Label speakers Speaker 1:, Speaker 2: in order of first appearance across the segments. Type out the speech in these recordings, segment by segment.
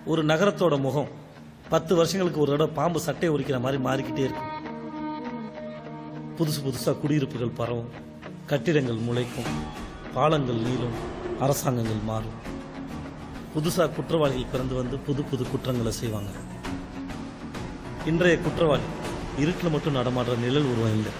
Speaker 1: ஒரு நகரத்தோட முகம் பத்து வருஷங்களுக்கு ஒரு தடவை பாம்பு சட்டையை உரிக்கிற மாதிரி மாறிக்கிட்டே இருக்கும் புதுசு புதுசா குடியிருப்புகள் பரவும் கட்டிடங்கள் முளைக்கும் பாலங்கள் நீளும் அரசாங்கங்கள் மாறும் புதுசா குற்றவாளிகள் பிறந்து வந்து புது புது குற்றங்களை செய்வாங்க இன்றைய குற்றவாளி இருட்டில் மட்டும் நடமாடுற நிழல் உருவம் இல்லை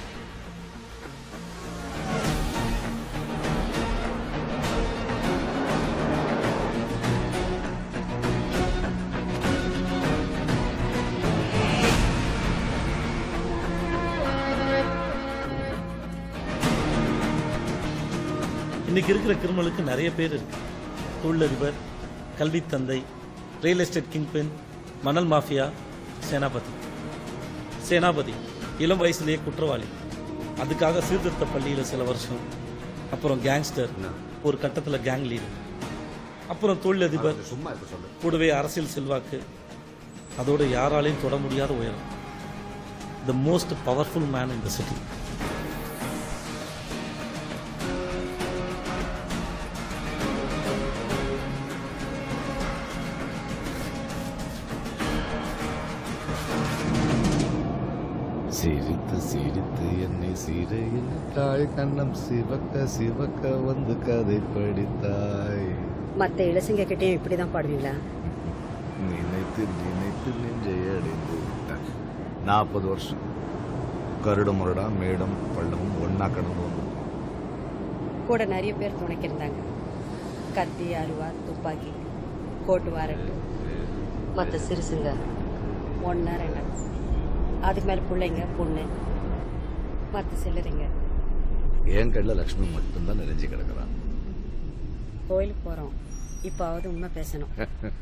Speaker 1: இன்னைக்கு இருக்கிற கிரிமினலுக்கு நிறைய பேர் இருக்கு தொழிலதிபர் கல்வி தந்தை ரியல் எஸ்டேட் கிங்பின் மணல் மாஃபியா சேனாபதி சேனாபதி இளம் வயசுலேயே குற்றவாளி அதுக்காக சீர்திருத்த பள்ளியில் சில வருஷம் அப்புறம் கேங்ஸ்டர் ஒரு கட்டத்தில் கேங் லீடர் அப்புறம் தொழிலதிபர்
Speaker 2: சும்மா இப்ப சொல்லு
Speaker 1: கூடவே அரசியல் செல்வாக்கு அதோட யாராலையும் தொட முடியாத உயரம் the most powerful man in the city
Speaker 2: சிரித்து சிரித்து என்னை சிறையில் தாய் கண்ணம் சிவக்க சிவக்க வந்து கதை படித்தாய்
Speaker 3: மற்ற இளசிங்க கிட்டேயும் இப்படி தான் பாடுவீங்களா
Speaker 2: நினைத்து நினைத்து நெஞ்சை அடைந்து விட்டாய் நாற்பது வருஷம் கருடு முரடா மேடம் பள்ளமும் ஒன்னா கடந்து வந்திருக்கோம்
Speaker 3: கூட நிறைய பேர் துணைக்கு இருந்தாங்க கத்தி அருவா துப்பாக்கி கோட்டு வாரட்டு மற்ற சிறுசுங்க ஒன்றா ரெண்டா அதுக்கு மேலே பிள்ளைங்க பொண்ணு மற்ற சில்லறைங்க
Speaker 2: என் கண்ணில் லக்ஷ்மி மட்டும்தான் நிறைஞ்சு கிடக்குறான்
Speaker 3: கோயிலுக்கு போகிறோம் இப்போவாவது உண்மை பேசணும்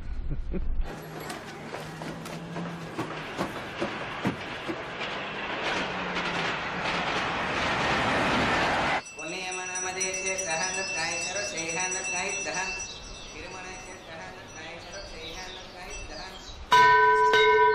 Speaker 4: पुण्यमनमदेशे सहनकायसर शैहानकायितः तिरुमणेशे सहनकायसर शैहानकायितः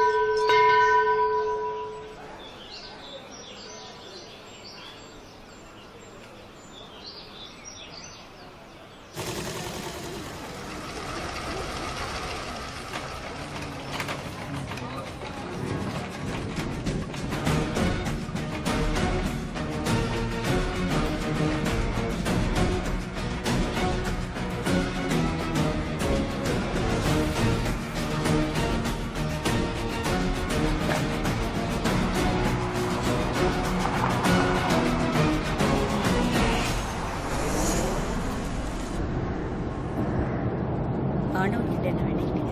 Speaker 3: ஆண்டவன்கிட்ட என்ன வேண்டிக்கிட்டீங்க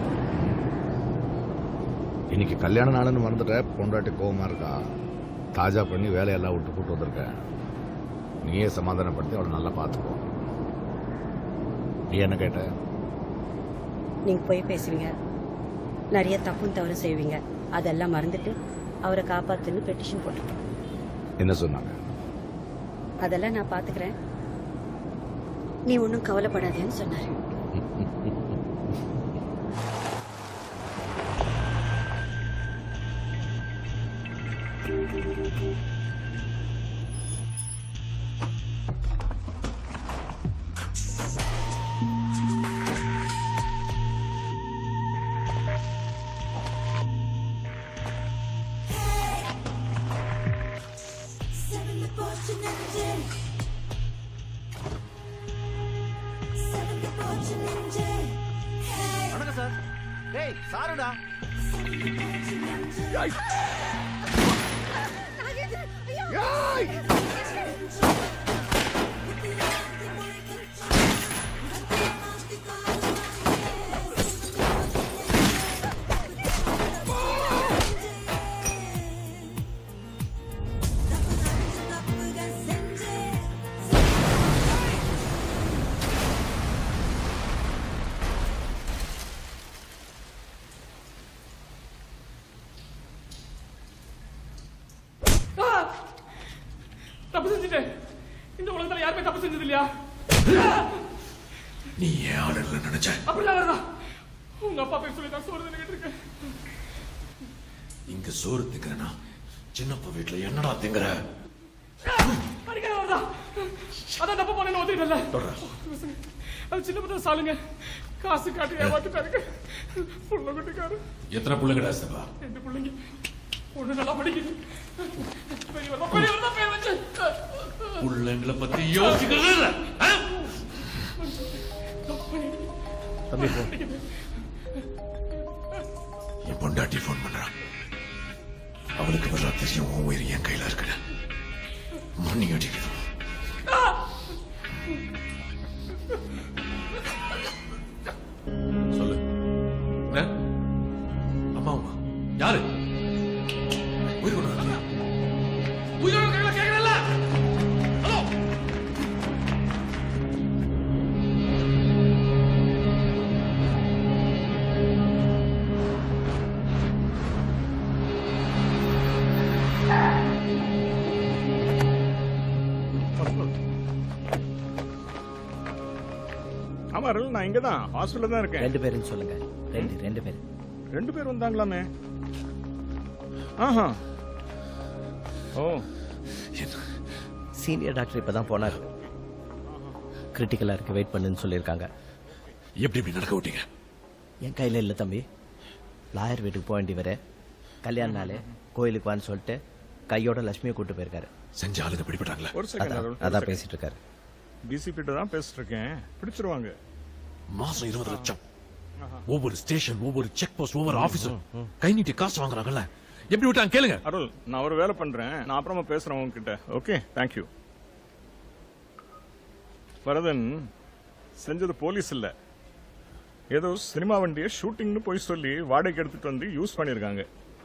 Speaker 2: இன்னைக்கு கல்யாண நாளுன்னு மறந்துட்ட பொண்டாட்டி கோவமா இருக்கா தாஜா பண்ணி வேலையெல்லாம் விட்டு கூட்டு வந்திருக்கேன் நீயே சமாதானப்படுத்தி அவளை நல்லா பார்த்துக்கோ நீ என்ன கேட்ட
Speaker 3: நீங்கள் போய் பேசுவீங்க நிறைய தப்பும் தவறு செய்வீங்க அதெல்லாம் மறந்துட்டு அவரை காப்பாத்துன்னு பெட்டிஷன் போட்டுட்டோம்
Speaker 2: என்ன சொன்னாங்க
Speaker 3: அதெல்லாம் நான் பார்த்துக்கிறேன் நீ ஒன்றும் கவலைப்படாதேன்னு சொன்னார்
Speaker 5: வணக்கம் சார் டேய் சாருடா
Speaker 6: தப்பு செஞ்சுட்டேன் இந்த உலகத்துல யாருமே தப்பு செஞ்சது இல்லையா
Speaker 7: நீ ஏன் ஆர்டர்ல நினைச்ச
Speaker 6: அப்படிலாம் வருதா உங்க அப்பா பேர் சொல்லி தான் சோறு தின்னுகிட்டு இருக்கேன்
Speaker 7: இங்க சோறு திங்கிறனா சின்னப்பா வீட்டுல என்னடா திங்கிற
Speaker 6: அடிக்கடி வருதா அதான் தப்பு பண்ணேன்னு ஒத்துக்கிட்டல
Speaker 7: தொடரா.
Speaker 6: அது சின்ன பத்திர சாலுங்க காசு காட்டி ஏமாத்திட்டாருங்க புள்ள குட்டிக்காரு
Speaker 7: எத்தனை பிள்ளைங்கடா சித்தப்பா
Speaker 6: ரெண்டு பிள்ளைங்க ஒண்ணு நல்லா படிக்குது பெரியவர் தான் பெரியவர் தான் பேர் வச்சு
Speaker 7: பிள்ளைங்களை பத்தி யோசிக்கிறது இல்ல ஆ?
Speaker 1: தம்பி போ
Speaker 7: என் பொண்டாட்டி போன் பண்றான் அவளுக்கு பதிலா தெரியும் உன் உயிர் என் கையில இருக்குன்னு மண்ணி அடிக்குது சொல்லு என்ன? அம்மாவுமா யாரு உயிர் கொண்டு வரலையா உயிரோட கையில கேட்கறல்ல ஹலோ
Speaker 8: ஆமா அருள் நான் இங்க தான் ஹாஸ்டல்ல தான் இருக்கேன்
Speaker 9: ரெண்டு பேரும் சொல்லுங்க ரெண்டு ரெண்டு பேர்
Speaker 8: ரெண்டு பேர் வந்தாங்களாமே ஆஹா ஓ
Speaker 9: சீனியர் டாக்டர் இப்பதான் போனார் கிரிட்டிக்கலா இருக்கு வெயிட் பண்ணுன்னு சொல்லியிருக்காங்க
Speaker 7: எப்படி இப்படி நடக்க விட்டீங்க
Speaker 9: என் கையில இல்ல தம்பி லாயர் வீட்டுக்கு போக வேண்டியவரு கல்யாண நாளே கோயிலுக்கு வான்னு சொல்லிட்டு கையோட லட்சுமியை கூட்டு போயிருக்காரு
Speaker 7: செஞ்ச ஆளுங்க பிடிபட்டாங்களா
Speaker 8: ஒரு செகண்ட்
Speaker 9: அதான்
Speaker 8: அருள்
Speaker 9: அதான் பேசிட்டு இருக்காரு
Speaker 8: டிசிபி தான் பேசிட்டு இருக்கேன் பிடிச்சிருவாங்க
Speaker 7: மாசம் இருபது லட்சம் ஒவ்வொரு ஸ்டேஷன் ஒவ்வொரு செக் போஸ்ட் ஒவ்வொரு ஆபீஸும் கை நீட்டி காசு வாங்குறாங்கல்ல எப்படி விட்டாங்க கேளுங்க
Speaker 8: அருள் நான் ஒரு வேலை பண்றேன் நான் அப்புறமா பேசுறேன் உங்ககிட்ட ஓகே தேங்க்யூ வரதன் செஞ்சது போலீஸ் இல்ல ஏதோ சினிமா வண்டியை ஷூட்டிங்னு போய் சொல்லி வாடகைக்கு எடுத்துட்டு வந்து யூஸ் பண்ணிருக்காங்க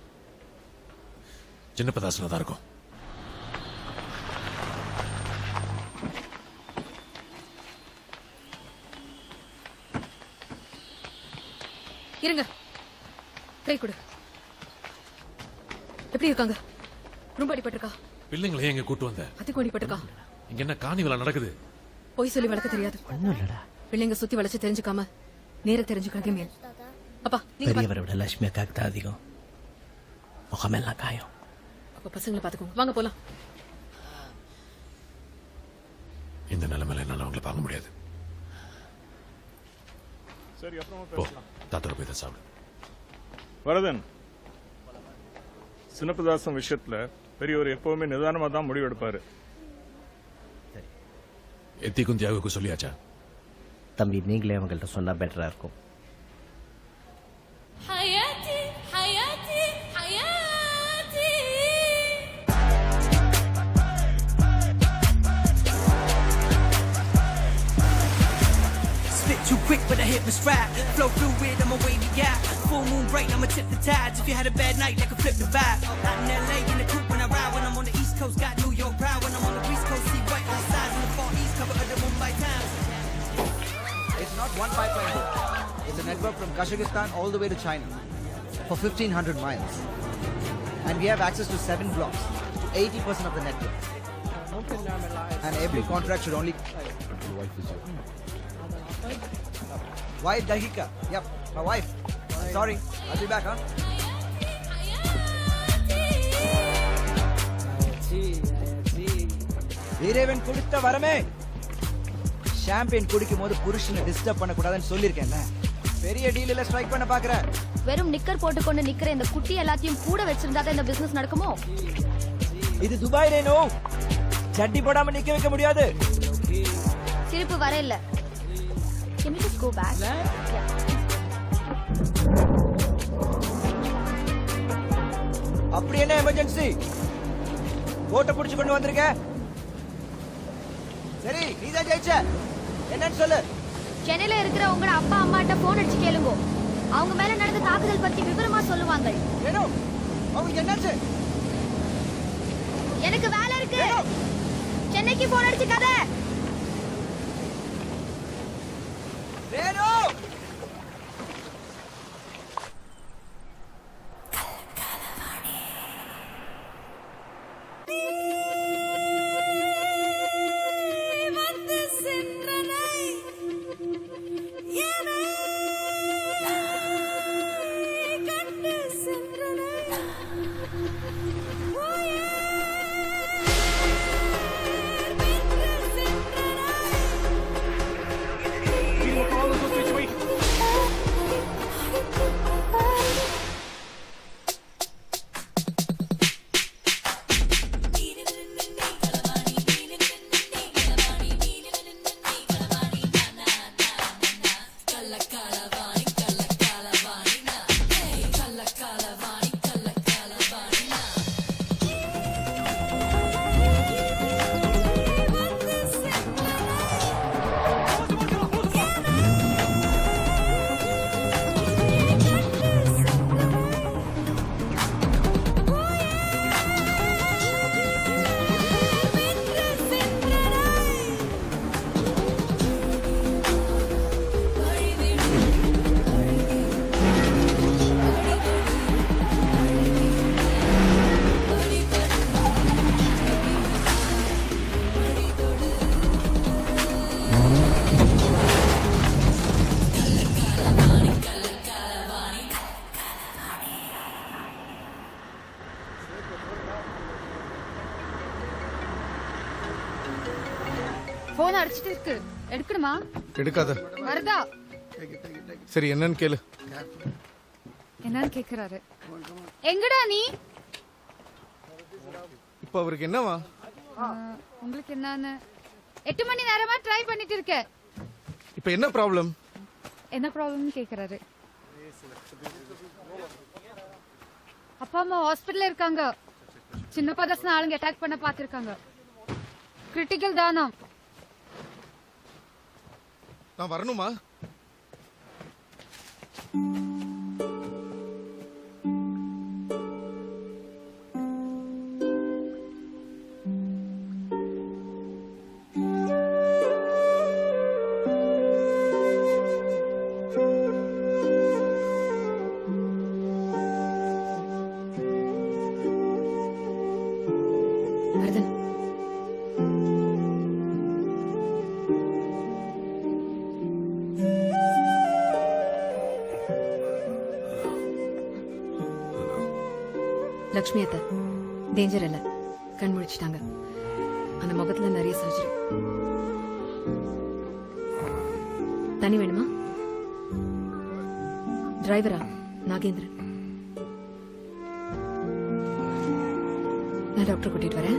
Speaker 7: சின்ன பதாசனா தான் இருக்கும்
Speaker 10: இருங்க கை கொடு எப்படி இருக்காங்க ரொம்ப அடிபட்டிருக்கா
Speaker 7: பிள்ளைங்களை எங்க கூட்டு வந்த
Speaker 10: அதிகம் அடிபட்டிருக்கா
Speaker 7: இங்க என்ன காணிவலா நடக்குது
Speaker 10: பொய் சொல்லி வளர்க்க தெரியாது
Speaker 9: ஒண்ணும் இல்லடா
Speaker 10: பிள்ளைங்க சுத்தி வளைச்சு தெரிஞ்சுக்காம நேர தெரிஞ்சுக்கிறதே மேல் அப்பா நீங்க பாத்து-
Speaker 9: பெரியவரை விட லட்சுமி அக்காக்கு தான் அதிகம் முகமெல்லாம் காயம்
Speaker 10: அப்ப பசங்களை பாத்துக்கோங்க வாங்க போலாம்
Speaker 7: இந்த நிலைமையில என்னால அவங்களை பார்க்க முடியாது
Speaker 8: சரி அப்புறமா
Speaker 7: போ
Speaker 8: பேசலாம்
Speaker 7: தாத்தோட போய் தான் சாப்பிடு
Speaker 8: வரதன் சின்னப்பதாசன் விஷயத்துல பெரியவர் எப்பவுமே நிதானமா தான் முடிவெடுப்பாரு
Speaker 7: எத்திக்கும் தியாகுக்கும் சொல்லியாச்சா
Speaker 9: தம்பி நீங்களே அவங்கள்ட்ட சொன்னா பெட்டரா இருக்கும்
Speaker 11: حياتي حياتي حياتي
Speaker 12: Spit too quick, but I hit my strap. Flow through it, I'm a wavy gap. Full moon break, I'ma tip the tides. If you had a bad night, that could flip the vibe. Out in LA, in the coupe when I ride. When I'm on the East Coast, got New York proud. When I'm on the East Coast, see white on sides. In the Far East, cover of the Mumbai Times.
Speaker 5: It's not one pipeline. though. It's a network from Kazakhstan all the way to China for 1500 miles. And we have access to seven blocks, to 80% of the network. And every contract should only. Wife Dahika. Yep, my wife. Sorry, I'll be back, huh? வீரேவன் கொடுத்த வரமே Champion குடிக்கும் போது புருஷனை disturb பண்ணக்கூடாதுன்னு சொல்லியிருக்கேன்ல பெரிய டீலில் strike பண்ண பாக்குறேன்
Speaker 11: வெறும் நிக்கர் போட்டுக்கொண்டு நிக்கிற இந்த குட்டி எல்லாத்தையும் கூட வச்சிருந்தா தான் இந்த பிசினஸ் நடக்குமோ
Speaker 5: இது துபாய் ரேனு சட்டி போடாம நிக்க வைக்க முடியாது
Speaker 11: சிரிப்பு வர இல்ல Can we just go back?
Speaker 5: அப்படி என்ன எமர்ஜென்சி போட்டை புடிச்சு கொண்டு வந்திருக்க சரி நீதான் ஜெயிச்ச என்னன்னு சொல்லு
Speaker 11: சென்னையில இருக்கிற உங்களோட அப்பா அம்மாட்ட போன் அடிச்சு கேளுங்க அவங்க மேல நடந்த தாக்குதல் பத்தி விவரமா சொல்லுவாங்க
Speaker 5: ரேணு அவங்களுக்கு என்னாச்சு
Speaker 11: எனக்கு வேலை இருக்கு சென்னைக்கு போன் அடிச்சு கதை
Speaker 5: ரேணு
Speaker 11: வந்து சென்றனை என்னை கண்டு சென்றனை
Speaker 6: People call us
Speaker 10: போன் அடிச்சிட்டு இருக்கு எடுக்கணுமா
Speaker 13: எடுக்காத
Speaker 10: வருதா
Speaker 13: சரி என்னன்னு கேளு
Speaker 10: என்னன்னு கேக்குறாரு எங்கடா நீ
Speaker 13: இப்போ அவருக்கு என்னவா
Speaker 10: ஆ, உங்களுக்கு என்னன்னு எட்டு மணி நேரமா ட்ரை பண்ணிட்டு இருக்கேன்
Speaker 13: இப்போ என்ன ப்ராப்ளம்
Speaker 10: என்ன ப்ராப்ளம்னு கேக்குறாரு அப்பா அம்மா ஹாஸ்பிட்டல்ல இருக்காங்க சின்ன பதசன ஆளுங்க அட்டாக் பண்ண பாத்திருக்காங்க கிரிட்டிக்கல் தானம்
Speaker 13: நான் வரணுமா
Speaker 10: வருதன் லக்ஷ்மி அத்தை டேஞ்சர் இல்ல கண் முழிச்சிட்டாங்க அந்த முகத்துல நிறைய சர்ஜரி தண்ணி வேணுமா டிரைவரா நாகேந்திரன் நான் டாக்டர் கூட்டிட்டு வரேன்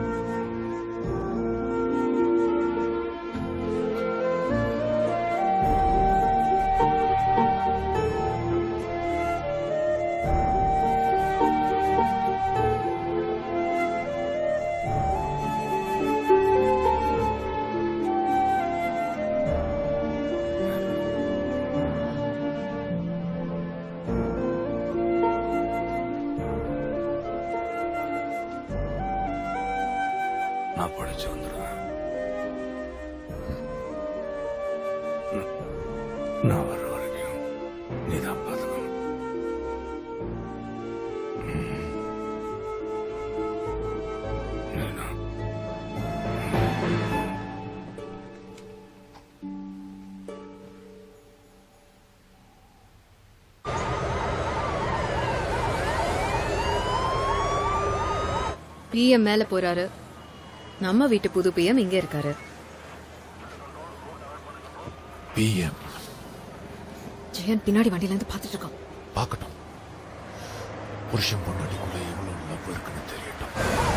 Speaker 14: நான் படிச்சு வந்துடுவேன் நான்- நான் வர்ற வரைக்கும் நீ தான் பார்த்துக்கணும் ம். நீனா
Speaker 10: பிஎம் மேல போறாரு நம்ம வீட்டு புது பிஎம் இங்க இருக்காரு
Speaker 7: பிஎம்
Speaker 10: ஜெயன் பின்னாடி வண்டியில இருந்து பாத்துட்டு இருக்கான்
Speaker 7: பார்க்கட்டும் புருஷன் பொண்டாட்டிக்குள்ள எவ்வளவு லவ் இருக்குன்னு தெரியட்டும்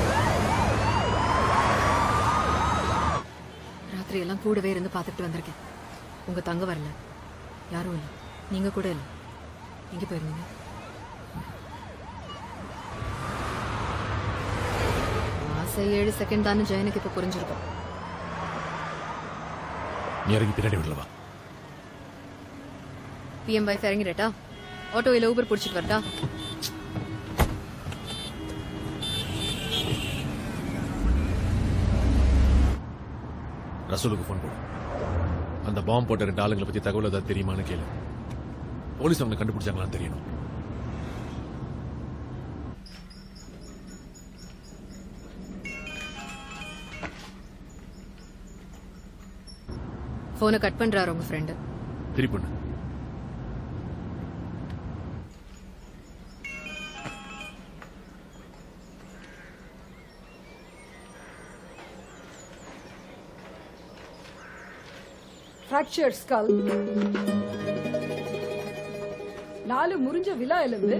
Speaker 10: ராத்திரி எல்லாம் கூடவே இருந்து பாத்துட்டு வந்திருக்கேன் உங்க தங்க வரல யாரும் இல்ல நீங்க கூட இல்ல எங்க போயிருந்தீங்க ஆசை ஏழு செகண்ட் தானே ஜெயனுக்கு இப்ப புரிஞ்சிருக்கும்
Speaker 7: நீ இறங்கி பின்னாடி விடலவா
Speaker 10: பிஎம் வைஃப் இறங்கிடட்டா ஆட்டோ இல்ல ஊபர் பிடிச்சிட்டு வரட்டா
Speaker 7: ரசூலுக்கு ஃபோன் போடு அந்த பாம்பு போட்ட ரெண்டு ஆளுங்களை பத்தி தகவல் ஏதாவது தெரியுமான்னு கேளு போலீஸ் அவங்களை கண்டுபிடிச்சாங்களான்னு தெரியணும்
Speaker 10: போனை கட் பண்றாரு உங்க ஃப்ரெண்டு
Speaker 7: திருப்பி பண்ணு
Speaker 15: fractured skull நாலு முறிஞ்ச விலா எலும்பு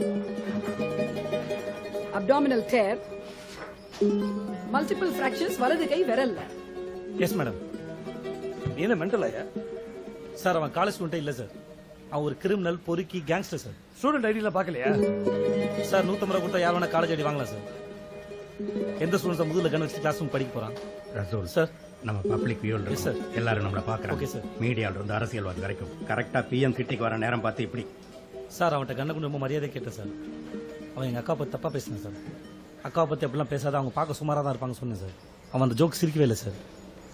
Speaker 15: abdominal tear multiple fractures வலது கை விரல்ல
Speaker 1: எஸ் மேடம் என்ன மென்டல் ஆயா சார் அவன் காலேஜ் ஸ்டூடெண்டே இல்லை சார் அவன் ஒரு கிரிமினல் பொறுக்கி கேங்ஸ்டர் சார்
Speaker 16: ஸ்டூடெண்ட் ஐடியில் பார்க்கலையா
Speaker 1: சார் நூற்றம்பது ரூபா கொடுத்தா யார் வேணா காலேஜ் ஐடி வாங்கலாம் சார் எந்த ஸ்டூடெண்ட்ஸ் முதுகுல கண் வச்சு கிளாஸ் ரூம் படிக்க போறான்
Speaker 17: ரசூல்
Speaker 1: சார்
Speaker 17: நம்ம பப்ளிக் வியூல
Speaker 1: Yes, sir.
Speaker 17: இருக்கு எல்லாரும் நம்மள
Speaker 1: Okay,
Speaker 17: பாக்குறாங்க
Speaker 1: sir.
Speaker 17: மீடியால இருந்து அரசியல்வாதி வரைக்கும் கரெக்டா பிஎம் கிட்டிக்கு வர நேரம் பார்த்து இப்படி
Speaker 1: சார் அவன்கிட்ட கண்ண கொண்டு ரொம்ப மரியாதை கேட்டேன் சார் அவன் எங்கள் அக்கா பற்றி தப்பாக பேசினான் சார் அக்காவை பற்றி அப்படிலாம் பேசாத அவங்க பார்க்க சுமாராக தான் இருப்பாங்க சொன்னேன் சார் அவன் அந்த ஜோக் சிரிக்கவே இல்லை சார்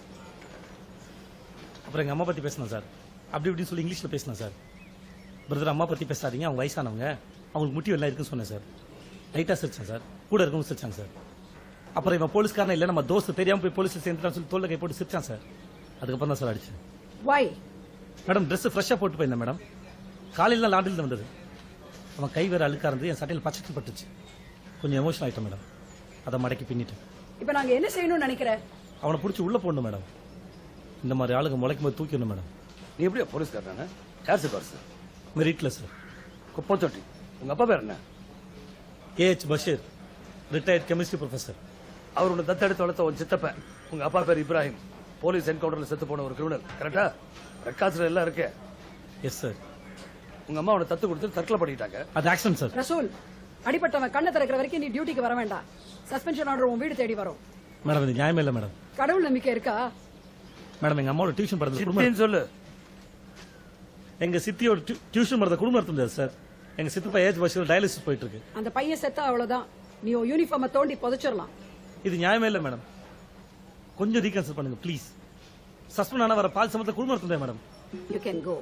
Speaker 1: அப்புறம் எங்கள் அம்மா பற்றி பேசினான் சார் அப்படி இப்படின்னு சொல்லி இங்கிலீஷில் பேசினேன் சார் பிரதர் அம்மா பற்றி பேசாதீங்க அவங்க வயசானவங்க அவங்களுக்கு முட்டி எல்லாம் இருக்குன்னு சொன்னேன் சார் லைட்டாக சிரிச்சேன் சார் கூட இருக்கவும் சிரிச்சாங்க சார் அப்புறம் இவன் போலீஸ்காரன் இல்லை நம்ம தோஸ்து தெரியாமல் போய் போலீஸில் சேர்ந்துட்டான்னு சொல்லி தோல்ல கை போட்டு சிரிச்சான் சார் அதுக்கப்புறம் தான் சார் அடிச்சேன்
Speaker 15: வை
Speaker 1: மேடம் ட்ரெஸ் ஃப்ரெஷ்ஷாக போட்டு போயிருந்தேன் மேடம் காலையில் லாண்டில் வந்தது அவன் கை வேற அழுக்கா இருந்து என் சட்டையில் பச்சை பட்டுச்சு கொஞ்சம் எமோஷன் ஆயிட்டேன் மேடம் அதை மடக்கி பின்னிட்டேன்
Speaker 15: இப்ப நாங்க என்ன செய்யணும்னு நினைக்கிறேன்
Speaker 1: அவனை பிடிச்சி உள்ள போடணும் மேடம் இந்த மாதிரி ஆளுங்க முளைக்கும் போது தூக்கிடணும் மேடம்
Speaker 16: நீ எப்படியா போலீஸ்காரனா யார் சார் பாரு சார்
Speaker 1: மெரிட்ல சார்
Speaker 16: குப்பம் தொட்டி உங்க அப்பா பேர் என்ன
Speaker 1: AH Basheer retired chemistry professor
Speaker 16: அவர் உன்னை தத்தெடுத்து வளர்த்த உன் சித்தப்ப உங்க அப்பா பேர் இப்ராஹிம் போலீஸ் என்கவுண்டர்ல செத்து போன ஒரு கிரிமினல் கரெக்டா ரெக்கார்ட்ஸ்ல எல்லாம் இருக்கு
Speaker 1: எஸ் சார்
Speaker 16: உங்க அம்மா அவனை தத்து கொடுத்து தற்கொலை பண்ணிட்டாங்க
Speaker 1: அது ஆக்சிடென்ட் சார்
Speaker 15: ரசூல் அடிப்பட்டவன் கண்ணை திறக்கிற வரைக்கும் நீ டியூட்டிக்கு வர வேண்டாம் சஸ்பென்ஷன் ஆர்டர் உன் வீடு தேடி வரும்
Speaker 1: மேடம் இது நியாயமே இல்லை மேடம்
Speaker 15: கடவுள் நம்பிக்கை இருக்கா
Speaker 1: மேடம் எங்க அம்மாவோட டியூஷன் படுறது
Speaker 16: சித்தின்னு சொல்லு
Speaker 1: எங்க சித்தியோட டியூ- டியூஷன் படுறத குடும்பம் நடத்த முடியாது சார் எங்க சித்தப்பா ஏஜ் பஷீர் டயாலிசிஸ் போயிட்டு இருக்கு
Speaker 15: அந்த பையன் செத்தா அவ்வளவுதான் நீ உன் யூனிஃபார்மை தோண்டி புதைச்சிடலாம்
Speaker 1: இது நியாயமே இல்லை மேடம் கொஞ்சம் ரீகன்சிடர் பண்ணுங்க ப்ளீஸ் சஸ்பெண்ட் ஆன வர பால் சமத்தை குடும்பம் நடத்த முடியாது மேடம்
Speaker 15: யூ கேன் கோ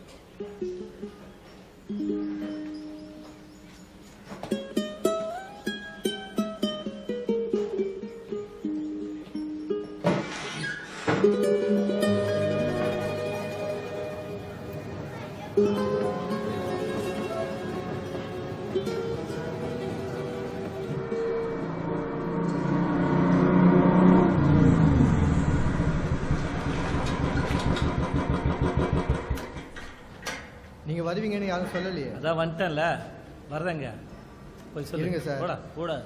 Speaker 18: நீங்க வருவீங்கன்னு யாரும் சொல்லலையே
Speaker 1: அதான் வந்துட்டேன்ல வரதங்க போய் சொல்லுங்க
Speaker 18: இருங்க சார்.
Speaker 1: போடா போடா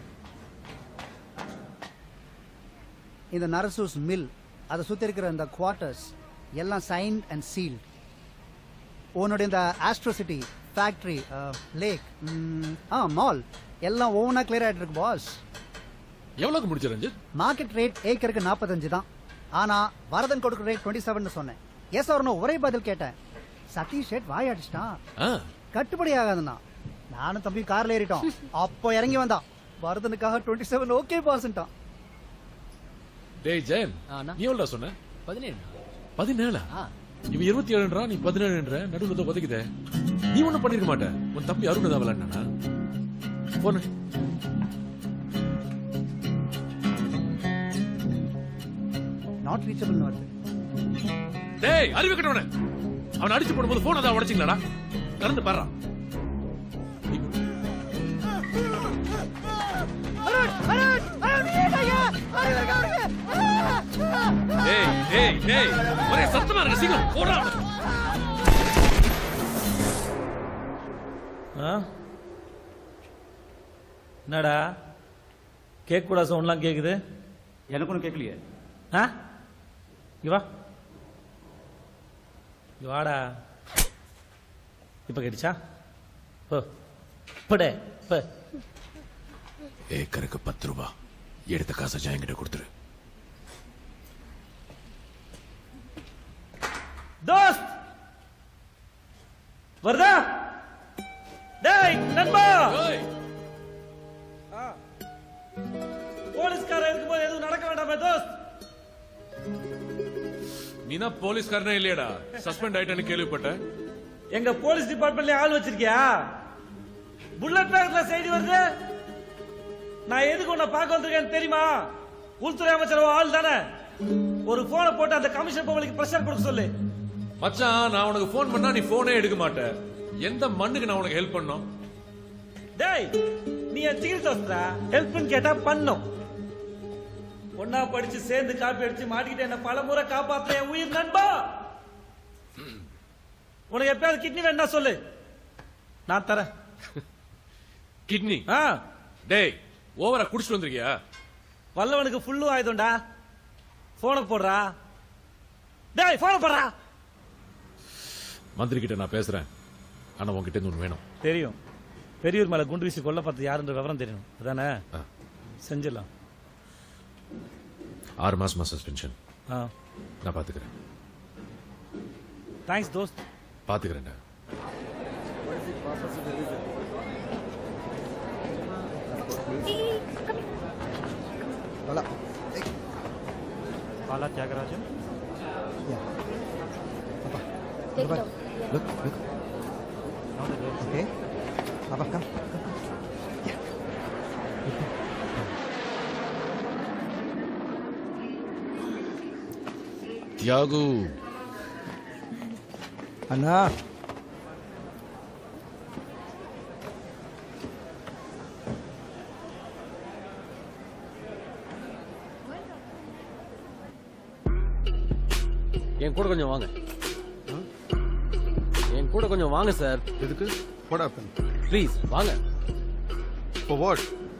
Speaker 5: இந்த நரசூஸ் மில் அதை சுற்றி இருக்கிற இந்த குவார்ட்டர்ஸ் எல்லாம் சைன்ட் அண்ட் சீல்ட் உன்னுடைய இந்த ஆஸ்ட்ரோசிட்டி ஃபேக்ட்ரி லேக் ஆ மால் எல்லாம் ஒவ்வொன்றா கிளியர் ஆகிட்டு இருக்கு பாஸ்
Speaker 7: எவ்வளவுக்கு முடிச்ச ரஞ்சித்
Speaker 5: மார்க்கெட் ரேட் ஏக்கருக்கு நாற்பத்தஞ்சு தான் ஆனா வரதன் கொடுக்குற ரேட் டுவெண்ட்டி செவன் சொன்னேன் எஸ் அவர் ஒரே பதில் கேட்டேன் சதீஷ் ஷேட் வாய் அடிச்சிட்டான்
Speaker 7: ஆ,
Speaker 5: கட்டுப்படி ஆகாதுண்ணா நானும் தம்பி கார்ல ஏறிட்டோம் அப்போ இறங்கி வந்தான் வரதனுக்காக டுவெண்ட்டி செவன் ஓகே பாஸ்ன்ட்டான்
Speaker 7: டேய் ஜெயன் நீ எவ்வளவு சொன்ன பதினேழு பதினேழா இவன் இருபத்தி ஏழுன்றா நீ பதினேழுன்ற நடுவில் தான் உதைக்குதே நீ ஒண்ணும் பண்ணிருக்க மாட்ட உன் தம்பி அருண் தான் விளையாடுனா போன
Speaker 5: நாட் ரீச்சபிள்னு வருது
Speaker 7: டேய் அறிவு கட்டவன அவன் அடிச்சு போடும்போது போன் அதான் உடைச்சிங்களாடா கறந்து பாடுறா டேய் டேய் டேய் ஒரே சத்தமா இருக்கு சீக்கிரம் போடா
Speaker 1: ஆ? என்னடா கேட்க கூடாது சவுண்ட்லாம் கேக்குது
Speaker 17: எனக்கு ஒன்றும் கேட்கலையே
Speaker 1: ஆ இங்க வா இங்க வாடா இப்ப கேட்டுச்சா போ படே போ
Speaker 7: ஏக்கருக்கு பத்து ரூபா எடுத்த காசை ஜெயங்கிட்ட கொடுத்துரு
Speaker 1: தோஸ்த் வருதா டேய் நண்பா ஆ. போலீஸ்காரன் இருக்கும்போது எதுவும் நடக்க வேண்டாமே தோஸ்த்
Speaker 7: நீ தான் போலீஸ்காரனே இல்லையடா சஸ்பெண்ட் ஆயிட்டேன்னு கேள்விப்பட்டேன்
Speaker 1: எங்க போலீஸ் டிபார்ட்மெண்ட்ல ஆள் வச்சிருக்கியா புல்லட் பேக்ல செய்தி வருது நான் எதுக்கு உன்னை பார்க்க வந்திருக்கேன்னு தெரியுமா உள்துறை அமைச்சர் ஆள் தானே ஒரு போனை போட்டு அந்த கமிஷன் பவனுக்கு பிரஷர் கொடுக்க சொல்லு
Speaker 7: மச்சான் நான் உனக்கு ஃபோன் பண்ணா நீ போனே எடுக்க மாட்ட எந்த மண்ணுக்கு நான் உனக்கு ஹெல்ப் பண்ணோம்
Speaker 1: டேய் நீ என் சிகிச்சை வஸ்தா ஹெல்ப்னு கேட்டா பண்ணும் ஒன்னா படிச்சு சேர்ந்து காப்பி அடிச்சு மாட்டிக்கிட்டு என்ன பல முறை காப்பாத்துற என் உயிர் நண்பா உனக்கு எப்பயாவது கிட்னி வேணா சொல்லு நான் தரேன்
Speaker 7: கிட்னி
Speaker 1: ஆ
Speaker 7: டேய் ஓவரா குடிச்சிட்டு வந்திருக்கியா
Speaker 1: வல்லவனுக்கு ஃபுல்லு ஆயுதம்டா போனை போடுறா டேய் போனை போடுறா
Speaker 7: மந்திரி கிட்ட நான் பேசுறேன் ஆனா உன்கிட்ட இருந்து ஒன்று வேணும்
Speaker 1: தெரியும் பெரியவர் மேல குண்டு வீசி கொல்ல பார்த்து யாருன்ற விவரம் தெரியணும் அதானே செஞ்சிடலாம்
Speaker 7: ஆறு மாசமா சஸ்பென்ஷன்
Speaker 1: ஆ
Speaker 7: நான் பாத்துக்கிறேன்
Speaker 1: தேங்க்ஸ் தோஸ்த்
Speaker 7: பாத்துக்கிறேன்டா
Speaker 18: Bala.
Speaker 19: Bala Tyagarajan?
Speaker 18: Take it out. Look, look. Okay. Papa, come.
Speaker 7: Thiyagu
Speaker 18: அண்ணா
Speaker 20: என் கூட கொஞ்சம் வாங்க என் கூட கொஞ்சம் வாங்க சார்
Speaker 13: எதுக்கு what happened
Speaker 20: ப்ளீஸ் வாங்க
Speaker 13: for what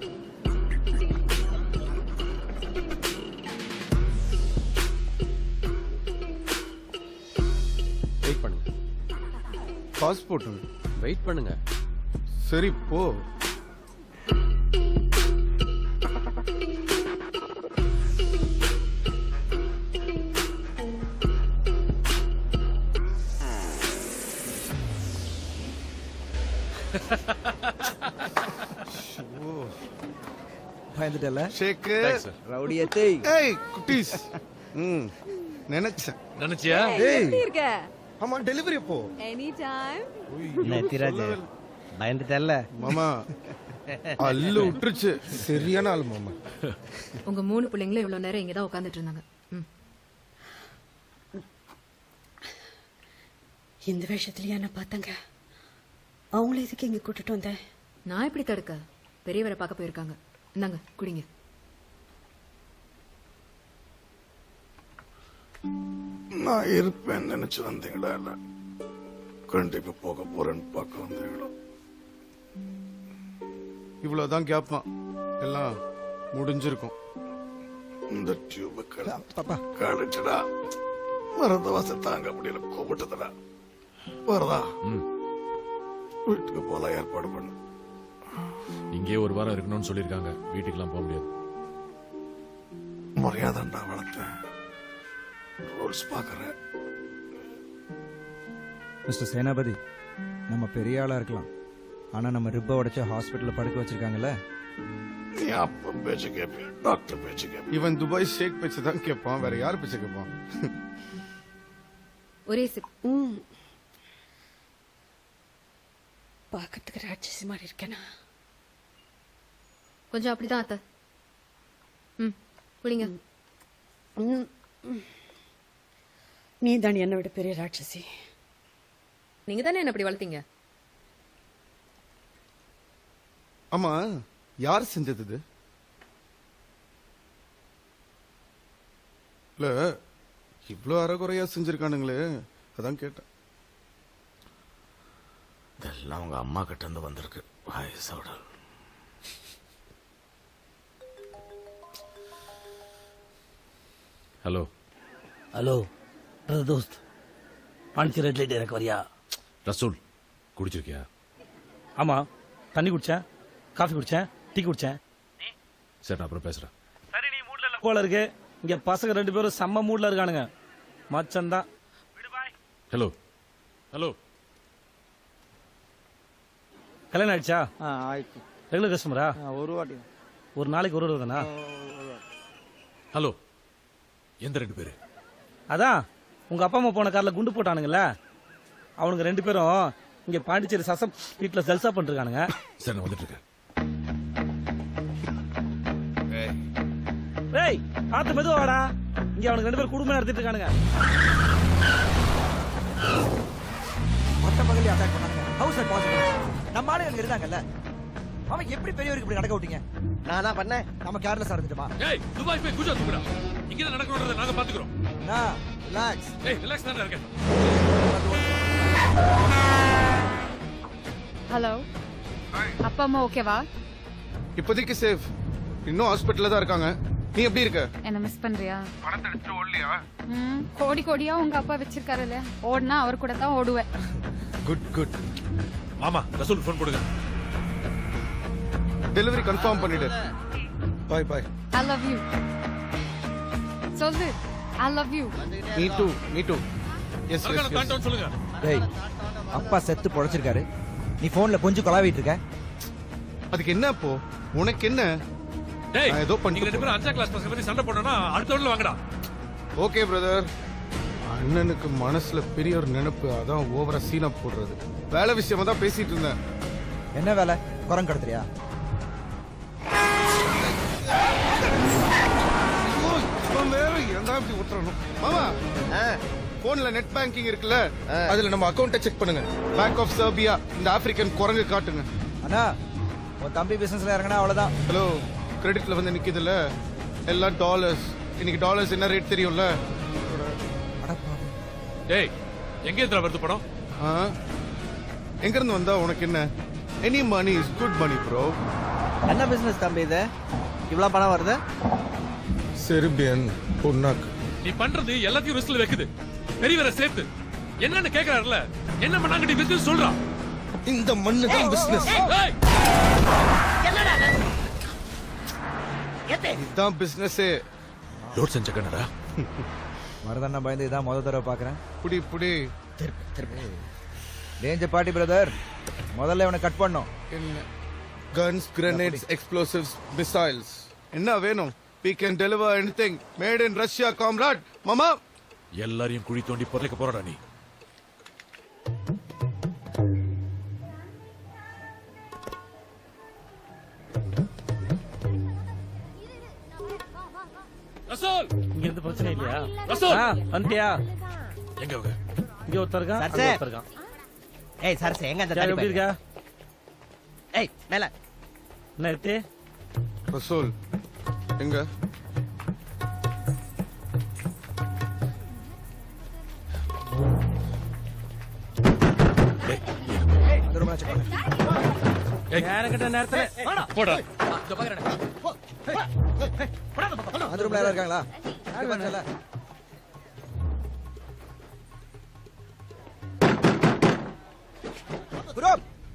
Speaker 20: வெயிட் பண்ணுங்க
Speaker 13: பாஸ்போர்ட்
Speaker 20: வெயிட் பண்ணுங்க
Speaker 13: சரி போ
Speaker 18: பயந்துட்டல
Speaker 13: ஷேக்கு
Speaker 18: Thanks, sir. ரவுடி எத்தை.
Speaker 13: ஏய் குட்டீஸ் ம் நினைச்சேன்
Speaker 7: நினைச்சியா
Speaker 13: ஏய்
Speaker 15: இருக்க
Speaker 13: ஆமா டெலிவரி எப்போ
Speaker 15: எனி டைம்
Speaker 9: நெத்திராஜ் பயந்துட்டல்ல
Speaker 13: மாமா அல்லு விட்டுருச்சு சரியான ஆள் மாமா
Speaker 21: உங்க மூணு பிள்ளைங்களும் இவ்வளவு நேரம் இங்கதான் உட்காந்துட்டு இருந்தாங்க ம்.
Speaker 3: இந்த வேஷத்துலயா என்ன பார்த்தாங்க அவங்கள எதுக்கு இங்க கூட்டிட்டு வந்தேன்
Speaker 21: நான் எப்படி தடுக்க பெரியவரை பார்க்க போயிருக்காங்க இந்தாங்க குடிங்க
Speaker 14: நான் இருப்பேன்னு நினைச்சு வந்தீங்களா இல்ல கண்டிப்பா போக போறேன்னு பார்க்க வந்தீங்களா
Speaker 13: இவ்வளவுதான் கேட்பான் எல்லாம் முடிஞ்சிருக்கும்
Speaker 14: இந்த டியூப கழிச்சுடா மறந்த வாச தாங்க முடியல கூப்பிட்டதுடா வரதா வீட்டுக்கு போல ஏற்பாடு பண்ணு
Speaker 7: இங்கே ஒரு வாரம் இருக்கணும்னு சொல்லியிருக்காங்க வீட்டுக்கெல்லாம் போக முடியாது
Speaker 14: மரியாதைண்டா வளர்த்தேன் ரூல்ஸ் பாக்குறேன்
Speaker 18: மிஸ்டர் சேனாபதி நம்ம பெரிய ஆளா இருக்கலாம் ஆனா நம்ம ரிப்ப உடைச்சு ஹாஸ்பிட்டல்ல படுக்க வச்சிருக்காங்கல்ல
Speaker 14: நீ அப்ப பேச்சு கேப்பிய டாக்டர் பேச்சு கேப்பிய
Speaker 13: இவன் துபாய் ஷேக் பேச்சு தான் கேட்பான் வேற யார் பேச்சு கேட்பான்
Speaker 21: ஒரே சிப்
Speaker 3: பார்க்கறதுக்கு ராட்சசி மாதிரி இருக்கேனா
Speaker 21: கொஞ்சம் அப்படிதான் அத்தை ம் குடிங்க
Speaker 3: நீ தான் என்னை விட பெரிய ராட்சசி
Speaker 21: நீங்க தானே என்ன அப்படி வளர்த்தீங்க
Speaker 13: ஆமா யார் செஞ்சது இது இல்ல இவ்ளோ அறகுறையா செஞ்சிருக்கானுங்களே அதான் கேட்டேன்
Speaker 2: இதெல்லாம் உங்க அம்மா கிட்ட இருந்து வந்திருக்கு வயசோட
Speaker 7: ஹலோ
Speaker 16: ஹலோ பிரதர் தோஸ்த் பாண்டிச்சி ரெட் லைட் எனக்கு வரியா
Speaker 7: ரசூல் குடிச்சிருக்கியா
Speaker 1: ஆமா தண்ணி குடிச்சேன் காஃபி குடிச்சேன் டீ குடிச்சேன்
Speaker 7: சரி நான் அப்புறம் பேசுறேன்
Speaker 1: போல இருக்கு இங்க பசங்க ரெண்டு பேரும் செம்ம மூட்ல இருக்கானுங்க மச்சந்தான்
Speaker 7: ஹலோ ஹலோ
Speaker 1: கல்யாணம் ஆயிடுச்சா
Speaker 18: ஆயிடுச்சு
Speaker 1: ரெகுலர் கஸ்டமரா
Speaker 18: ஒரு வாட்டி
Speaker 1: ஒரு நாளைக்கு ஒரு தானா
Speaker 7: ஹலோ எந்த ரெண்டு பேரு
Speaker 1: அதான் உங்க அப்பா அம்மா போன கார்ல குண்டு போட்டானுங்கல்ல அவனுங்க ரெண்டு பேரும் இங்க பாண்டிச்சேரி சசம் வீட்டுல ஜல்சா பண்ணிருக்கானுங்க
Speaker 7: சரி நான் வந்துட்டு இருக்கேன்
Speaker 1: டேய் பார்த்து மெதுவா வாடா இங்க அவனுக்கு ரெண்டு பேரும் குடும்பம் நடத்திட்டு இருக்கானுங்க
Speaker 5: மொத்த பகலே அட்டாக் பண்ணாங்க ஹவுஸ் அட் பாசிபிள் நம்ம ஆளுங்க இருந்தாங்கல்ல அவன் எப்படி பெரியவருக்கு இப்படி நடக்க விட்டீங்க
Speaker 9: நானா பண்ணேன்
Speaker 5: நம்ம கேர்லெஸ்ஸா இருந்துட்டோமா
Speaker 7: ஏய் துபாய் போய் குஜராத் தூக்குடா இங்க தான் நடக்கணும்ன்றத நாங்க பாத்துக்கிறோம்
Speaker 5: ரிலாக்ஸ்
Speaker 7: ஏய் ரிலாக்ஸ் தானே இருக்கேன்
Speaker 10: ஹலோ அப்பா அம்மா ஓகேவா
Speaker 13: இப்போதைக்கு சேஃப் இன்னும் ஹாஸ்பிட்டல்ல தான் இருக்காங்க நீ எப்படி இருக்க
Speaker 10: என்ன மிஸ் பண்றியா
Speaker 13: பணத்தை எடுத்துட்டு ஓடலையா
Speaker 10: ம், கோடி கோடியா உங்க அப்பா வச்சிருக்காருல்ல ஓடுனா அவர் கூட தான் ஓடுவேன்
Speaker 7: குட் குட் மாமா ரசூல் ஃபோன் போடுங்க
Speaker 13: டெலிவரி கன்ஃபார்ம் பண்ணிடு bye bye
Speaker 10: I love you சொல்லு I love you
Speaker 13: me too me too yes
Speaker 7: சரக்கான தாண்டவன் சொல்லுங்க
Speaker 18: டேய் அப்பா செத்து பொழைச்சிருக்காரு நீ போன்ல கொஞ்சம் கொலாவிட்டு இருக்க
Speaker 13: அதுக்கு என்ன இப்போ உனக்கு என்ன
Speaker 7: டேய்
Speaker 13: நான் ஏதோ
Speaker 7: நீங்க
Speaker 13: பண்ணிட்டு
Speaker 7: ரெண்டு பேரும் அஞ்சாம் கிளாஸ் பசங்க பத்தி சண்டை போடணும்னா அடுத்த வீட்டுல வாங்கடா
Speaker 13: ஓகே பிரதர் அண்ணனுக்கு மனசுல பெரிய ஒரு நினைப்பு அதான் ஓவரா சீனா போடுறது வேலை விஷயமா தான் பேசிட்டு இருந்தேன்
Speaker 18: என்ன வேலை குரங்கு கடத்துறியா
Speaker 13: இவன் வேற ஏன்டா இப்படி விட்டுறணும் மாமா போன்ல நெட் பேங்கிங் இருக்குல்ல அதுல நம்ம அக்கவுண்ட்டை செக் பண்ணுங்க பேங்க் ஆஃப் சர்பியா இந்த ஆப்பிரிக்கன் குரங்கு காட்டுங்க
Speaker 18: அண்ணா உன் தம்பி பிசினஸ்ல இறங்கினா அவ்வளவுதான்
Speaker 13: ஹலோ கிரெடிட்ல வந்து நிக்குதுல்ல எல்லாம் டாலர்ஸ் இன்னைக்கு டாலர்ஸ் என்ன ரேட் தெரியும்ல
Speaker 7: டேய் எங்க இதுல வருது படம்
Speaker 13: ஆ? எங்க இருந்து வந்தா உனக்கு என்ன any money is good money bro
Speaker 9: என்ன பிசினஸ் தம்பி இது இவ்வளவு பணம் வருது
Speaker 13: செர்பியன் பொன்னாக்கு
Speaker 7: நீ பண்றது எல்லாத்தையும் ரிஸ்க்ல வைக்குது பெரியவரை சேர்த்து என்னன்னு கேக்குறாருல என்ன பண்ணாங்க நீ பிசினஸ் சொல்றான்
Speaker 13: இந்த மண்ணு தான் பிசினஸ் இதுதான் பிசினஸே
Speaker 7: லோட் செஞ்ச கண்ணடா
Speaker 18: மருதண்ணா பயந்து இதான் முத தடவை பாக்குறேன்
Speaker 13: புடி புடி
Speaker 18: டேஞ்சர் பாட்டி பிரதர் முதல்ல இவனை கட் பண்ணோம்
Speaker 13: என்ன கன்ஸ் கிரனேட்ஸ் எக்ஸ்ப்ளோசிவ்ஸ் மிசைல்ஸ் என்ன வேணும் we can deliver anything made in russia comrade மாமா
Speaker 7: எல்லாரையும் குழி தோண்டி புதைக்க போறடா நீ ரசூல்
Speaker 1: இங்க இருந்து பிரச்சனை இல்லையா
Speaker 7: ரசூல்
Speaker 1: ஆ, வந்துட்டியா
Speaker 7: எங்க அவங்க
Speaker 1: இங்க ஒருத்தர் இருக்கான் அங்க
Speaker 9: சரசே.
Speaker 1: ஒருத்தர் இருக்கான்
Speaker 9: ஏய் சரசு எங்க அந்த
Speaker 1: யார்
Speaker 9: தடி
Speaker 1: எப்படி
Speaker 9: பையன்?
Speaker 1: இருக்கா
Speaker 9: ஏய் மேல
Speaker 1: என்ன எடுத்து
Speaker 13: ரசூல் எங்க
Speaker 1: நேரங்கிட்ட நேரத்துல
Speaker 7: போடா
Speaker 18: அந்த ரூம்ல யாரும் இருக்காங்களா யாரு வரல ப்ரோ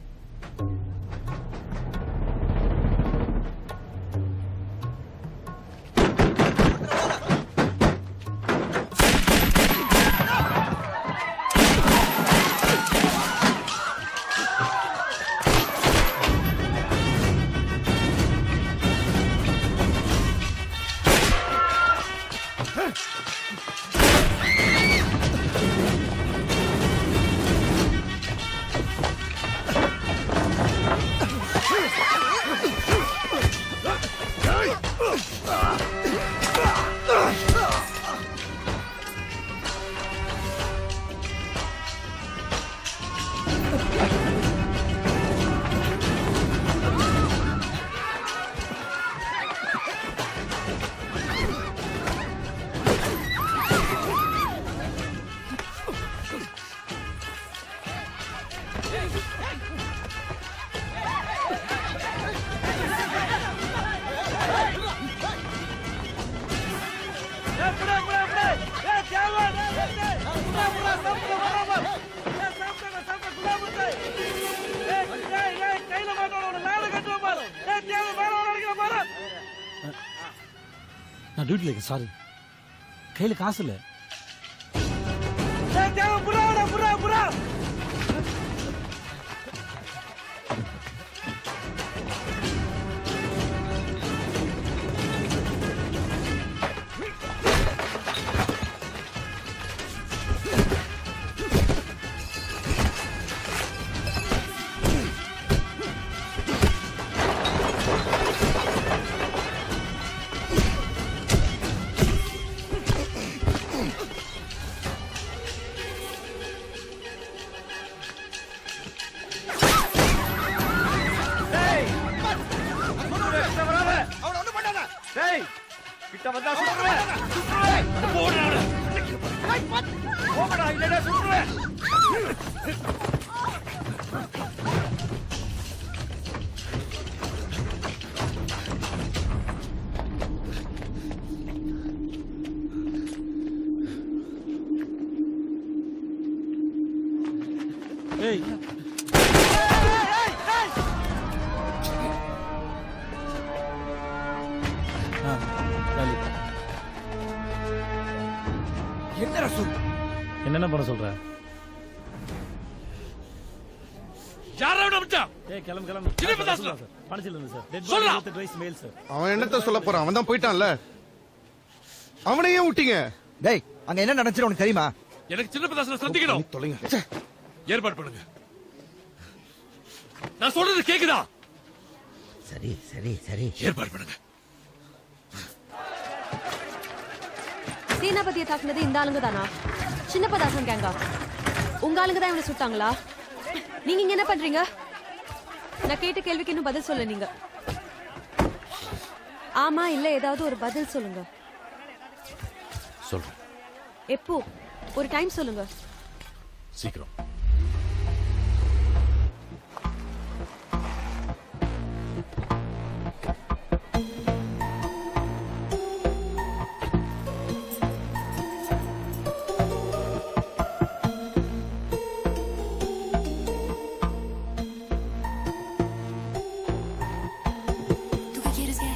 Speaker 1: நான் டியூட்டில இருக்கேன் சாரி கையில காசு இல்ல
Speaker 16: கிட்ட வந்தா சுட்டுருவேன் சுட்டுருவேன் போடா போகடா இல்லடா சுட்டுருவேன்
Speaker 5: என்ன ரசூல்
Speaker 1: என்னென்ன பண்ண சொல்ற
Speaker 7: யாரா விட்டா
Speaker 1: ஏய் கிளம்பு கிளம்பு
Speaker 7: சின்ன பதாஸ்
Speaker 1: சார் பணச்சில இருந்து சார் டெட்
Speaker 7: சொல்றா.
Speaker 1: பாடி வயசு மேல் சார்
Speaker 13: அவன் என்னத்த சொல்ல போறான் அவன் தான் போயிட்டான்ல அவனையே விட்டீங்க
Speaker 5: டேய் அங்க என்ன நடந்துச்சு உனக்கு தெரியுமா
Speaker 7: எனக்கு சின்ன பதாசன சந்திக்கணும்
Speaker 13: தொலைங்க
Speaker 7: ஏற்பாடு பண்ணுங்க நான் சொல்றது கேக்குதா
Speaker 9: சரி சரி சரி
Speaker 7: ஏற்பாடு பண்ணுங்க
Speaker 19: சேனாபதியை தாக்குனது இந்த ஆளுங்க தானா சின்னப்பதாசன் கேங்கா உங்க ஆளுங்க தான் இவனை சுட்டாங்களா நீங்க இங்க என்ன பண்றீங்க நான் கேட்ட கேள்விக்கு இன்னும் பதில் சொல்ல நீங்க ஆமா இல்ல ஏதாவது ஒரு பதில் சொல்லுங்க
Speaker 7: சொல்றேன்
Speaker 19: எப்போ ஒரு டைம் சொல்லுங்க
Speaker 7: சீக்கிரம்
Speaker 22: ¿Tú qué quieres que?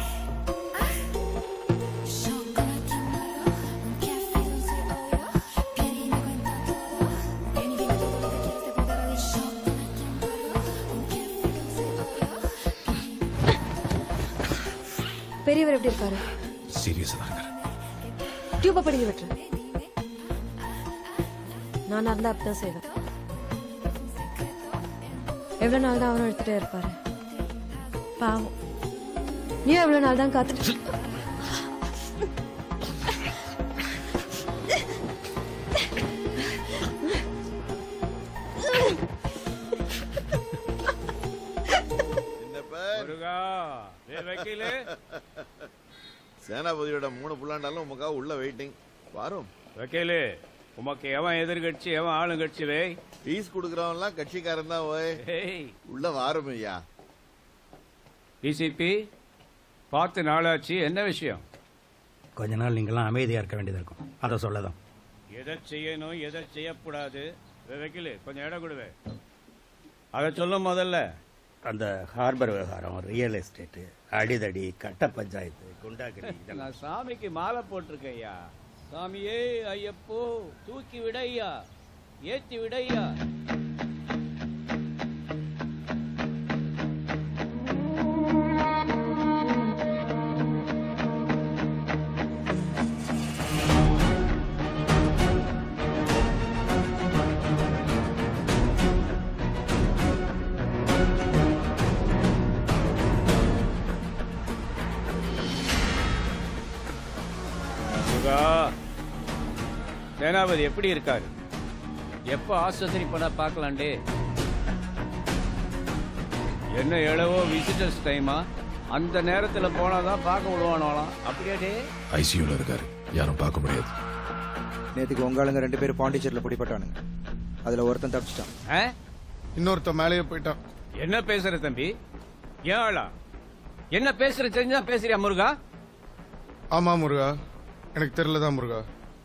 Speaker 22: Chocolate malo, un café dulce Oreo, Penny me cuenta todo, Penny dime todo lo que quieres te puedo dar de chocolate malo, un café dulce Oreo.
Speaker 19: பெரியவர் எப்படி இருக்காரு
Speaker 7: சீரியஸா தான் இருக்காரு
Speaker 19: டியூப படிக்க விட்டுரு நான் இருந்தா அப்படிதான் செய்வேன் எவ்வளவு நாள் தான் அவனும் எடுத்துட்டே இருப்பாரு பாவம் நீ எவ்வளவு நாள் தான் காத்துட்டு
Speaker 2: முருகா
Speaker 6: வக்கீலு
Speaker 2: சேனாபதியோட மூணு புல்லாண்டாலும் உமக்காக உள்ள வெயிட்டிங் வரும்
Speaker 6: வக்கீலு உமக்கு எவன் எதிர்கட்சி எவன் ஆளுங்கட்சி வே
Speaker 2: ஃபீஸ் கொடுக்கறவன்லாம் கட்சிக்காரன் தான் ஓய் உள்ள வாரும் ஐயா
Speaker 6: டிசிபி பார்த்து நாளாச்சு என்ன விஷயம்
Speaker 17: கொஞ்ச நாள் நீங்களாம் அமைதியா இருக்க வேண்டியது இருக்கும் அதை சொல்லதான்
Speaker 6: எதை செய்யணும் எதை செய்யக்கூடாது வக்கீலு கொஞ்சம் இடம் கொடுவே அதை சொல்லும் முதல்ல
Speaker 17: அந்த ஹார்பர் விவகாரம் ரியல் எஸ்டேட்டு அடிதடி கட்ட பஞ்சாயத்து குண்டாக்கடி இதெல்லாம்
Speaker 6: நான் சாமிக்கு மாலை போட்டிருக்கேன் ஐயா சாமியே ஐயப்போ தூக்கி விடையா ஏத்தி விடையா முருகா சேனாபதி எப்படி இருக்காரு எப்போ ஆஸ்பத்திரி போனா பார்க்கலாண்டே என்ன எவ்வளவோ விசிட்டர்ஸ் டைமா அந்த நேரத்துல போனாதான் பார்க்க விடுவானோலாம் அப்படியே டே
Speaker 7: ஐசியூல இருக்காரு யாரும் பார்க்க முடியாது
Speaker 5: நேத்துக்கு உங்க ஆளுங்க ரெண்டு பேரும் பாண்டிச்சேரியில் பிடிப்பட்டானுங்க அதுல ஒருத்தன் தப்பிச்சிட்டான்
Speaker 13: இன்னொருத்த மேலேயே போயிட்டான்
Speaker 6: என்ன பேசுற தம்பி ஏன் ஆளா என்ன பேசுற தெரிஞ்சா பேசுறியா முருகா
Speaker 13: ஆமா முருகா எனக்கு தெரியலதான் முருகா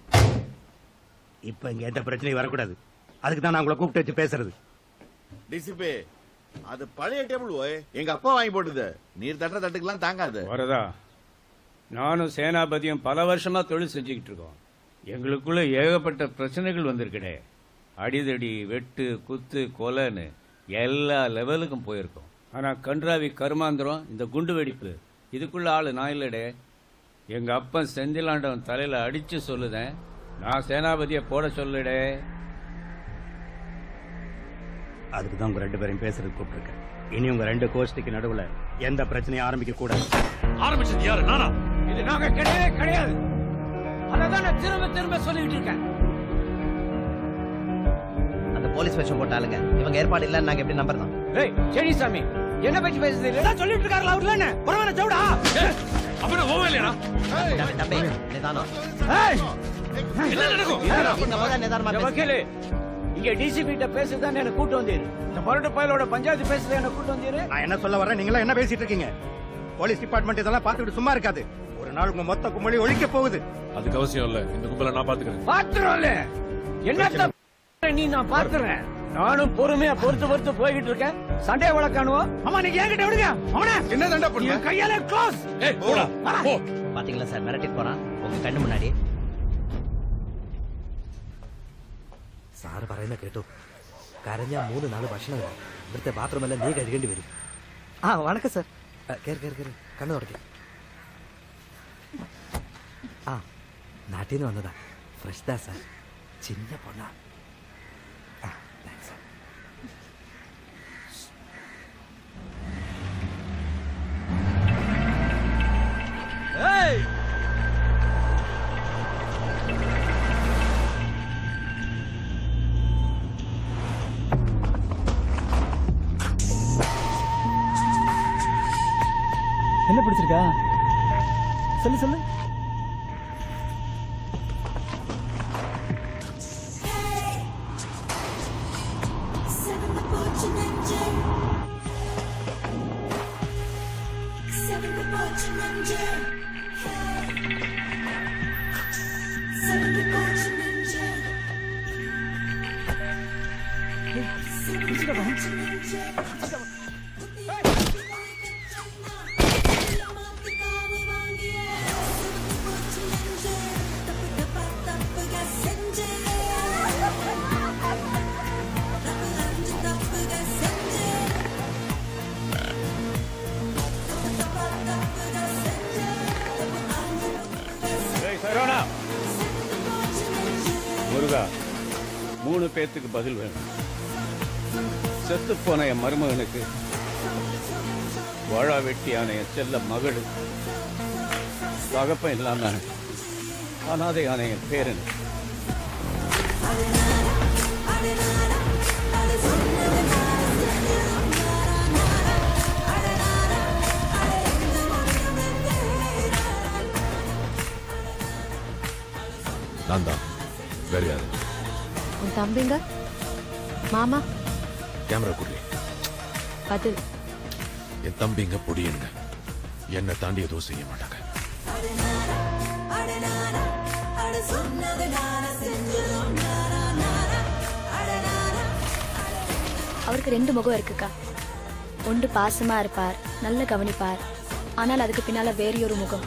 Speaker 17: இப்ப இங்க எந்த பிரச்சனையும் வரக்கூடாது அதுக்கு தான் நான் உங்களை கூப்பிட்டு வச்சு பேசுறது
Speaker 2: டிசிபி அது பழைய டேபிள் ஓய் எங்க அப்பா வாங்கி போட்டது நீர் தட்டுற தட்டுக்கெல்லாம் தாங்காது
Speaker 6: வரதா நானும் சேனாபதியும் பல வருஷமா தொழில் செஞ்சுக்கிட்டு இருக்கோம் எங்களுக்குள்ள ஏகப்பட்ட பிரச்சனைகள் வந்திருக்குடே அடிதடி வெட்டு குத்து கொலைன்னு எல்லா லெவலுக்கும் போயிருக்கோம் ஆனா கன்றாவி கருமாந்திரம் இந்த குண்டு வெடிப்பு இதுக்குள்ள ஆளு நான் இல்லடே எங்க அப்பன் செந்திலாண்டவன் தலையில அடிச்சு சொல்லுதேன் நான் சேனாபதியை போட சொல்லுடே
Speaker 17: அதுக்கு தான் உங்க ரெண்டு பேரையும் பேசுறதுக்கு கூப்பிட்டுருக்கேன் இனி உங்க ரெண்டு கோஷ்டிக்கு நடுவுல எந்த பிரச்சனையும் ஆரம்பிக்க கூடாது
Speaker 7: ஆரம்பிச்சது யாரு நானா
Speaker 6: இது நாங்க கிடையவே கிடையாது அததான் நான் திரும்ப திரும்ப சொல்லிட்டு இருக்கேன்
Speaker 9: அந்த போலீஸ் வேஷம் போட்டாளுங்க இவங்க ஏற்பாடு இல்லைன்னு நாங்க எப்படி நம்பர் தான்
Speaker 6: ஏய் செடிசாமி என்ன பத்தி பேசுறது இல்ல சொல்லிட்டு இருக்காருல அவர்ல என்ன பரவாயில்ல சவுடா
Speaker 7: அப்புறம் ஓவே இல்லையா
Speaker 9: தம்பி, தம்பி நிதானம்
Speaker 6: என்ன நடக்கும்
Speaker 9: இந்த முத நிதானமா பேசு.
Speaker 6: வக்கீலு இங்க டிசிபி கிட்ட பேசுதான் என்ன கூட்டு வந்தீரு இந்த பரட்டு பயலோட பஞ்சாயத்து பேசுறது என்ன கூட்டு வந்தீரு
Speaker 17: நான் என்ன சொல்ல வரேன் நீங்களா என்ன பேசிட்டு இருக்கீங்க போலீஸ் டிபார்ட்மெண்ட் இதெல்லாம் பார்த்துக்கிட்டு சும்மா இருக்காது ஒரு நாள் உங்க மொத்த கும்பலி ஒழிக்க போகுது
Speaker 7: அதுக்கு அவசியம் இல்ல இந்த கும்பலை நான் பாத்துக்கிறேன்
Speaker 6: பாத்துறோம்ல என்ன நீ நான் பாத்துறேன் நானும் பொறுமையா பொறுத்து பொறுத்து போய்கிட்டு இருக்கேன் சண்டே வழக்கானுவோம் ஆமா நீங்க என்கிட்ட விடுங்க அவன
Speaker 13: என்ன தண்டா
Speaker 6: என் கையால க்ளோஸ்
Speaker 9: பாத்தீங்களா சார் மிரட்டிட்டு போறான் உங்க கண்ணு முன்னாடி
Speaker 16: സാറ് പറയുന്ന കേട്ടു കരഞ്ഞാ മൂന്ന് നാല് ഭക്ഷണമില്ല ഇവിടുത്തെ ബാത്റൂമെല്ലാം നീ കഴുകേണ്ടി വരും ആ വണക്കം സാർ കയറി കയറി കയറി കണ്ണു തുടക്കി ആ നാട്ടിൽ നിന്ന് വന്നതാ ഫ്രഷ് ദാ സാർ ചിന്ന പൊണ്ണാ ആ താങ്ക്സ് സാർ
Speaker 4: Hey!
Speaker 8: என்ன பிடிச்சிருக்கா சொல்லு சொல்லு
Speaker 6: ஏய், சரவணா முருகா மூணு பேத்துக்கு பதில் வேணும் செத்து போன என் மருமகனுக்கு வாழா வெட்டியான என் செல்ல மகள் தகப்பன் இல்லாம அனாதையான என் பேரன்
Speaker 7: நான் தான் வேற யாரு
Speaker 19: உன் தம்பிங்க மாமா
Speaker 7: கேமரா குடி
Speaker 19: பதில்
Speaker 7: என் தம்பிங்க பொடியனுங்க என்னை தாண்டி எதுவும் செய்ய மாட்டாங்க
Speaker 11: அவருக்கு ரெண்டு முகம் இருக்குக்கா ஒன்று பாசமா இருப்பார் நல்ல கவனிப்பார் ஆனால் அதுக்கு பின்னால வேறையொரு முகம்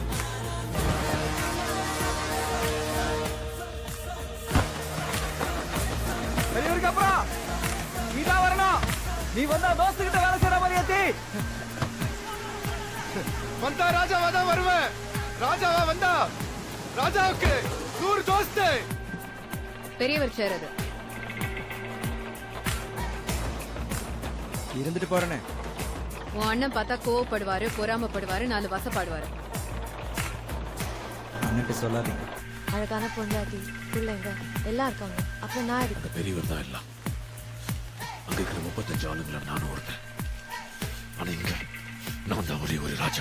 Speaker 4: பெரியவருக்கு அப்புறம் நீதான் வரணும் நீ வந்தா தோஸ்து கிட்ட வேலை செய்யற மாதிரியாத்தி
Speaker 13: வந்தா ராஜாவா தான் வருவேன் ராஜாவா வந்தா ராஜாவுக்கு நூறு தோஸ்து
Speaker 21: பெரியவர் சேர் அது
Speaker 18: இருந்துட்டு போறேனே
Speaker 21: உன் அண்ணன் பார்த்தா கோவப்படுவாரு பொறாமப்படுவாரு நாலு வசப்பாடுவாரு
Speaker 18: அண்ணன்ட்டு சொல்லாதீங்க
Speaker 19: அழகான பொண்டாட்டி பிள்ளைங்க எல்லாம் இருக்காங்க அப்புறம் நான் இருக்கு
Speaker 7: அந்த பெரியவர் தான் எல்லாம் அங்க இருக்கிற முப்பத்தஞ்சு ஆளுங்கள நானும் ஒருத்தன் ஆனா இங்க நான் தான் ஒரே ஒரு ராஜா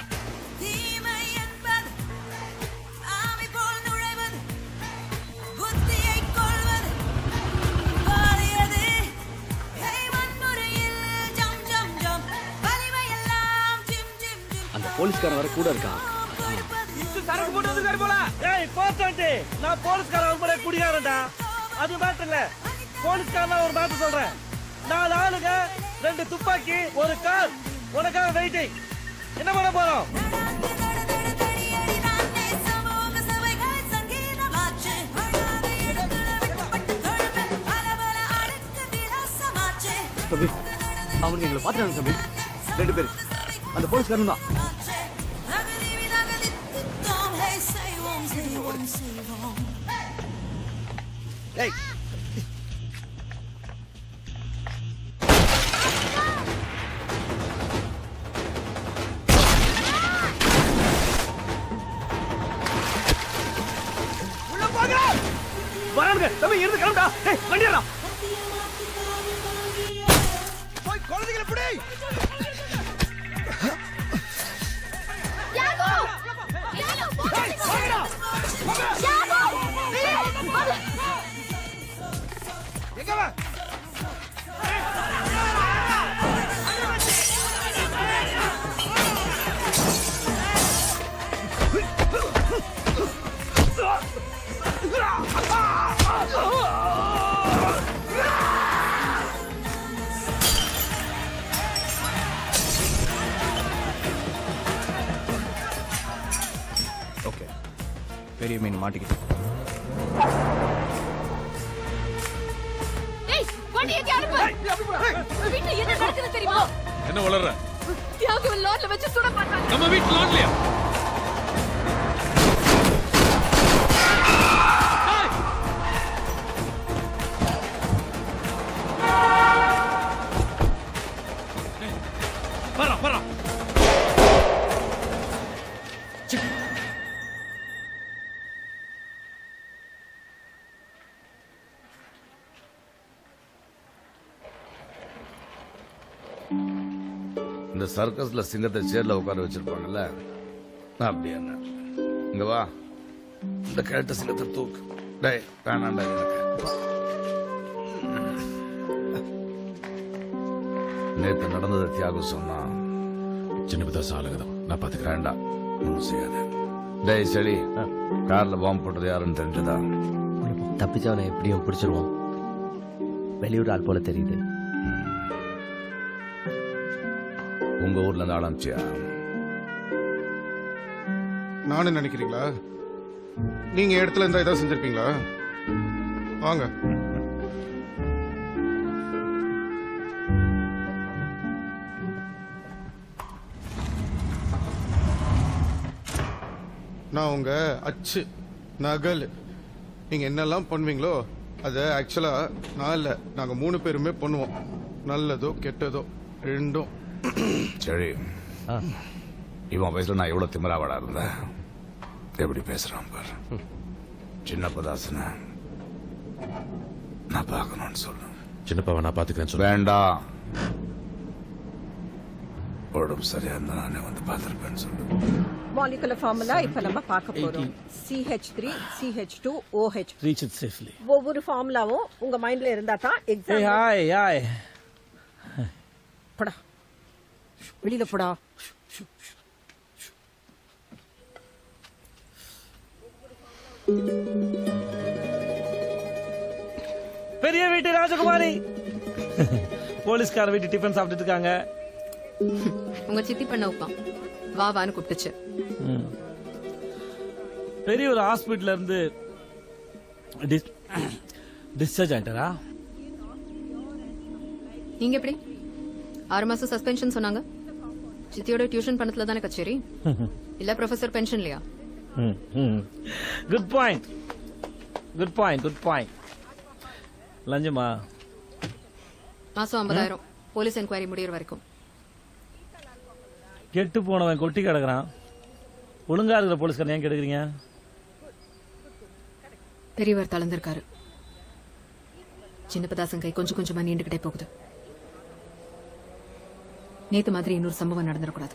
Speaker 16: அந்த போலீஸ்காரன் வர கூட இருக்கான்
Speaker 4: சரக்கு போட்டு வந்திருக்காரு போல
Speaker 16: ஏய் போட்டாண்டி நான் போலீஸ்காரன் உட்பட குடிகாரன்டா அது மேட்டர் இல்ல போலீஸ்காரன் ஒரு மேட்டர் சொல்றேன் நாலு ஆளுங்க ரெண்டு துப்பாக்கி ஒரு கார் உனக்காக வெயிட்டிங் என்ன பண்ண போறோம்
Speaker 4: தம்பி அவனுக்கு எங்களை பாத்துறாங்க தம்பி ரெண்டு பேர் அந்த போலீஸ்காரன் தான்
Speaker 16: ஏய்
Speaker 4: உள்ள போங்க வரானுங்க தம்பி இருந்து கிளம்புடா ஏய் வண்டிடா போய் குழந்தைகளை பிடி எங்க வா
Speaker 18: ஓகே பெரிய மீன் மாட்டிக்கிட்டு
Speaker 7: என்ன வளர்ற
Speaker 21: தியாகு லாட்ல வச்சு சுட பார்த்தாங்க
Speaker 7: நம்ம வீட்டு லாட்லயா
Speaker 16: வரா வரா
Speaker 2: இந்த சர்க்கஸ்ல சிங்கத்தை சேர்ல உட்கார வச்சிருப்பாங்கல்ல நான் அப்படி என்ன இங்க வா இந்த கேட்ட சிங்கத்தை தூக்கு டேய் வேணாண்டா எனக்கு நேத்து நடந்ததை தியாகு சொன்னா
Speaker 7: சின்னப்பதா சாலகதம் நான் பாத்துக்கிறேன்
Speaker 2: வேண்டாம் ஒன்றும் செய்யாத டேய் செடி கார்ல பாம்பு போட்டது யாருன்னு தெரிஞ்சதா
Speaker 9: தப்பிச்சவனை எப்படியும் பிடிச்சிருவோம் வெளியூர் ஆள் போல தெரியுது
Speaker 2: உங்க ஊர்ல இருந்து ஆரம்பிச்சியா
Speaker 13: நானும் நினைக்கிறீங்களா நீங்க இடத்துல இருந்தா ஏதாவது செஞ்சிருப்பீங்களா வாங்க நான் உங்க அச்சு நகல் நீங்க என்னெல்லாம் பண்ணுவீங்களோ அதை ஆக்சுவலா நான் இல்ல நாங்க மூணு பேருமே பண்ணுவோம் நல்லதோ கெட்டதோ ரெண்டும்
Speaker 2: சரி இவன் வயசுல நான் எவ்வளவு திமிராவடா இருந்தேன் எப்படி பேசுறான் பாரு சின்ன பதாசன நான் பார்க்கணும்னு சொல்லு
Speaker 7: சின்னப்பாவை நான் பாத்துக்கிறேன் சொல்லு
Speaker 2: வேண்டாம் உடம்பு சரியா இருந்தா நானே வந்து பார்த்திருப்பேன்னு சொல்லு
Speaker 12: மாலிகுலர் ஃபார்முலா இப்ப நம்ம பார்க்க போறோம் CH three CH two OH
Speaker 1: reach it safely
Speaker 12: ஒவ்வொரு ஃபார்முலாவும் உங்க மைண்ட்ல இருந்தா தான்
Speaker 1: ஏய்
Speaker 12: எக்ஸாம்
Speaker 1: ஹாய் ஹாய்
Speaker 12: போடா வெளியில போடா
Speaker 1: பெரிய வீட்டு ராஜகுமாரி போலீஸ்கார வீட்டு டிஃபன் சாப்பிட்டுட்டு இருக்காங்க
Speaker 21: உங்க சித்தி பண்ண உப்பான் வா வான்னு கூப்பிட்டுச்சு
Speaker 1: ம். பெரிய ஒரு ஹாஸ்பிட்டல்ல இருந்து டிஸ்சார்ஜ் ஆயிட்டாரா
Speaker 21: நீங்க எப்படி ஆறு மாசம் சஸ்பென்ஷன் சொன்னாங்க சித்தியோட டியூஷன் பண்ணதுல தானே கச்சேரி இல்ல ப்ரொஃபசர் பென்ஷன்லயா
Speaker 1: good point good point good point லஞ்சமா
Speaker 21: மாசம் ஐம்பதாயிரம் போலீஸ் என்கொயரி முடியற வரைக்கும்
Speaker 1: கெட்டு போனவன் கொட்டி கிடக்குறான் ஒழுங்கா இருக்கிற போலீஸ்காரன் ஏன் கெடுக்குறீங்க
Speaker 21: பெரியவர் தளர்ந்திருக்காரு சின்னப்பதாசன் கை கொஞ்சம் கொஞ்சமா நீண்டுகிட்டே போகுது நேத்து மாதிரி இன்னொரு சம்பவம் நடந்துடக்கூடாது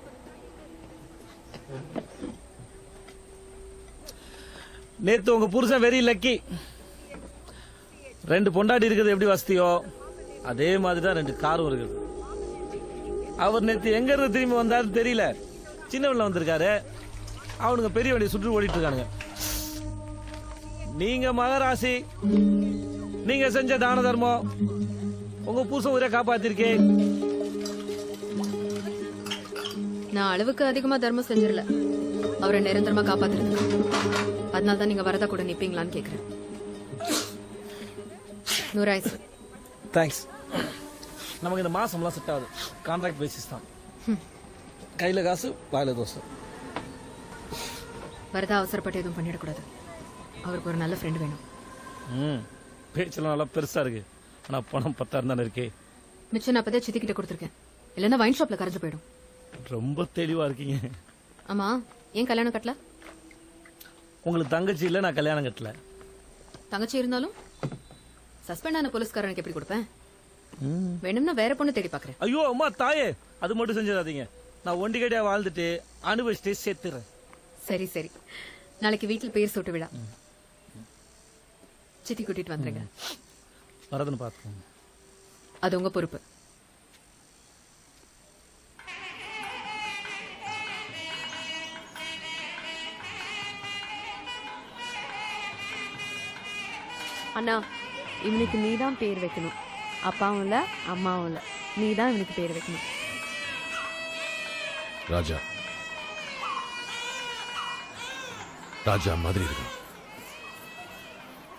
Speaker 1: நேத்து உங்க புருஷன் வெரி லக்கி ரெண்டு பொண்டாட்டி இருக்கிறது எப்படி வசதியோ அதே மாதிரி தான் ரெண்டு காரும் இருக்குது அவர் நேத்து எங்க இருந்து திரும்பி வந்தாரு தெரியல சின்னவன்ல வந்திருக்காரு அவனுங்க பெரிய வண்டி சுற்றி ஓடிட்டு இருக்கானுங்க நீங்க மகராசி நீங்க செஞ்ச தான தர்மம் உங்க புருஷன் உயிரை காப்பாத்திருக்கேன்
Speaker 21: நான் அளவுக்கு அதிகமா தர்மம் செஞ்சிடல அவரை நிரந்தரமா காப்பாத்துறது அதனால தான் நீங்க வரதா கூட நிப்பீங்களான்னு கேக்குறேன் நூறாயிசு
Speaker 1: தேங்க்ஸ் நமக்கு இந்த மாசம்லாம் செட் ஆகுது கான்ட்ராக்ட் பேசிஸ் தான் கையில காசு வாயில தோசை
Speaker 21: வரதா அவசரப்பட்டு எதுவும் பண்ணிடக்கூடாது அவருக்கு ஒரு நல்ல ஃப்ரெண்ட் வேணும்
Speaker 1: ம் பேச்செல்லாம் நல்லா பெருசா இருக்கு ஆனா பணம் பத்தாயிரம் தானே இருக்கே
Speaker 21: மிச்சம் நான் அப்பதான் சித்தி கிட்ட கொடுத்துருக்கேன் இல்லைன்னா வைன் ஷாப்ல கரைஞ்சு போயிடும்
Speaker 1: ரொம்ப தெளிவா இருக்கீங்க
Speaker 21: ஆமா ஏன் கல்யாணம் கட்டல
Speaker 1: உங்களுக்கு தங்கச்சி இல்ல நான் கல்யாணம் கட்டல
Speaker 21: தங்கச்சி இருந்தாலும் சஸ்பெண்ட் ஆன போலீஸ்காரனுக்கு எப்படி கொடுப்பேன் வேணும்னா வேற பொண்ணு தேடி பாக்குறேன்
Speaker 1: ஐயோ அம்மா தாயே அது மட்டும் செஞ்சிடாதீங்க நான் ஒண்டிகடியா வாழ்ந்துட்டு அனுபவிச்சுட்டு சேர்த்துறேன்
Speaker 21: சரி சரி நாளைக்கு வீட்டில் பேர் சூட்டு விழா சித்தி கூட்டிட்டு வந்துருங்க
Speaker 1: வரதுன்னு பார்த்துக்கோங்க
Speaker 21: அது உங்க பொறுப்பு
Speaker 19: அண்ணா இவனுக்கு நீ தான் பேர் வைக்கணும் அப்பாவும் இல்ல அம்மாவும் இல்ல நீ தான் இவனுக்கு பேர் வைக்கணும்
Speaker 7: ராஜா ராஜா மாதிரி இருக்கும்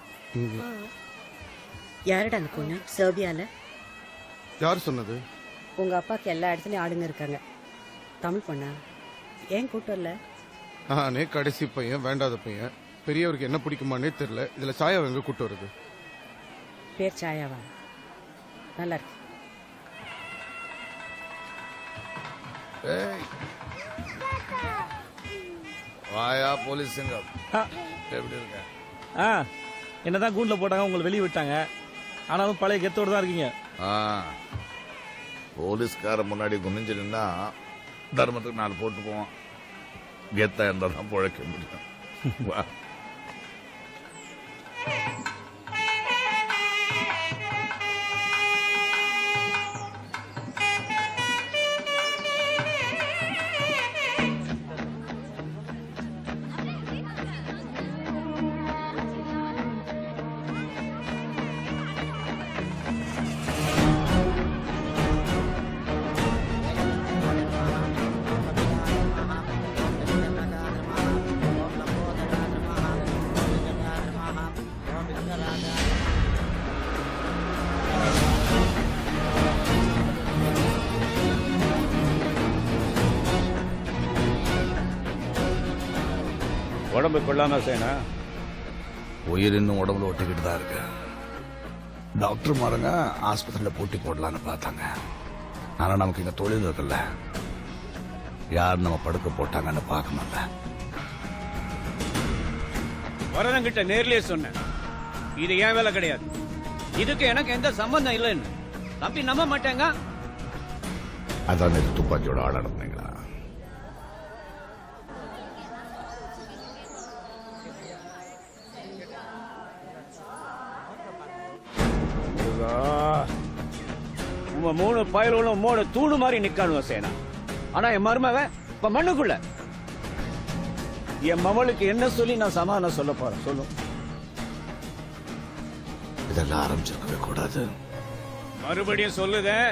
Speaker 3: யாரடா அந்த பொண்ணு சர்பியால
Speaker 13: யார் சொன்னது
Speaker 3: உங்க அப்பாவுக்கு எல்லா இடத்துலயும் ஆளுங்க இருக்காங்க தமிழ் பொண்ணா ஏன் கூட்டம் இல்ல
Speaker 13: நானே கடைசி பையன் வேண்டாத பையன் பெரியவருக்கு என்ன பிடிக்குமானே தெரியல இதுல சாயாவை எங்க கூட்டு வருது
Speaker 3: பேர் சாயாவா நல்லா இருக்கு
Speaker 2: ஏய் வாயா போலீஸ் சிங்கம் எப்படி இருக்க
Speaker 1: ஆ என்னதான் கூண்டில் போட்டாங்க உங்களை வெளியே விட்டாங்க ஆனாலும் பழைய கெத்தோடு தான் இருக்கீங்க
Speaker 2: ஆ போலீஸ்கார முன்னாடி குனிஞ்சு நின்னா தர்மத்துக்கு நாலு போட்டு போவான் கெத்தா இருந்தா தான் பிழைக்க முடியும் வா
Speaker 6: உடம்பு கொள்ளாம சேனா
Speaker 2: உயிர் இன்னும் உடம்புல ஒட்டிக்கிட்டு தான் இருக்கு டாக்டர் மாருங்க ஆஸ்பத்திரியில் போட்டி போடலான்னு பார்த்தாங்க ஆனா நமக்கு இங்க தொழில் இருக்குல்ல யார் நம்ம படுக்க போட்டாங்கன்னு பார்க்கணும்ல
Speaker 6: வரதன் கிட்ட நேர்லயே சொன்னேன் இது ஏன் வேலை கிடையாது இதுக்கு எனக்கு எந்த சம்பந்தம் இல்லைன்னு தம்பி நம்ப மாட்டேங்க
Speaker 2: அதான் நேத்து துப்பாக்கியோட ஆள் அனுப்புனீங்களா
Speaker 6: உங்க மூணு பயல்களும் மூணு தூணு மாதிரி நிக்கானுவ சேனா ஆனா என் மருமவன் இப்ப மண்ணுக்குள்ள என் மவளுக்கு என்ன சொல்லி நான் சமாதானம் சொல்ல போறேன் சொல்லும்
Speaker 2: இதெல்லாம் ஆரம்பிச்சிருக்கவே கூடாது
Speaker 6: மறுபடியும் சொல்லுதேன்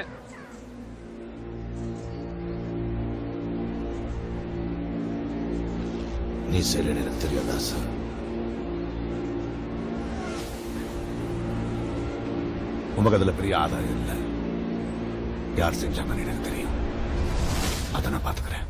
Speaker 2: நீ செய்யலன்னு எனக்கு தெரியாதா சார் உமக்கு அதுல பெரிய ஆதாயம் இல்லை யார் செஞ்சாங்கன்னு எனக்கு தெரியும் அதை நான் பாத்துக்கிறேன்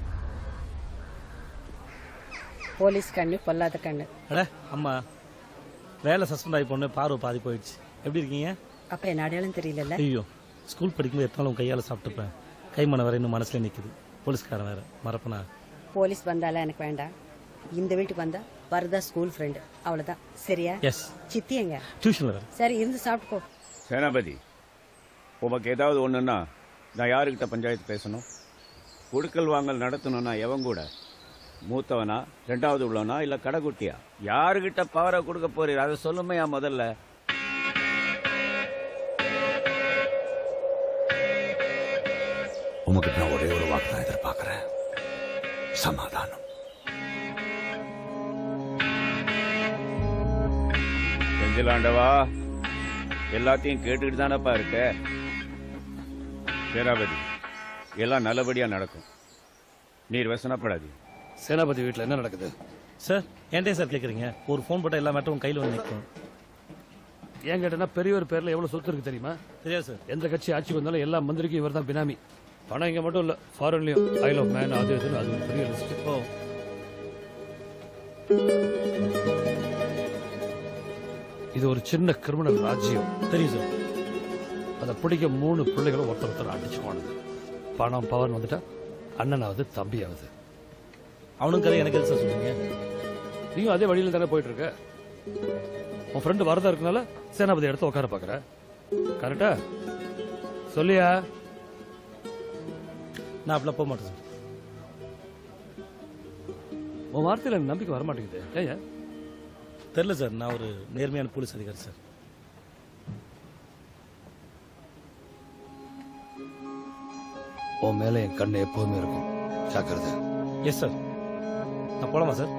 Speaker 3: போலீஸ் கண்ணு பொல்லாத கண்ணு
Speaker 1: அட அம்மா வேலை சஸ்பெண்ட் ஆகி பொண்ணு பார்வை பாதி போயிடுச்சு எப்படி இருக்கீங்க
Speaker 3: அப்ப என்ன அடையாளம் தெரியலல்ல
Speaker 1: ஐயோ ஸ்கூல் படிக்கும்போது எத்தனாலும் உன் கையால் சாப்பிட்டுப்பேன் கைமனை வேற இன்னும் மனசுல நிக்குது போலீஸ்காரன் வேற மறப்பனா
Speaker 3: போலீஸ் வந்தாலும் எனக்கு வேண்டாம் இந்த வீட்டுக்கு வந்தா வரதா ஸ்கூல் ஃப்ரெண்டு அவ்வளவுதான் சரியா
Speaker 1: எஸ்
Speaker 3: சித்தி எங்க
Speaker 1: டியூஷன்ல வேற
Speaker 3: சரி இருந்து சாப்பிட்டு போ
Speaker 6: சேனாபதி உமக்கு ஏதாவது ஒண்ணுன்னா நான் யாருக்கிட்ட பஞ்சாயத்து பேசணும் கொடுக்கல் வாங்கல் நடத்தணும்னா எவன் கூட மூத்தவனா ரெண்டாவது உள்ளவனா இல்ல கடைக்குட்டியா யாருகிட்ட பவரை கொடுக்க போறீர் அதை சொல்லுமையா முதல்ல
Speaker 2: உமக்கு நான் ஒரே ஒரு வாக்கு தான் எதிர்பார்க்கிறேன் சமாதானம்
Speaker 6: செந்திலாண்டவா எல்லாத்தையும் கேட்டுக்கிட்டு தானப்பா இருக்க சேனாபதி எல்லாம் நல்லபடியா நடக்கும் நீர் வசனப்படாது
Speaker 15: சேனாபதி வீட்டில் என்ன நடக்குது
Speaker 1: சார் ஏன்டே சார் கேட்குறீங்க ஒரு ஃபோன் போட்டால் எல்லா மேட்டரும் கையில் வந்து நிற்கும்
Speaker 15: ஏன் கேட்டனா பெரியவர் பேர்ல எவ்வளவு சொத்து இருக்கு தெரியுமா
Speaker 1: தெரியாது சார்
Speaker 15: எந்த கட்சி ஆட்சிக்கு வந்தாலும் எல்லா மந்திரிக்கும் இவர் தான் பினாமி பணம் இங்க மட்டும் இல்ல ஃபாரின்லயும் ஐ லவ் மேன் அது இதுன்னு அது ஒரு பெரிய லிஸ்ட்
Speaker 1: ஓ
Speaker 15: இது ஒரு சின்ன கிரிமினல் ராஜ்யம்
Speaker 1: தெரியும் சார்
Speaker 15: அதை பிடிக்க மூணு பிள்ளைகளும் ஒருத்தர் ஒருத்தர் அடிச்சுவானுங்க பணம் பவர் வந்துட்டா அண்ணனாவது தம்பியாவது
Speaker 1: அவனும் கதை எனக்கு எது சார் சொல்றீங்க
Speaker 15: நீயும் அதே வழியில தானே போயிட்டு இருக்க உன் ஃப்ரெண்டு வரதா இருக்கனால சேனாபதி இடத்த உட்கார பாக்குற கரெக்டா சொல்லியா
Speaker 1: நான் அப்படிலாம் போக மாட்டேன் சார்
Speaker 15: உன் வார்த்தையில எனக்கு நம்பிக்கை வர மாட்டேங்குது ஏன்
Speaker 1: தெரில சார் நான் ஒரு நேர்மையான போலீஸ் அதிகாரி சார்
Speaker 15: உன் மேல என் கண்ணு எப்பவுமே இருக்கும் ஜாக்கிரதை
Speaker 1: எஸ் சார் நான் போலாமா சார்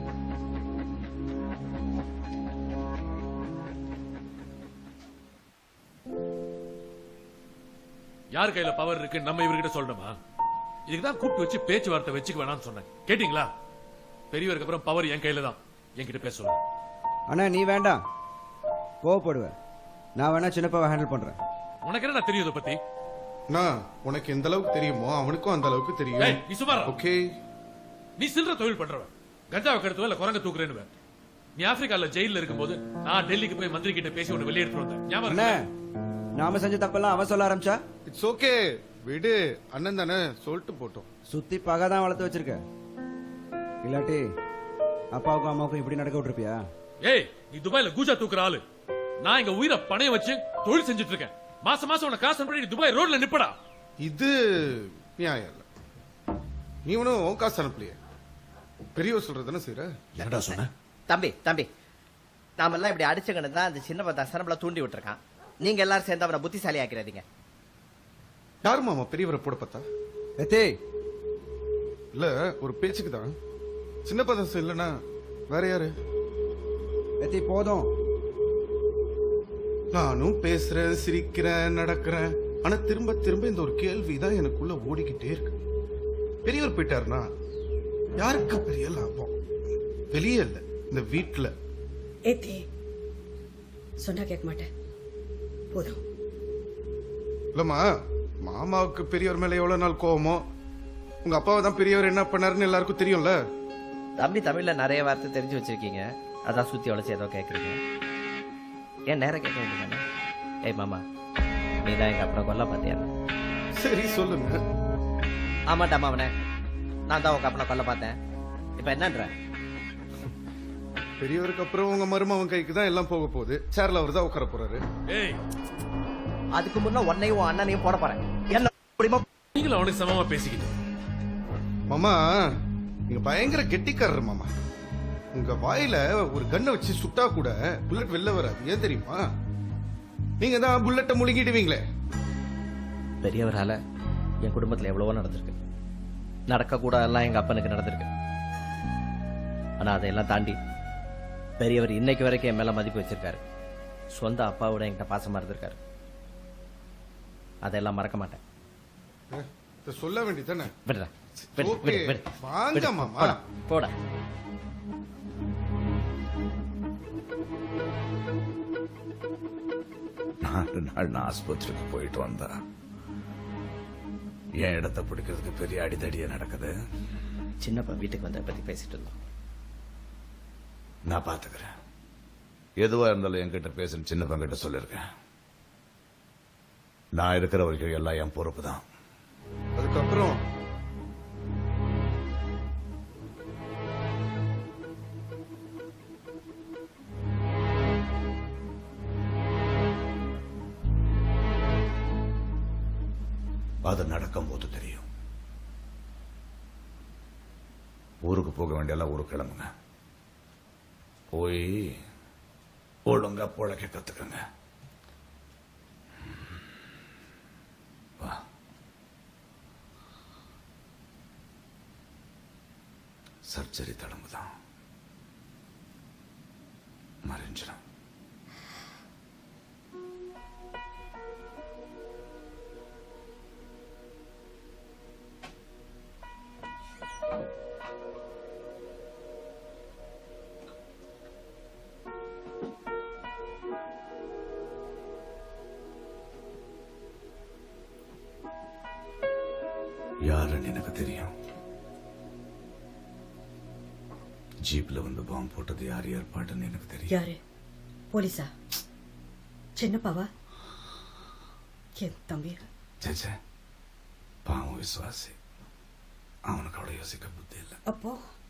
Speaker 7: யார் கையில பவர் இருக்கு நம்ம இவர்கிட்ட சொல்லணுமா இதுக்கு தான் கூப்பிட்டு வச்சு பேச்சுவார்த்தை வச்சுக்க வேணாம்னு சொன்னேன் கேட்டீங்களா பெரியவருக்கு அப்புறம் பவர் என் கையில தான் என்கிட்ட பேச சொல்லுங்க
Speaker 18: அண்ணா நீ வேண்டாம் கோவப்படுவேன் நான் வேணா சின்னப்பாவை ஹேண்டில் பண்றேன்
Speaker 7: உனக்கு என்ன தெரியும் இதை பத்தி
Speaker 13: நான் உனக்கு எந்த அளவுக்கு தெரியுமோ அவனுக்கும் அந்த அளவுக்கு
Speaker 7: ஏய்,
Speaker 13: தெரியும்
Speaker 7: நீ சும்மா இரு.
Speaker 13: ஓகே
Speaker 7: நீ சில்லற தொழில் பண்றவன் கஞ்சாவை கடத்துவ இல்ல குரங்க தூக்குறேன்னு நீ ஆப்பிரிக்கால ஜெயில இருக்கும்போது நான் டெல்லிக்கு போய் மந்திரி கிட்ட பேசி உன்னை வெளியே எடுத்துட்டு வந்தேன் ஞாபகம்
Speaker 18: அண்ணே
Speaker 7: இருக்கா?
Speaker 18: நாம செஞ்ச தப்பெல்லாம் அவன் சொல்ல ஆரம்பிச்சா
Speaker 13: இட்ஸ் ஓகே விடு அண்ணன் தானே சொல்லிட்டு போட்டோம்
Speaker 18: சுத்தி பகை தான் வளர்த்து வச்சிருக்க இல்லாட்டி அப்பாவுக்கும் அம்மாவுக்கும் இப்படி நடக்க விட்டுருப்பியா
Speaker 7: ஏய் நீ துபாயில கூஜா தூக்குற ஆளு நான் இங்க உயிரை பணைய வச்சு தொழில் செஞ்சுட்டு இருக்கேன் மாசம் மாசம் உன காசு அனுப்பி நீ துபாய் ரோட்ல நிப்படா
Speaker 13: இது நியாயம் இல்ல நீ ஒன்னும் உன் காசு அனுப்பலையே பெரியவர் சொல்றதுதானே செய்யற
Speaker 2: என்னடா சொன்ன
Speaker 9: தம்பி தம்பி நாமெல்லாம் இப்படி அடிச்சங்கன்னு தான் அந்த சின்ன பத்தா சரம்பல தூண்டி விட்டுருக்கான் நீங்க எல்லாரும் சேர்ந்து அவனை புத்திசாலி ஆக்கிறாதீங்க
Speaker 13: யார் மாமா பெரியவரை போட பார்த்தா
Speaker 18: எத்தே
Speaker 13: இல்ல ஒரு பேச்சுக்கு தான் சின்ன பதசம் இல்லனா வேற யாரு
Speaker 18: எத்தி போதும்
Speaker 13: நானும் பேசுறேன் சிரிக்கிறேன் நடக்கிறேன் ஆனா திரும்ப திரும்ப இந்த ஒரு கேள்வி தான் எனக்குள்ள ஓடிக்கிட்டே இருக்கு பெரியவர் போயிட்டாருன்னா யாருக்கு பெரிய லாபம் வெளியே இல்ல இந்த வீட்டுல
Speaker 3: ஏத்தி சொன்னா கேட்க மாட்டேன் போதும்
Speaker 13: இல்லம்மா மாமாவுக்கு பெரியவர் மேல எவ்வளவு நாள் கோவமோ உங்க அப்பாவை தான் பெரியவர் என்ன பண்ணாருன்னு எல்லாருக்கும் தெரியும்ல
Speaker 9: தம்பி தமிழ்ல நிறைய வார்த்தை தெரிஞ்சு வச்சிருக்கீங்க அதான் சுத்தி உழைச்சி ஏதோ கேக்குறீங்க ஏன் நேரம் கேட்க வேண்டியதானே ஏய் மாமா நீ தான் எங்க அப்பனை கொல்ல பாத்தியா
Speaker 13: சரி சொல்லுங்க
Speaker 9: ஆமாட்டா மாமனே நான் தான் உங்க அப்பனை கொல்ல பார்த்தேன் இப்ப என்னன்ற
Speaker 13: பெரியவருக்கு அப்புறம் உங்க மருமவன் கைக்கு தான் எல்லாம் போக போகுது சேர்ல அவர் தான் உட்கார போறாரு
Speaker 7: ஏய்
Speaker 9: அதுக்கு முன்ன உன்னையும் உன் அண்ணனையும் போட போறேன் என்ன முடியுமா
Speaker 7: நீங்களும் அவனுக்கு சமமா பேசிக்கிட்டு
Speaker 13: மாமா நீங்க பயங்கர கெட்டிக்காரர் மாமா உங்க வாயில ஒரு கண்ணை வச்சு சுட்டா கூட புல்லட் வெளில வராது ஏன் தெரியுமா நீங்க தான் புல்லட்டை முழுங்கிடுவீங்களே
Speaker 9: பெரியவரால என் குடும்பத்துல எவ்வளவோ நடந்திருக்கு நடக்க கூட எல்லாம் எங்க அப்பனுக்கு நடந்திருக்கு ஆனா அதையெல்லாம் தாண்டி பெரியவர் இன்னைக்கு வரைக்கும் என் மேல மதிப்பு வச்சிருக்காரு சொந்த அப்பாவோட என்கிட்ட பாசமா இருந்திருக்காரு அதெல்லாம் மறக்க மாட்டேன்
Speaker 13: அஹ், இத சொல்ல வேண்டியதானே
Speaker 9: விடுறா விடு,
Speaker 13: ஓகே
Speaker 9: விடு, விடு.
Speaker 13: வாங்க
Speaker 9: விடு,
Speaker 13: மாமா
Speaker 9: போடா, போடா
Speaker 2: நாலு நாள் நான் ஆஸ்பத்திரிக்கு போயிட்டு வந்தா என் இடத்த பிடிக்கிறதுக்கு பெரிய அடிதடியா நடக்குது
Speaker 9: சின்னப்பா வீட்டுக்கு வந்த பத்தி பேசிட்டு இருந்தோம்
Speaker 2: நான் பாத்துக்கிறேன் எதுவா இருந்தாலும் என்கிட்ட பேசுன்னு சின்ன பங்கிட்ட சொல்லிருக்கேன் நான் இருக்கிற வரைக்கும் எல்லாம் என் பொறுப்பு தான்
Speaker 13: அதுக்கப்புறம்
Speaker 2: அது நடக்கும்போது தெரியும் ஊருக்கு போக வேண்டியெல்லாம் ஊருக்கு கிளம்புங்க போய் ஒழுங்கா பொழைக்க கத்துக்கங்க வா சர்ஜரி தடம்புதான் மறைஞ்சிடும் யாருன்னு எனக்கு தெரியும் ஜீப்ல வந்து பாம்பு போட்டது யார் ஏற்பாடுன்னு எனக்கு தெரியும்
Speaker 3: யாரு போலீஸா சின்னப்பாவா என் தம்பி
Speaker 2: சேச்சே பாவம் விசுவாசி அவனுக்கு அவ்வளவு யோசிக்க புத்தி இல்லை
Speaker 3: அப்போ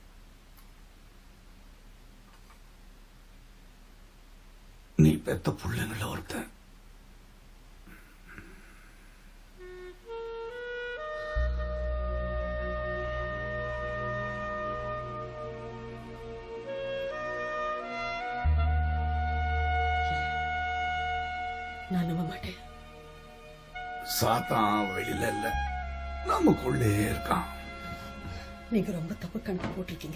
Speaker 2: நீ பெத்த பிள்ளைங்கள ஒருத்தன்
Speaker 3: நான் நம்ப மாட்டேன்
Speaker 2: சாத்தான் வெளியில இல்ல நமக்குள்ளே இருக்கான்
Speaker 3: நீங்க ரொம்ப தப்பு கணக்கு போட்டிருக்கீங்க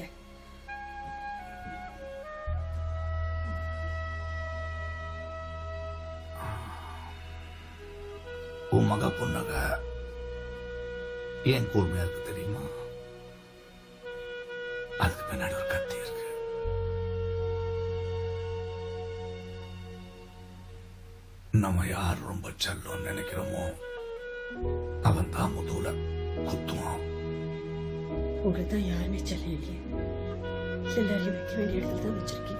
Speaker 2: உன் மக பொண்ணக ஏன் கூர்மையா இருக்கு தெரியுமா அதுக்கு பின்னாடி ஒரு கத்தி இருக்கு நம்ம யார் ரொம்ப செல்லோம்னு நினைக்கிறோமோ அவன் தான் முதுகுல குத்துவான்
Speaker 3: உங்களை தான் யாருமே சொல்ல இல்லையே எல்லாரையும் வைக்க வேண்டிய இடத்துல தான் வச்சிருக்கீங்க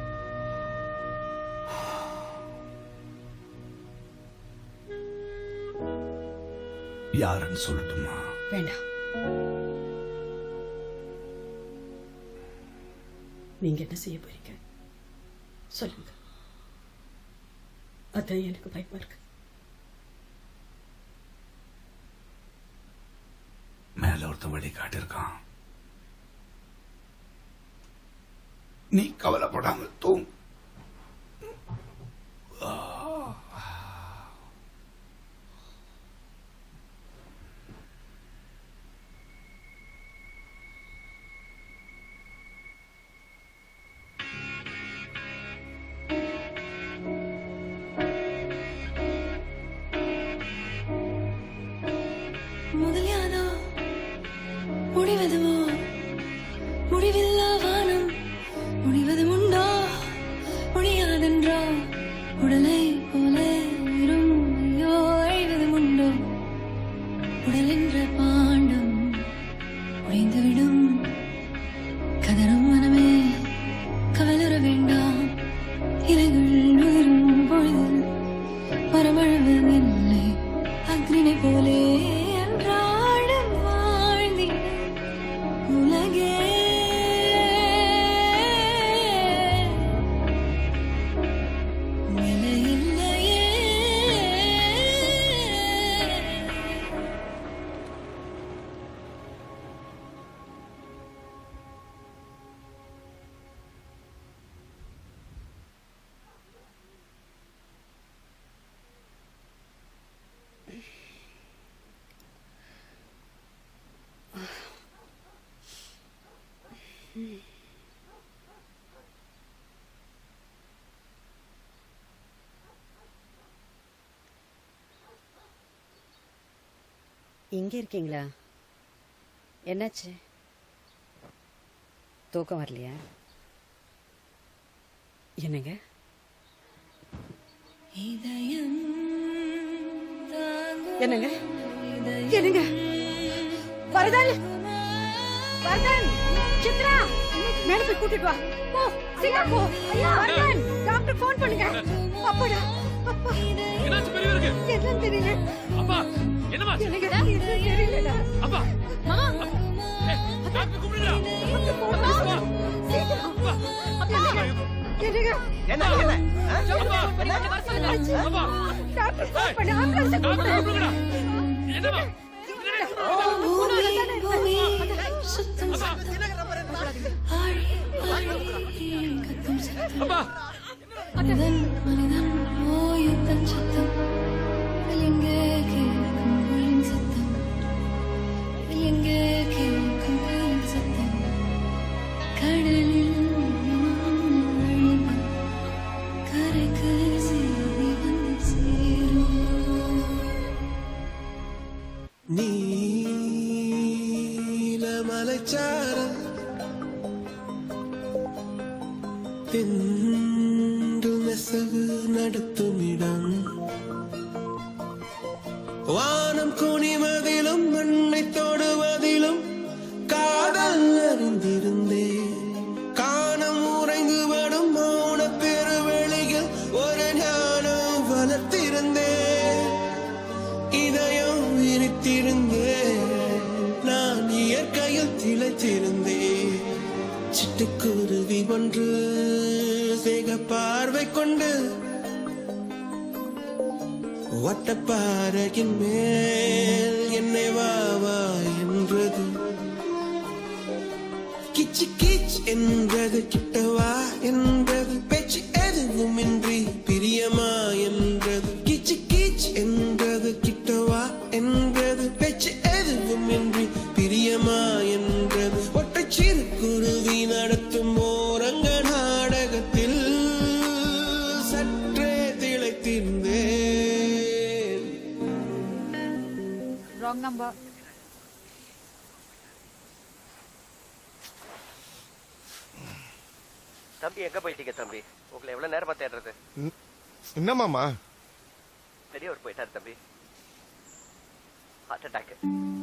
Speaker 2: யாருன்னு சொல்லட்டுமா
Speaker 3: வேண்டாம் நீங்க என்ன செய்ய போறீங்க சொல்லுங்க அதான் எனக்கு பயமா இருக்கு
Speaker 2: மேல ஒருத்தன் வழி காட்டிருக்கான் நீ கவலைப்படாம தூங்கு
Speaker 22: முதலியானோ முடிவதுவோ முடிவில்லா வானம் முடிவதும் உண்டோ முடியாதென்றோ உடலை போல உயிரும் ஐயோ அழிவதும் உண்டோ உடல் என்ற பாண்டம் உடைந்துவிடும் கதரும் மனமே கவலற வேண்டாம் இலைகள் உதிரும் பொழுதில் வரமழவதில்லை அக்னினை போலே அன்றாடம் வாழ்ந்திட உலகே நிலையில்லையே
Speaker 3: இங்கே இருக்கீங்களா என்னாச்சு தூக்கம் வரலையா என்னங்க
Speaker 22: இதயம்
Speaker 3: என்னங்க என்னங்க வரதன் வரதன் சித்ரா மேல போய் கூட்டிட்டு வா போ சீக்கிரம் போ வரதன் டாக்டர் ஃபோன் பண்ணுங்க அப்பாடா அப்பா
Speaker 7: என்னாச்சு பெரியவருக்கு
Speaker 3: என்னன்னு தெரியல
Speaker 7: அப்பா என்னமா
Speaker 3: எனக்கு என்னன்னு தெரியலடா
Speaker 7: அப்பா
Speaker 3: மாமா
Speaker 7: டாக்டர் கூப்பிடுடா
Speaker 3: என்னங்க
Speaker 5: என்ன என்ன
Speaker 3: டாக்டர் ஃபோன் பண்ணி ஆம்புலன்ஸ் கூப்பிடுங்க
Speaker 7: என்னமா
Speaker 22: பூமி பூமி சுத்தம் ஆழி ஆழி கத்தும் சத்தம் மனிதன் மனிதன் ஓயும் தன் சத்தம் எங்கே கேட்கும் குயிலின் சத்தம் எங்கே கேட்கும் குயிலின் சத்தம் கடலில் அழிவு கரைக்கு செய்தி வந்து சேரும்
Speaker 14: நீலமலைச்சாரல் தென்று நெசவு நடத்துமிடம் வானம் குனிவதிலும் மண்ணை தொடுவதிலும் காதல் அறிந்திருந்தேன் காணம் உறைந்துவிடும் மௌன பெருவெளியில் ஒரு ஞானம் வளர்த்திருந்தேன் இதயம் விரித்திருந்தேன் நான் இயற்கையில் திளைத்திருந்தேன் சிட்டுக்குருவி ஒன்று சேக பார்வை கொண்டு வட்டப்பாறையின் மேல் என்னை வா வா என்றது கிச்சு கிச் என்றது கிட்டவா என்றது பேச்சு எதுவும் இன்றி பிரியமா என்றது கிச்சு கிச் என்றது கிட்டவா என்றது பேச்சு எதுவும் இன்றி பிரியமா என்றது ஒற்றை சிறு குருவி நடத்தும் ஓரங்க நாடகத்தில் சற்றே திளைத்திருந்தேன்
Speaker 10: ராங் நம்பர்
Speaker 9: தம்பி எங்க போயிட்டீங்க தம்பி உங்களை எவ்வளவு நேரமா தேடுறது
Speaker 13: என்ன மாமா
Speaker 9: பெரியவர் போயிட்டாரு தம்பி ஹார்ட் அட்டாக்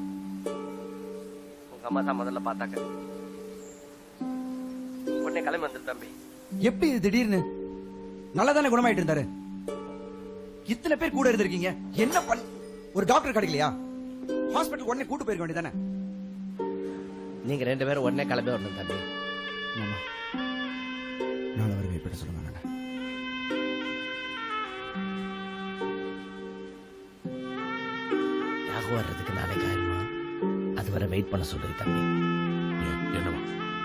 Speaker 9: உங்க அம்மா தான் முதல்ல பார்த்தாக்க உடனே கிளம்பி வந்துரு தம்பி
Speaker 18: எப்படி இது திடீர்னு நல்லா தானே குணமாயிட்டு இருந்தாரு இத்தனை பேர் கூட இருந்திருக்கீங்க என்ன பண்ண ஒரு டாக்டர் கிடைக்கலையா ஹாஸ்பிட்டல் உடனே கூட்டு போயிருக்க வேண்டியதானே
Speaker 9: நீங்க ரெண்டு பேரும் உடனே கிளம்பி வரணும் தம்பி
Speaker 18: மாமா நாளை வரை வெயிட் பண்ண சொல்லுங்க அண்ணா.
Speaker 9: ராகு வர்றதுக்கு நாளைக்கு ஆயிருமா அது வரை வெயிட் பண்ண சொல்லுது தம்பி
Speaker 7: என்னவா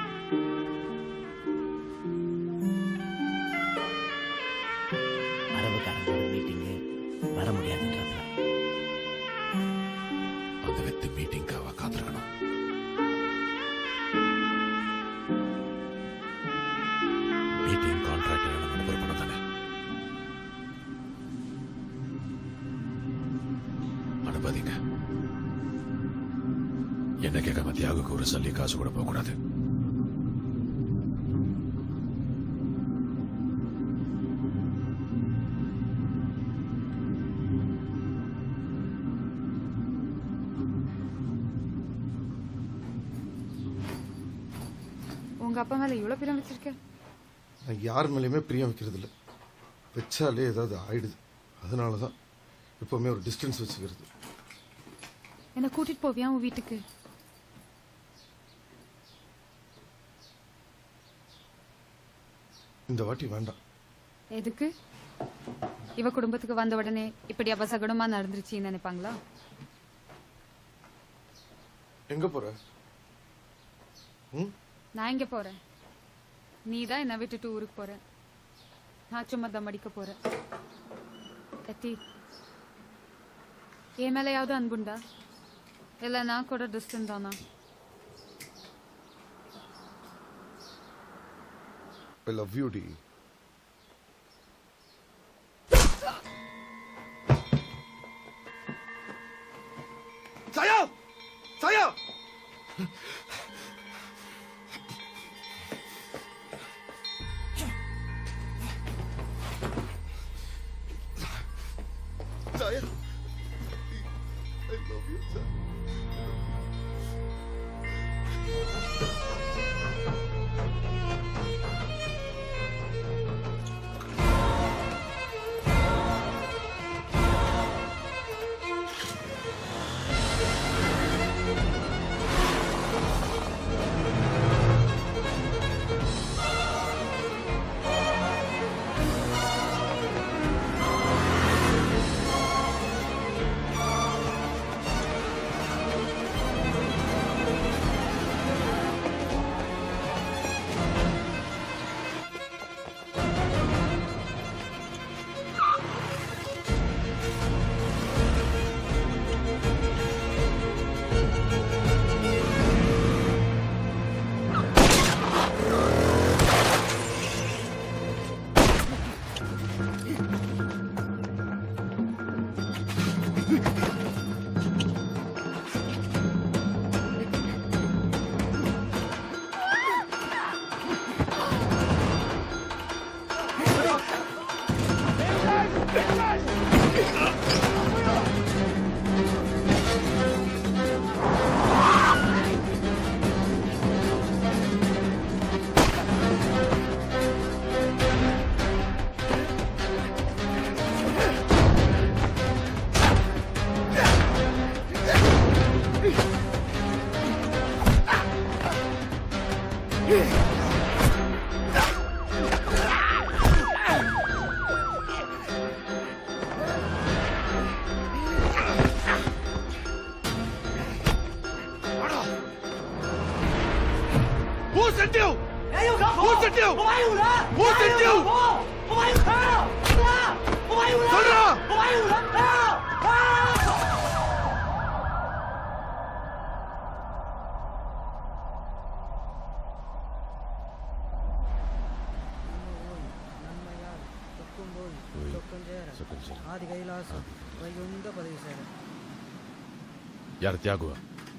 Speaker 9: அரபுக்காரங்களோட மீட்டிங்கு வர முடியாதுன்றாங்க
Speaker 7: அந்த வெத்து மீட்டிங்காக காத்திருக்கணும் மீட்டிங் கான்ட்ராக்ட் நம்ம அனுப்புற பணம் தானே அனுப்பாதீங்க என்ன கேட்காம தியாகுக்கு ஒரு சல்லி காசு கூட போக கூடாது
Speaker 10: உங்க அப்பா மேல இவ்வளவு பிரியம் வச்சிருக்க
Speaker 13: நான் யார் மேலேயுமே பிரியம் வைக்கிறது இல்ல வச்சாலே ஏதாவது ஆயிடுது அதனால தான் எப்பவுமே ஒரு டிஸ்டன்ஸ் வச்சுக்கிறது
Speaker 10: என்ன கூட்டிட்டு போவியா உன் வீட்டுக்கு
Speaker 13: இந்த வாட்டி வேண்டாம்
Speaker 10: எதுக்கு இவ குடும்பத்துக்கு வந்த உடனே இப்படி அபசகுணமா நடந்துருச்சுன்னு நினைப்பாங்களா
Speaker 13: எங்க போற ம்
Speaker 10: நான் எங்க போறேன் நீ தான் என்ன விட்டுட்டு ஊருக்கு போற நான் சும்மா தம் அடிக்க போறேன் எத்தி என் மேலயாவது அன்புண்டா இல்ல நான் கூட டிஸ்டன்ட் தானா
Speaker 13: ஐ லவ் யூ டி சாயா சாயா சாயா I love you, Saya. Who sent you? Who sent you? Who sent you? சொல்றா
Speaker 18: ஆதி கைலாசம் வைகுந்த பதவி சேர
Speaker 7: யார் தியாகுவா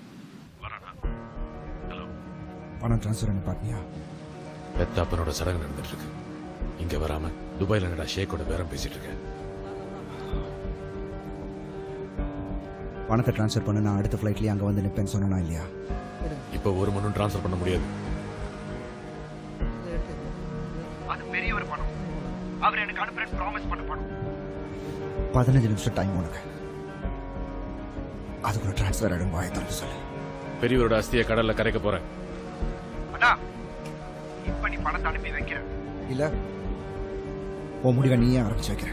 Speaker 18: பணம் ட்ரான்ஸ்ஃபர் பண்ணி பார்த்தியா
Speaker 7: பெத்தாப்பனோட சடங்கு நடந்துட்டு இருக்கு இங்க வராம துபாயில நடா ஷேக்கோட பேரம் பேசிட்டு இருக்கேன்
Speaker 18: பணத்தை ட்ரான்ஸ்ஃபர் பண்ண நான் அடுத்த ஃப்ளைட்லயே அங்கே வந்து நிற்பேன்னு சொன்னா இல்லையா
Speaker 7: இப்போ ஒரு மண்ணும் ட்ரான்ஸ்ஃபர் பண்ண முடியாது
Speaker 18: அது பெரிய ஒரு பணம் அவர் எனக்கு அனுப்புறேன்னு ப்ராமிஸ் பண்ண பணம் பதினஞ்சு நிமிஷம் டைம் உனக்கு அதுக்குள்ள ட்ரான்ஸ்ஃபர் ஆயிடும் வாயை திறந்து சொல்லு
Speaker 7: பெரியவரோட அஸ்தியை கடல்ல கரைக்க போறேன்
Speaker 18: அண்ணா இப்ப நீ பணத்தை அனுப்பி வைக்கிற இல்ல உன் முடிவை நீயே ஆரம்பிச்சு வைக்கிற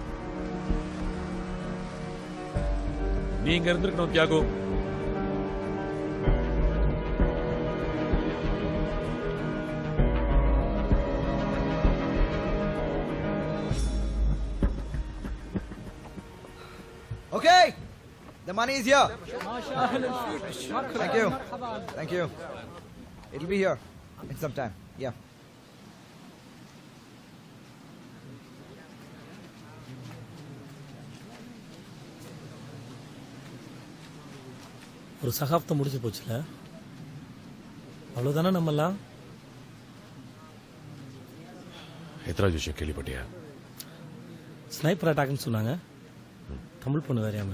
Speaker 7: நீ இங்க இருந்திருக்கணும் Thiyagu
Speaker 18: Okay, the money is here. Thank you. Thank you. It'll be here in some time. Yeah.
Speaker 1: ஒரு சகாப்தம் முடிஞ்சு போச்சுல அவ்வளவுதானே நம்மலாம்
Speaker 7: எத்தனாவது விஷயம் கேள்விப்பட்டியா
Speaker 1: ஸ்னைப்பர் அட்டாக்னு சொன்னாங்க தமிழ் பொண்ணு வேறையாம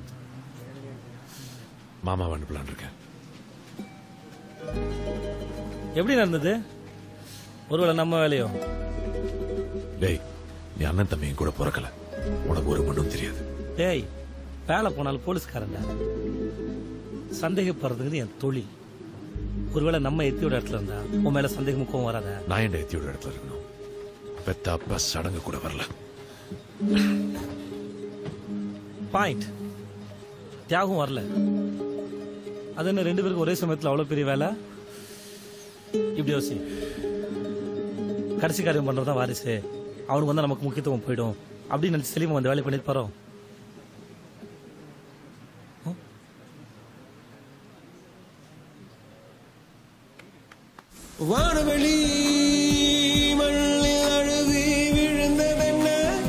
Speaker 7: மாமாவை அனுப்பலான் இருக்கேன்
Speaker 1: எப்படி நடந்தது ஒருவேளை நம்ம வேலையோ
Speaker 7: டேய் நீ அண்ணன் தம்பியும் கூட பிறக்கல உனக்கு ஒரு மண்ணும் தெரியாது
Speaker 1: டேய் வேலை போனாலும் போலீஸ்காரன்டா சந்தேகப்படுறதுங்கிறது என் தொழில் ஒருவேளை நம்ம எத்தியோட இடத்துல இருந்தா உன் மேல சந்தேகமும் கோவம் வராத
Speaker 7: நான் என் எத்தியோட இடத்துல இருக்கணும் பெத்த அப்பா சடங்கு கூட வரல
Speaker 1: பாயிண்ட் தியாகம் வரல அது என்ன ரெண்டு பேருக்கும் ஒரே சமயத்துல அவ்வளவு பெரிய வேலை இப்படி யோசி கடைசி காரியம் பண்றதுதான் வாரிசு அவனுக்கு வந்தா நமக்கு முக்கியத்துவம் போயிடும் அப்படின்னு நினைச்சு செலிமா அந்த வேலையை பண்ணிருப்பாரோ
Speaker 14: வானவெளி மண்ணில் அழுதி விழுந்ததென்ன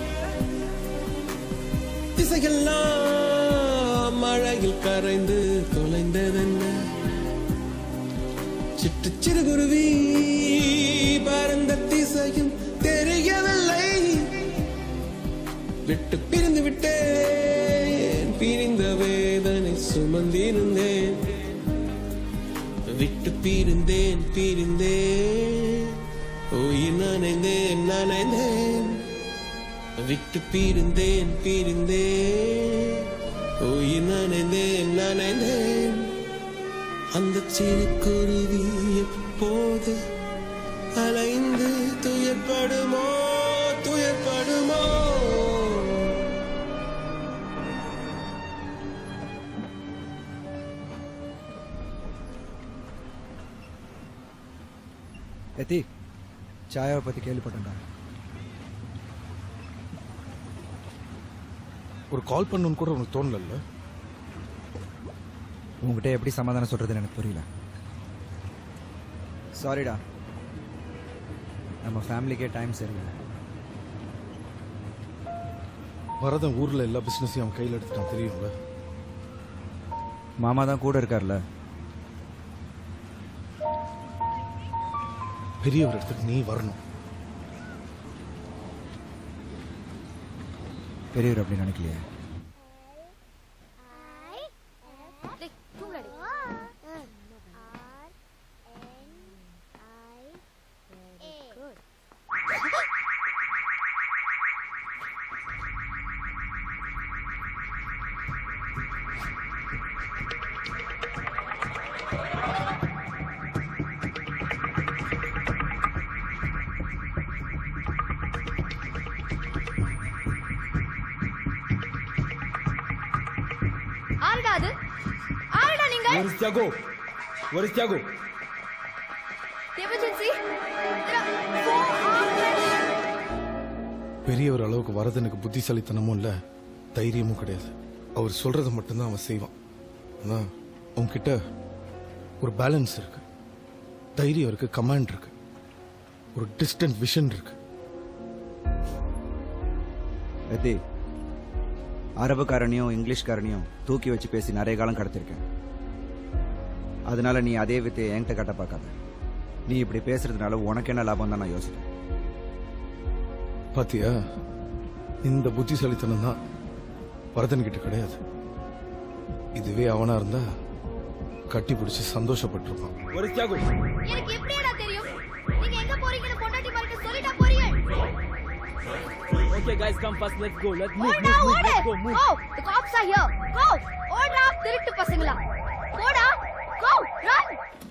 Speaker 14: திசையெல்லாம் மழையில் கரைந்து தொலைந்ததென்ன சிட்டு சிறுகுருவி பறந்த திசையும் தெரியவில்லை விட்டு பிரிந்து விட்டேன் பிரிந்த வேதனை சுமந்திருந்தேன் விட்டு பிரிந்தேன் பிரிந்தேன் உயிர் நனைந்தேன் நனைந்தேன் விட்டு பிரிந்தேன் பிரிந்தேன் உயிர் நனைந்தேன் நனைந்தேன் அந்த சிறு குருவி எப்போது அலைந்து துயர்படுமோ துயர்படுமோ
Speaker 18: எத்தி சாயாவை பத்தி கேள்விப்பட்டேன்டா
Speaker 13: ஒரு கால் பண்ணணும்னு கூட உனக்கு தோணல
Speaker 18: உங்ககிட்ட எப்படி சமாதானம் சொல்றதுன்னு எனக்கு புரியல சாரிடா நம்ம ஃபேமிலிக்கே டைம் சரியில்லை
Speaker 13: வரதன் ஊர்ல எல்லா பிசினஸையும் அவன் கையில் எடுத்துட்டான் தெரியும்ல
Speaker 18: மாமா தான் கூட இருக்கார்ல
Speaker 13: பெரிய ஒரு இடத்துக்கு நீ வரணும்
Speaker 18: பெரியவர் அப்படி நினைக்கலையே
Speaker 11: ஆருடா அது ஆருடா நீங்க
Speaker 13: Where is Thiago? Where is Thiago?
Speaker 11: Emergency
Speaker 13: பெரிய ஒரு அளவுக்கு வரதனுக்கு புத்திசாலித்தனமும் இல்ல தைரியமும் கிடையாது அவர் சொல்றதை மட்டும்தான் அவன் செய்வான் ஆனா உன்கிட்ட ஒரு பேலன்ஸ் இருக்கு தைரியம் இருக்கு கமாண்ட் இருக்கு ஒரு டிஸ்டன்ட் விஷன் இருக்கு
Speaker 18: எத்தி அரபுக்காரனையும் இங்கிலீஷ்காரனையும் தூக்கி வச்சு பேசி நிறைய காலம் கடத்திருக்கேன் அதனால நீ அதே வித்தை என்கிட்ட கட்ட பார்க்காத நீ இப்படி பேசுறதுனால உனக்கு என்ன லாபம் தான் நான் யோசிக்கிறேன்
Speaker 13: பாத்தியா இந்த புத்திசாலித்தனம் தான் வரதன் கிட்ட கிடையாது இதுவே அவனா இருந்தா கட்டி பிடிச்சி சந்தோஷப்பட்டிருப்பான்
Speaker 16: ஒரு தியாகு
Speaker 22: எனக்கு எப்படிடா தெரியும் நீங்க எங்க போறீங்கன்னு பொண்டாட்டி மாதிரி சொல்லிட்டா போறீங்க
Speaker 16: okay guys come first let's go let's move
Speaker 22: ஓடா
Speaker 16: move move
Speaker 22: ஓடு
Speaker 16: let's go move
Speaker 22: go the cops are here go ஓடா திருட்டு பசங்களா போடா go run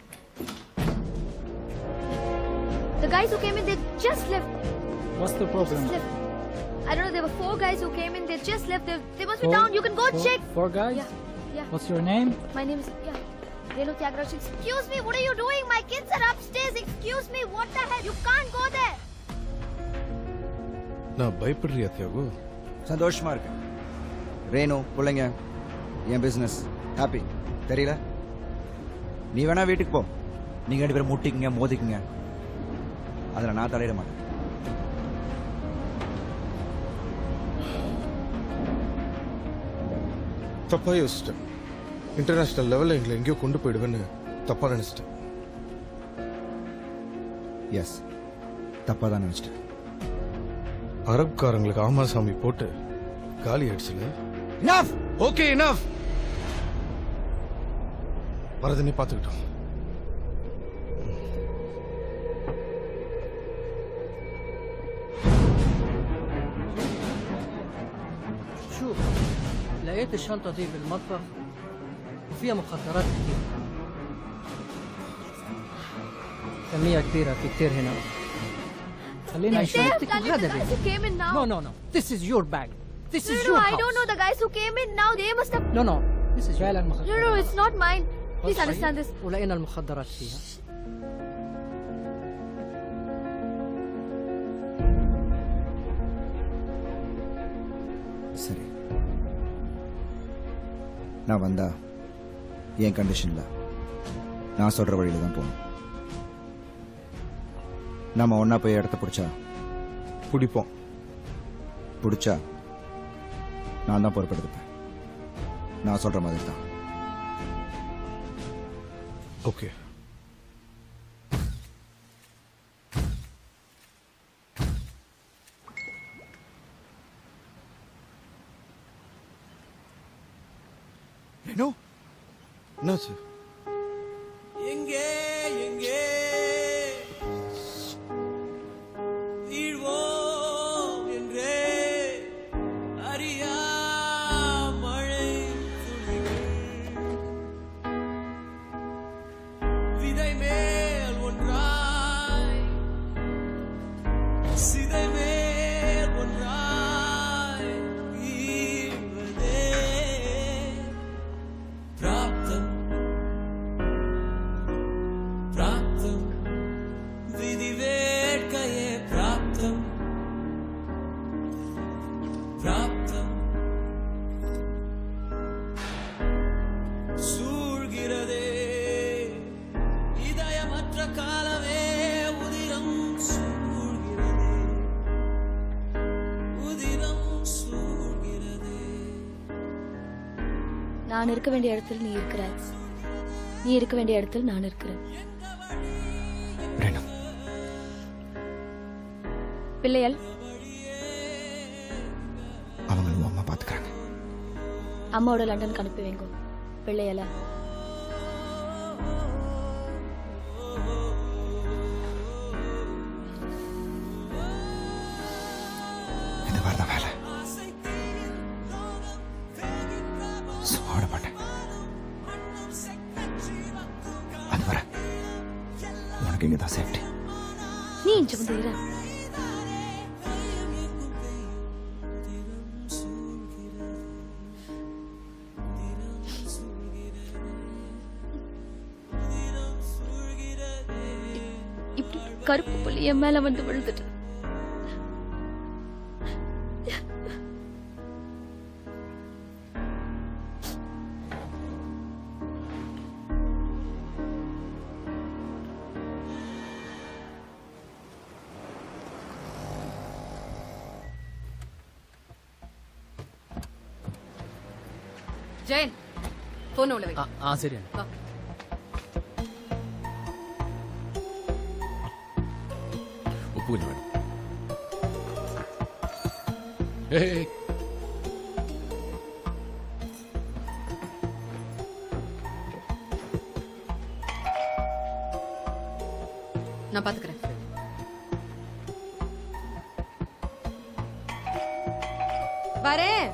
Speaker 22: The guys who came in, they just left.
Speaker 8: What's the problem?
Speaker 22: Just left. I don't know. There were four guys who came in. They just left. They, they must be
Speaker 8: Four-
Speaker 22: down. You can go
Speaker 8: four-
Speaker 22: check.
Speaker 8: Four guys?
Speaker 22: Yeah. Yeah.
Speaker 8: What's your name?
Speaker 22: My name is yeah. Renu Tyagraj. Excuse me. What are you doing? My kids are upstairs. Excuse me. What the hell? You can't go there.
Speaker 13: நான் பயப்படுறியா தியாகு
Speaker 18: சந்தோஷமா இருக்கேன் ரேணு பிள்ளைங்க என் business happy தெரியல நீ வேணா வீட்டுக்கு போ நீங்க ரெண்டு பேரும் முட்டிக்குங்க மோதிக்குங்க அதுல நான் தலையிட மாட்டேன்
Speaker 13: தப்பா யோசிச்சிட்டேன் இன்டர்நேஷனல் லெவல்ல எங்களை எங்கேயோ கொண்டு போயிடுவேன்னு தப்பா நினைச்சிட்டேன்
Speaker 18: எஸ் தப்பா தான் நினைச்சிட்டேன்
Speaker 13: அரப்காரங்களுக்கு ஆமாசாமி போட்டு காலி ஆயிடுச்சுல
Speaker 18: இனஃப்
Speaker 13: ஓகே இனஃப் வரதனே பார்த்துக்கிட்டோம்
Speaker 17: شوف لقيت الشنطة دي بالمطبخ وفيها مخدرات كتير كمية كبيرة في كتير هنا خلينا
Speaker 22: They
Speaker 17: نشوف
Speaker 22: have done it. The guys who came in now.
Speaker 17: No, no, no. This is your bag. This
Speaker 22: no,
Speaker 17: is
Speaker 22: no,
Speaker 17: your
Speaker 22: I
Speaker 17: house.
Speaker 22: don't know. The guys who came in now, they must have.
Speaker 17: No, no. This is فعلا
Speaker 22: No,
Speaker 17: مخدرات
Speaker 22: no, it's not mine. Please
Speaker 17: صحيح.
Speaker 22: understand this.
Speaker 17: ولقينا المخدرات فيها
Speaker 18: சரி நான் வந்தா என் கண்டிஷன்ல நான் சொல்ற வழியில தான் போகணும் நாம ஒன்னா போய் இடத்த பிடிச்சா
Speaker 13: பிடிப்போம்
Speaker 18: பிடிச்சா நான் தான் பொறுப்பெடுத்துப்பேன் நான் சொல்ற மாதிரி தான்
Speaker 13: ஓகே
Speaker 18: ரேணு
Speaker 13: என்னாச்சு
Speaker 14: எங்கே எங்கே வீழ்வோம் என்றே அறியா மழை துளிகள் விதை மேல் ஒன்றாய் சிதை மேல் ஒன்றாய் வீழ்வதே பிராப்தம் பிராப்தம் விதி வேட்கையே பிராப்தம் பிராப்தம் சூழ்கிறதே இதயமற்ற காலமே உதிரம் சூழ்கிறதே உதிரம் சூழ்கிறதே
Speaker 11: நான் இருக்க வேண்டிய இடத்தில் நீ இருக்கிற நீ இருக்க வேண்டிய இடத்தில் நான் இருக்கிறேன் பிள்ளைகள்
Speaker 18: அவங்களும் அம்மா பாத்துக்கிறாங்க
Speaker 11: அம்மாவோட லண்டனுக்கு அனுப்பி வைங்க பிள்ளைகளை
Speaker 18: இந்த மாதிரி தான் வேலை சும்மாட மாட்டேன் அது வர உனக்கு இங்க தான் சேஃப்டி
Speaker 11: நீ இங்க வந்து இரு இப்படி கருப்பு புள்ளி என் மேல வந்து விழுந்துட்டு
Speaker 21: ஜெயன் போன் உள்ள வை
Speaker 8: ஆ சரி
Speaker 21: வா.
Speaker 7: உப்பு கொஞ்சம் வேணும் ஏய், ஏய்
Speaker 21: நான் பாத்துக்கிறேன் வரேன்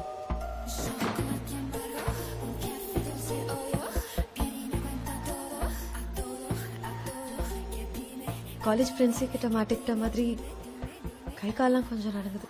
Speaker 21: காலேஜ் ஃப்ரெண்ட்ஸு கிட்ட மாட்டிக்கிட்ட மாதிரி கை கால்லாம் கொஞ்சம் நடக்குது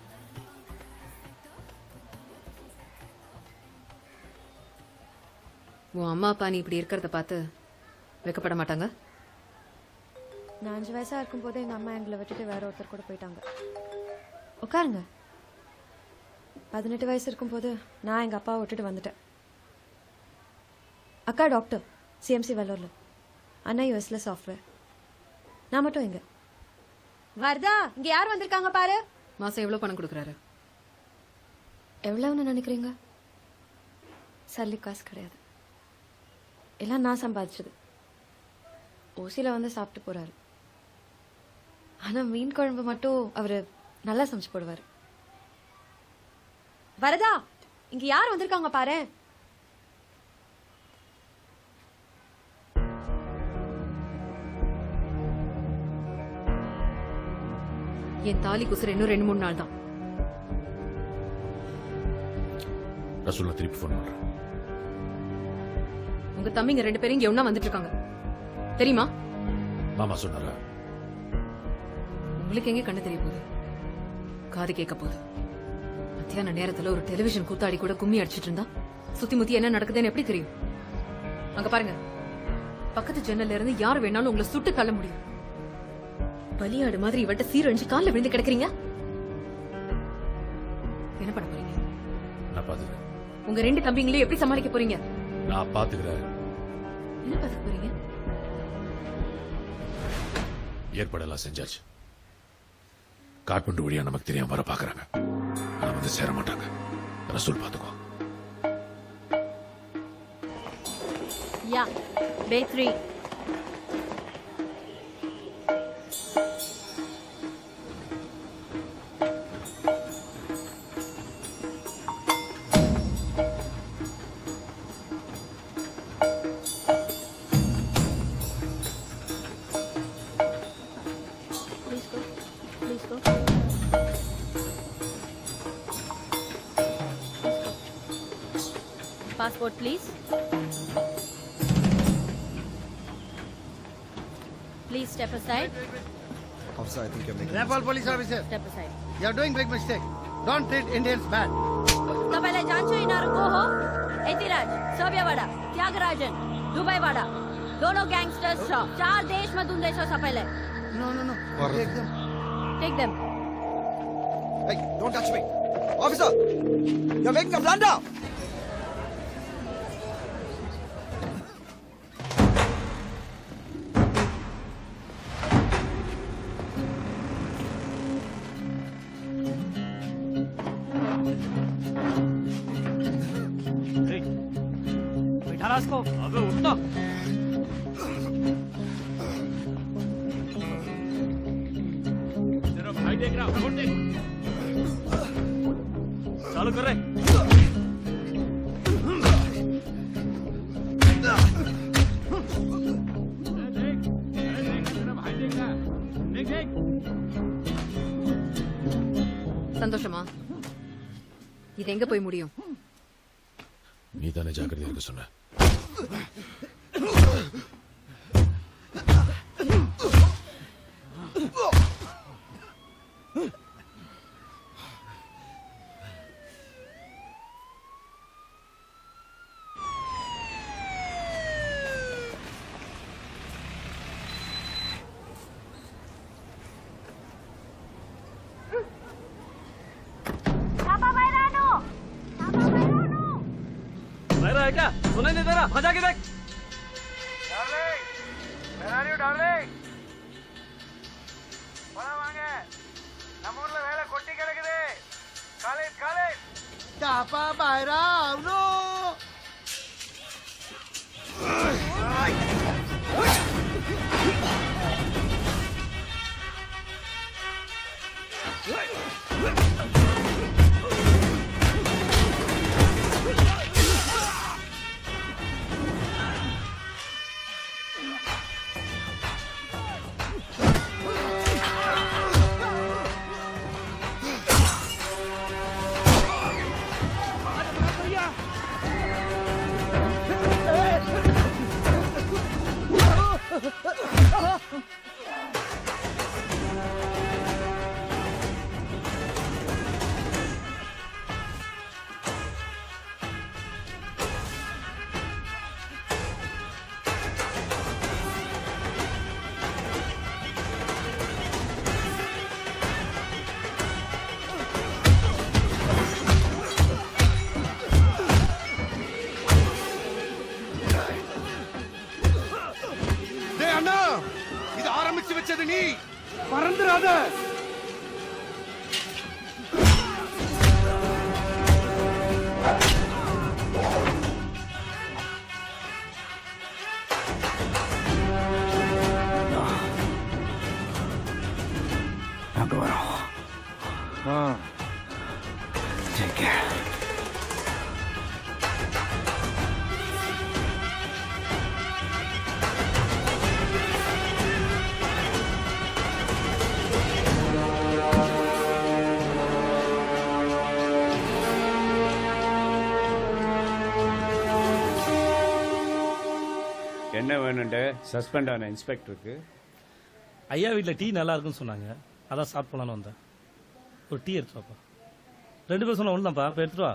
Speaker 21: உன் அம்மா அப்பா நீ இப்படி இருக்கிறத பார்த்து வெக்கப்பட மாட்டாங்க
Speaker 19: நான் அஞ்சு வயசா இருக்கும் போதே எங்க அம்மா எங்களை விட்டுட்டு வேற ஒருத்தர் கூட போயிட்டாங்க உட்காருங்க பதினெட்டு வயசு இருக்கும்போது நான் எங்க அப்பாவை விட்டுட்டு வந்துட்டேன் அக்கா டாக்டர் சிஎம்சி வெள்ளூர்ல அண்ணா யூஎஸ்ல சாஃப்ட்வேர் நான் மட்டும் இங்க வர்தா இங்க யார் வந்திருக்காங்க பாரு
Speaker 21: மாசம் எவ்வளவு பணம் கொடுக்குறாரு
Speaker 19: எவ்வளவுன்னு நினைக்கிறீங்க சல்லி காசு கிடையாது எல்லாம் நான் சம்பாதிச்சது ஓசியில வந்து சாப்பிட்டு போறாரு ஆனா மீன் குழம்பு மட்டும் அவரு நல்லா சமைச்சு போடுவாரு வரதா இங்க யார் வந்திருக்காங்க பாரு
Speaker 21: என் தாலி குசுற இன்னும் ரெண்டு மூணு நாள் தான்
Speaker 7: ரசூல் நான் திருப்பி ஃபோன் பண்றேன்
Speaker 21: உங்க தம்பிங்க ரெண்டு பேரும் இங்க ஒண்ணா வந்துட்டு இருக்காங்க தெரியுமா
Speaker 7: மாமா சொன்னாரா
Speaker 21: உங்களுக்கு எங்க கண்ணு தெரிய போகுது காது கேட்க போகுது மத்தியான நேரத்துல ஒரு டெலிவிஷன் கூத்தாடி கூட கும்மி அடிச்சிட்டு இருந்தா சுத்தி முத்தி என்ன நடக்குதுன்னு எப்படி தெரியும் அங்க பாருங்க பக்கத்து ஜன்னல்ல இருந்து யார் வேணாலும் உங்களை சுட்டு தள்ள முடியும் பலியாடு மாதிரி இவள்கிட்ட சீரழிஞ்சு கால்ல விழுந்து கிடக்குறீங்க என்ன பண்ண போறீங்க
Speaker 7: நான் பாத்துக்கிறேன்
Speaker 21: உங்க ரெண்டு தம்பிங்களையும் எப்படி சமாளிக்க போறீங்க
Speaker 7: நான் பாத்துக்கிறேன்
Speaker 21: என்ன பார்த்துக்க போறீங்க
Speaker 7: ஏற்பாடெல்லாம் செஞ்சாச்சு காட்மண்டு வழியா நமக்கு தெரியாம வர பாக்குறாங்க ஆனா வந்து சேர மாட்டாங்க ரசூல் பாத்துக்கோ
Speaker 19: யா பே த்ரீ Please go. Please go. Passport, please. Please step aside.
Speaker 18: Officer, I think you're making
Speaker 4: Nepal police officer,
Speaker 19: Step aside.
Speaker 4: you're doing big mistake. Don't treat Indians bad.
Speaker 19: तपाईँलाई जान्छु यिनीहरू को हो यतिराज सभ्यवाडा त्यागराजन दुबईबाट दोनो ग्याङ्स्टर्स छ चार देशमा दुन्दैछ सबैलाई
Speaker 4: No, no, no. Take them.
Speaker 19: Take them
Speaker 18: Hey, don't touch me. Officer, you're making a blunder.
Speaker 17: बैठा इसको अबे उठना
Speaker 16: तेरा भाई देख रहा फोन देख चालू कर रहे देख देख
Speaker 21: சந்தோஷமா இது எங்க போய் முடியும்
Speaker 7: நீ தானே ஜாக்கிரதையா இருக்க சொன்ன
Speaker 16: रहा है क्या सुनाई नहीं दे रहा वहां जाके देख
Speaker 4: Where are you, darling? போடா வாங்க நம்ம ஊர்ல வேலை கொட்டி கிடக்குது காலேஜ் காலேஜ் தாப்பா பாயரா அவனோ
Speaker 16: Hey!
Speaker 12: வச்சது நீ
Speaker 4: மறந்துடாத
Speaker 12: நாங்க வரோம் Take care.
Speaker 6: என்ன வேணுண்ட சஸ்பெண்ட் ஆன இன்ஸ்பெக்டருக்கு
Speaker 1: ஐயா வீட்டில் டீ நல்லா இருக்குன்னு சொன்னாங்க அதான் சாப்பிட் போலான்னு வந்தேன் ஒரு டீ எடுத்து வாப்பா ரெண்டு பேரும் சொன்ன ஒன்று தான்ப்பா இப்போ எடுத்துட்டு வா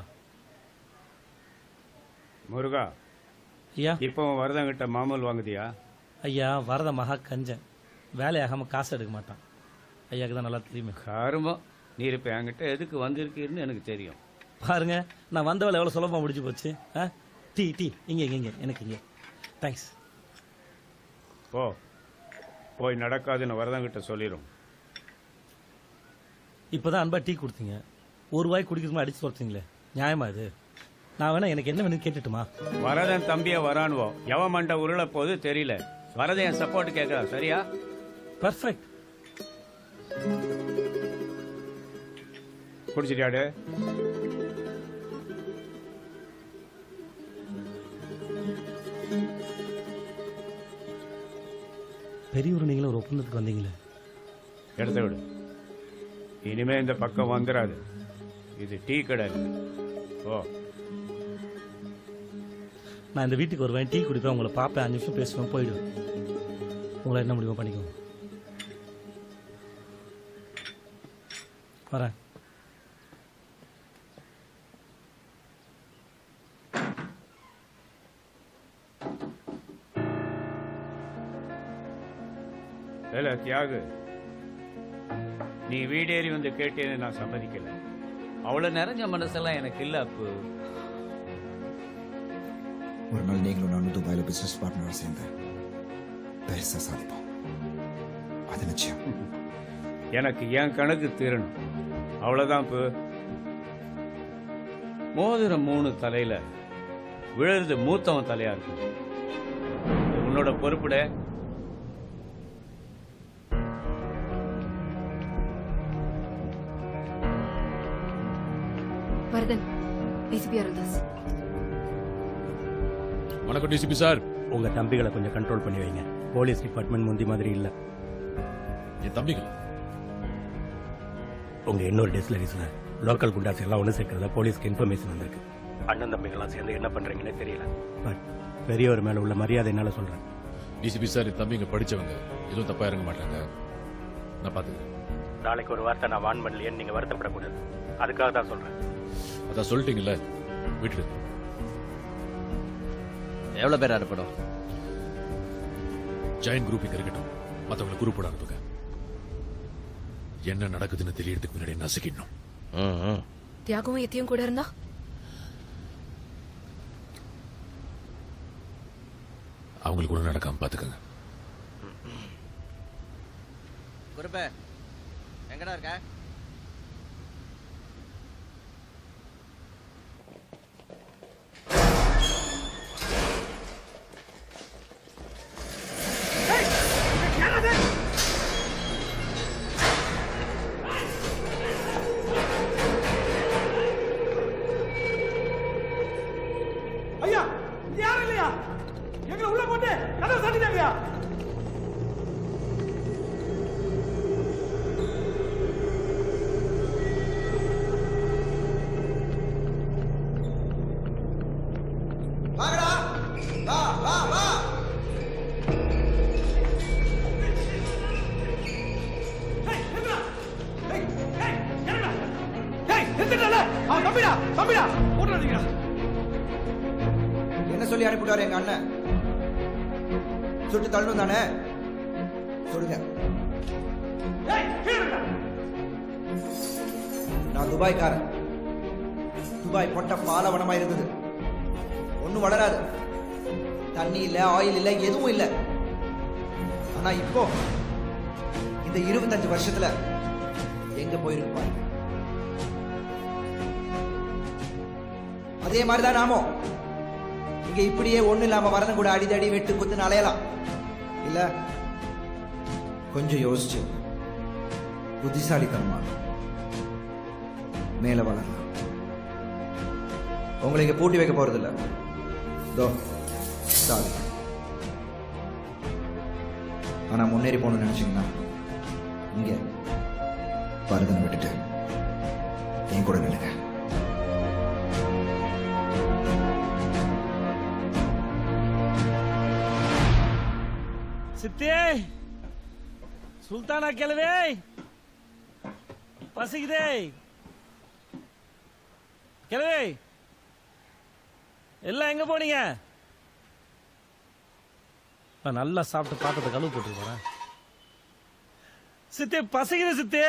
Speaker 6: முருகா
Speaker 1: ஐயா
Speaker 6: இப்போ வரதங்கிட்ட மாமூல் வாங்குதியா
Speaker 1: ஐயா வரத மகா கஞ்சன் வேலையாகாமல் காசு எடுக்க மாட்டான் ஐயாக்கு தான் நல்லா தெரியுமே
Speaker 6: கருமம் நீ இப்போ என்கிட்ட எதுக்கு வந்திருக்கீன்னு எனக்கு தெரியும்
Speaker 1: பாருங்க நான் வந்த வேலை எவ்வளோ சுலபமாக முடிஞ்சு போச்சு ஆ டீ டீ இங்கே இங்கே இங்கே எனக்கு இங்கே தேங்க்ஸ்
Speaker 6: போ போய் நடக்காதுன்னு வரதங்கிட்ட சொல்லிடும்
Speaker 1: இப்போதான் அன்பா டீ கொடுத்தீங்க ஒரு வாய் குடிக்கிறதுமா அடிச்சு துரத்துங்களே நியாயமா இது நான் வேணா எனக்கு என்ன வேணும்னு கேட்டுட்டுமா
Speaker 6: வரதன் தம்பிய வரானுவோம் எவ மண்ட உருள போது தெரியல வரதன் என் சப்போர்ட் கேட்கறா சரியா
Speaker 1: பர்ஃபெக்ட்
Speaker 6: குடிச்சிட்டியாடு
Speaker 1: பெரியவர் நீங்களும் ஒரு ஒப்பந்தத்துக்கு வந்தீங்களே
Speaker 6: எடுத்து விடு இனிமே இந்த பக்கம் வந்துடாது இது டீ கடை இல்ல. ஓ
Speaker 1: நான் இந்த வீட்டுக்கு வருவேன் டீ குடிப்பேன் உங்களை பார்ப்பேன் அஞ்சு நிமிஷம் பேசுவேன் போயிடுவேன் உங்களை என்ன முடியுமோ பண்ணிக்கோங்க வரேன்
Speaker 6: இல்ல தியாகு நீ வீடேறி வந்து கேட்டேன்னு நான் சம்மதிக்கல அவ்வளவு நிறைஞ்ச மனசெல்லாம் எனக்கு இல்ல அப்பு
Speaker 18: ஒரு நாள் நீங்களும் நானும் துபாயில் பிசினஸ் பார்ட்னராக சேர்ந்து பெருசா சாதிப்போம் அது நிச்சயம்
Speaker 6: எனக்கு என் கணக்கு தீரணும் அவ்வளவுதான் இப்போ மோதிரம் மூணு தலையில விழுறது மூத்தவன் தலையா இருக்கும் இது உன்னோட பொறுப்புட
Speaker 21: வரதன் ஏசிபி அருள்தாஸ்
Speaker 7: வணக்கம் டிசிபி சார்
Speaker 20: உங்க தம்பிகளை கொஞ்சம் கண்ட்ரோல் பண்ணி வைங்க போலீஸ் டிபார்ட்மெண்ட் முந்தி மாதிரி இல்ல
Speaker 7: என் தம்பிகள்
Speaker 20: உங்க இன்னொரு டெஸ்லரிஸ்ல லோக்கல் குண்டாஸ் எல்லாம் ஒன்று சேர்க்கறதா போலீஸ்க்கு இன்ஃபர்மேஷன் வந்திருக்கு அண்ணன் தம்பிகள்லாம் சேர்ந்து என்ன பண்றீங்கன்னே தெரியல பட் பெரியவர் மேல உள்ள மரியாதை என்னால சொல்றேன்
Speaker 7: டிசிபி சார் என் தம்பிங்க படிச்சவங்க எதுவும் தப்பா இறங்க மாட்டாங்க நான் பாத்துக்கிறேன்
Speaker 20: நாளைக்கு ஒரு வார்த்தை நான் வான் பண்ணலையேன்னு நீங்க வருத்தப்படக்கூடாது அதுக்காக தான் சொல்றேன்
Speaker 7: அதான் சொல்லிட்டீங்கல்ல விட்டுடு
Speaker 9: எவ்வளோ பேர் அனுப்பணும்
Speaker 7: ஜெயின் குரூப் இங்க இருக்கட்டும் மத்தவங்களை குரூப்போட அனுப்புங்க என்ன நடக்குதுன்னு தெரியறதுக்கு முன்னாடி நசுக்கிடணும்
Speaker 21: தியாகவும் எத்தியும் கூட இருந்தா
Speaker 7: அவங்களுக்கு கூட நடக்காம பாத்துக்கங்க
Speaker 9: குருப்பே எங்கடா இருக்க
Speaker 4: ஐயா இங்க யாரும் இல்லையா எங்களை உள்ள போட்டு கதவை சாத்திட்டாங்கய்யா
Speaker 5: வாங்கடா வா வா வா
Speaker 4: ஏய் நிறுத்துடல அவன் தம்பிடா தம்பிடா போட்டுறாதீங்கடா
Speaker 5: என்ன சொல்லி அனுப்பிட்டாரு எங்க அண்ணன் சுட்டு தள்ளணும் தானே சொல்லுங்க நான் துபாய்க்காரன் துபாய் பொட்ட பாலவனமா இருந்தது ஒண்ணும் வளராது தண்ணி இல்ல ஆயில் இல்ல எதுவும் இல்ல ஆனா இப்போ இந்த இருபத்தஞ்சு வருஷத்துல எங்க போயிருக்கு பாருங்க அதே மாதிரிதான் நாமும் இங்க இப்படியே ஒண்ணு இல்லாம வரணும் கூட அடிதடி வெட்டு குத்துன்னு அலையலாம் இல்ல கொஞ்சம் யோசிச்சு புத்திசாலித்தனமா மேல வளரலாம் உங்களை இங்க பூட்டி வைக்க போறது இல்ல தோ சாரி ஆனா முன்னேறி போகணும்னு நினைச்சீங்கன்னா இங்க பரதனை விட்டுட்டு என் கூட நில்லுங்க
Speaker 16: சித்தே சுல்தானா கிழவே பசிக்குதே கிழவே எல்லாம் எங்க போனீங்க நான் நல்லா சாப்பிட்டு பாத்திரத்தை கழுவு போட்டு போறேன் சித்தே பசிக்குது சித்தே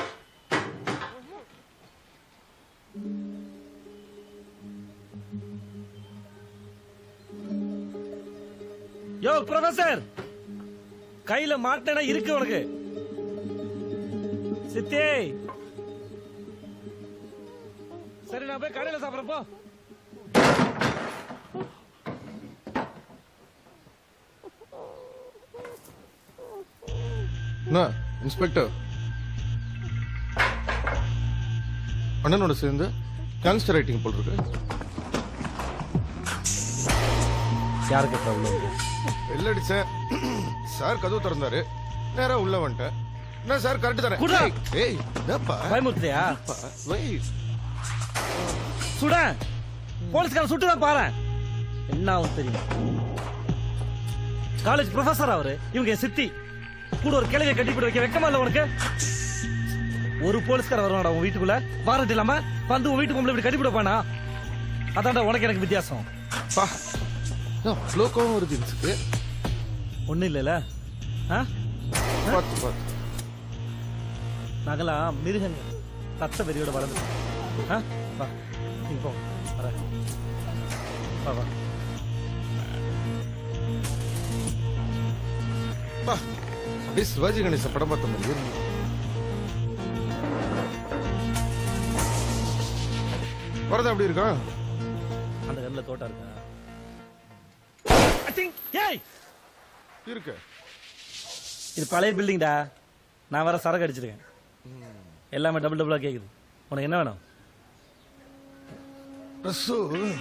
Speaker 16: யோ ப்ரொஃபசர் கையில மாட்டேனா இருக்கு உனக்கு சித்தே சரி நான் போய் கடையில சாப்பிடுறேன் போ
Speaker 13: என்ன இன்ஸ்பெக்டர் அண்ணனோட சேர்ந்து கேங்ஸ்டர் ரைட்டிங் போல் இருக்கு
Speaker 1: யாருக்கு ப்ராப்ளம்
Speaker 13: வெள்ள அடிச்சேன் சார் கதவு திறந்தாரு நேரா உள்ள வந்துட்டேன் என்ன சார் கரெக்ட் தானே
Speaker 16: குட்ரா.
Speaker 13: ஏய், ஏய் என்னப்பா
Speaker 16: பயமுறுத்தியா
Speaker 13: வெயிட்
Speaker 16: சுட போலீஸ்காரன் சுட்டுதான் பாரு என்ன ஆகும் தெரியும் காலேஜ் ப்ரொஃபசர் அவரு இவங்க என் சித்தி கூட ஒரு கிளைய கட்டி போட்டு வைக்க வெக்கமா இல்ல உனக்கு ஒரு போலீஸ்காரன் வருவாடா உன் வீட்டுக்குள்ள வாரண்ட் இல்லாம வந்து உன் வீட்டுக்கு இப்படி கட்டி போடுப்பானா அதான்டா உனக்கு எனக்கு வித்தியாசம்
Speaker 13: பா அவ்வளோ கோவம் வருது எனக்கு
Speaker 16: ஒண்ணும் இல்லைல்ல ஆ?
Speaker 13: பார்த்து பார்த்து
Speaker 16: நாங்கெல்லாம் மிருகங்கள் ரத்த வெறியோட வளர்ந்து ஆ? வா நீ போ வர வா வா
Speaker 13: பா அப்படியே சிவாஜி கணேசன் படம் பார்த்த மாதிரி இருக்கு. வரதா எப்படி இருக்கான்
Speaker 16: அந்த கண்ணில் தோட்டம் இருக்கா ஏய்
Speaker 13: இருக்கு
Speaker 16: இது பழைய பில்டிங்டா நான் வர சரக்கு அடிச்சிருக்கேன் எல்லாமே டபுள் டபுளா கேக்குது உனக்கு என்ன வேணும்
Speaker 13: ரசு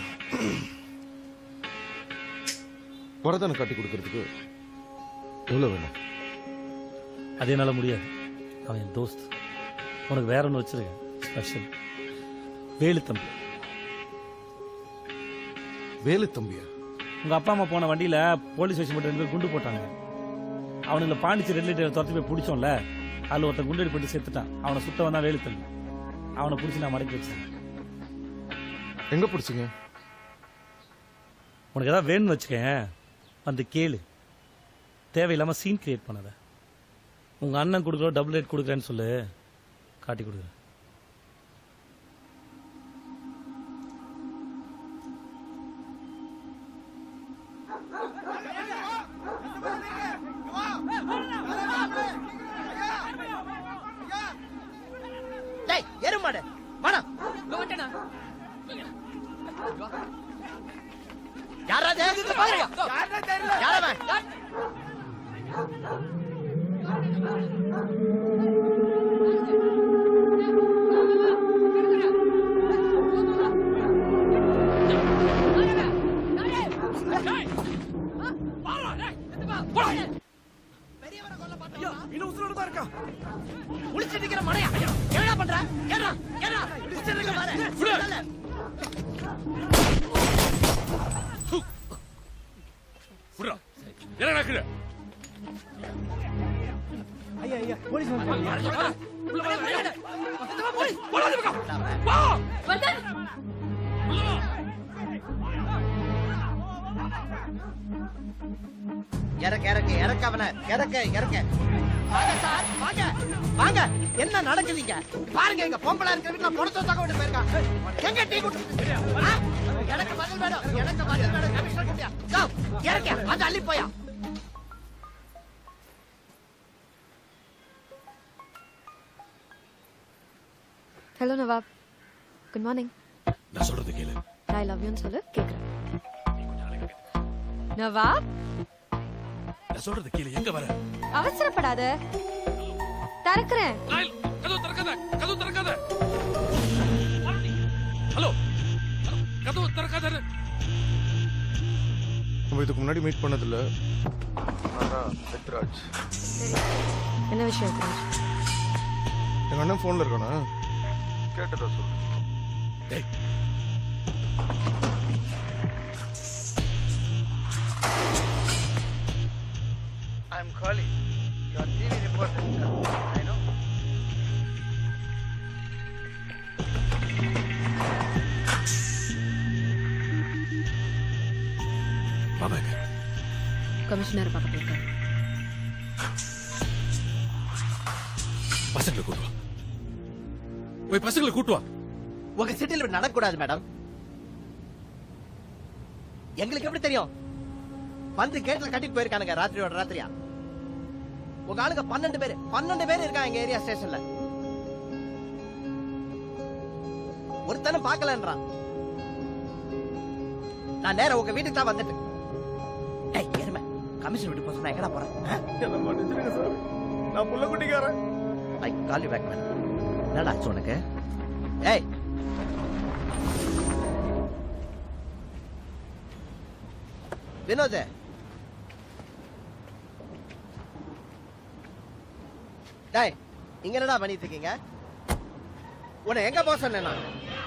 Speaker 13: வரதனை காட்டி கொடுக்கறதுக்கு எவ்வளவு வேணும்
Speaker 16: அது என்னால முடியாது அவன் என் தோஸ்த் உனக்கு வேற ஒன்று வச்சிருக்கேன் ஸ்பெஷல் வேலு தம்பி
Speaker 13: வேலு தம்பியா
Speaker 16: உங்க அப்பா அம்மா போன வண்டியில போலீஸ் ஸ்டேஷன் மட்டும் ரெண்டு பேர் குண்டு போட்டாங்க அவனுங்களை பாண்டிச்சு ரெண்டு லிட்டர் துரத்தி போய் பிடிச்சோம்ல அதுல ஒருத்தன் குண்டு அடிப்பட்டு செத்துட்டான் அவனை சுத்த வந்தா வேலு தம்பி அவனை பிடிச்சி நான் மடக்கி வச்சேன்
Speaker 13: எங்க பிடிச்சிங்க
Speaker 16: உனக்கு ஏதாவது வேணும்னு வச்சுக்கேன் வந்து கேளு தேவையில்லாம சீன் கிரியேட் பண்ணாத உங்க அண்ணன் கொடுக்குறோம் டபுள் ரேட் கொடுக்குறேன்னு சொல்லு காட்டி கொடுக்குறேன்
Speaker 2: டேய் எருமாடு வாடா யாராவது யாரவன்
Speaker 16: இன்னும் உசுரோடு தான் இருக்கா
Speaker 2: குளிச்சிட்டு இருக்கிற மடையா என்னடா பண்ற ஏறா ஏறா குளிச்சிட்டு இருக்க பாரு
Speaker 7: புறா என்ன நடக்குது
Speaker 8: ஐயா ஐயா போலீஸ்
Speaker 2: இறக்க இறக்க இறக்க அவன இறக்க இறக்க வாங்க சார் வாங்க வாங்க என்ன நடக்குதுங்க பாருங்க எங்க பொம்பளை இருக்கிற வீட்டுல பணத்தை தக்க விட்டு போயிருக்கான் எங்க டீ குடிச்சிட்டு ஆ? எனக்கு பதில் வேணும் எனக்கு பதில் வேணும் கமிஷனர் குட்டியா கோ இறக்க வந்து அள்ளி போயா
Speaker 19: ஹலோ நவாப் குட் மார்னிங்
Speaker 7: நான் சொல்றது கேளு
Speaker 19: ஐ லவ் யூன்னு சொல்லு கேக்குறேன் நவாப்
Speaker 7: நான் சொல்றது கேளு எங்க வர
Speaker 19: அவசரப்படாத திறக்கிறேன்
Speaker 7: லாயல் கதவு திறக்காத கதவு திறக்காத ஹலோ கதவு திறக்காத
Speaker 13: நம்ம இதுக்கு முன்னாடி மீட் பண்ணதில்ல அதான் பெத்ராஜ்
Speaker 19: என்ன விஷயம் குராஜ்
Speaker 13: எங்க அண்ணன் போன்ல இருக்கானா கேட்டதா சொல்லு
Speaker 7: டேய்
Speaker 2: I'm calling. Your TV reporter is coming. I know.
Speaker 7: மாமா எங்க
Speaker 21: கமிஷனர் பார்க்க போயிருக்காரு
Speaker 7: பசங்களை கூட்டு வா போய் பசங்களை கூட்டு வா
Speaker 2: உங்க சிட்டில இப்படி நடக்கக்கூடாது மேடம் எங்களுக்கு எப்படி தெரியும் வந்து கேட்ல கட்டிட்டு போயிருக்கானுங்க ராத்திரியோட ராத்திரியா உங்க ஆளுங்க பன்னெண்டு பேரு பன்னெண்டு பேர் இருக்காங்க எங்க ஏரியா ஸ்டேஷன்ல ஒருத்தனும் பார்க்கலன்றான் நான் நேரா உங்க வீட்டுக்கு தான் வந்துட்டு டேய் எருமை கமிஷன் விட்டு போக சொன்னா எங்கடா போறேன்
Speaker 13: என்ன மன்னிச்சிருங்க சார் நான் புள்ள குட்டிக்காரன்
Speaker 2: I call you back man என்னடா ஆச்சு உனக்கு ஏய் வினோத் டேய் இங்க என்னடா பண்ணிட்டு இருக்கீங்க உன்னை எங்க போக சொன்னேன் நான்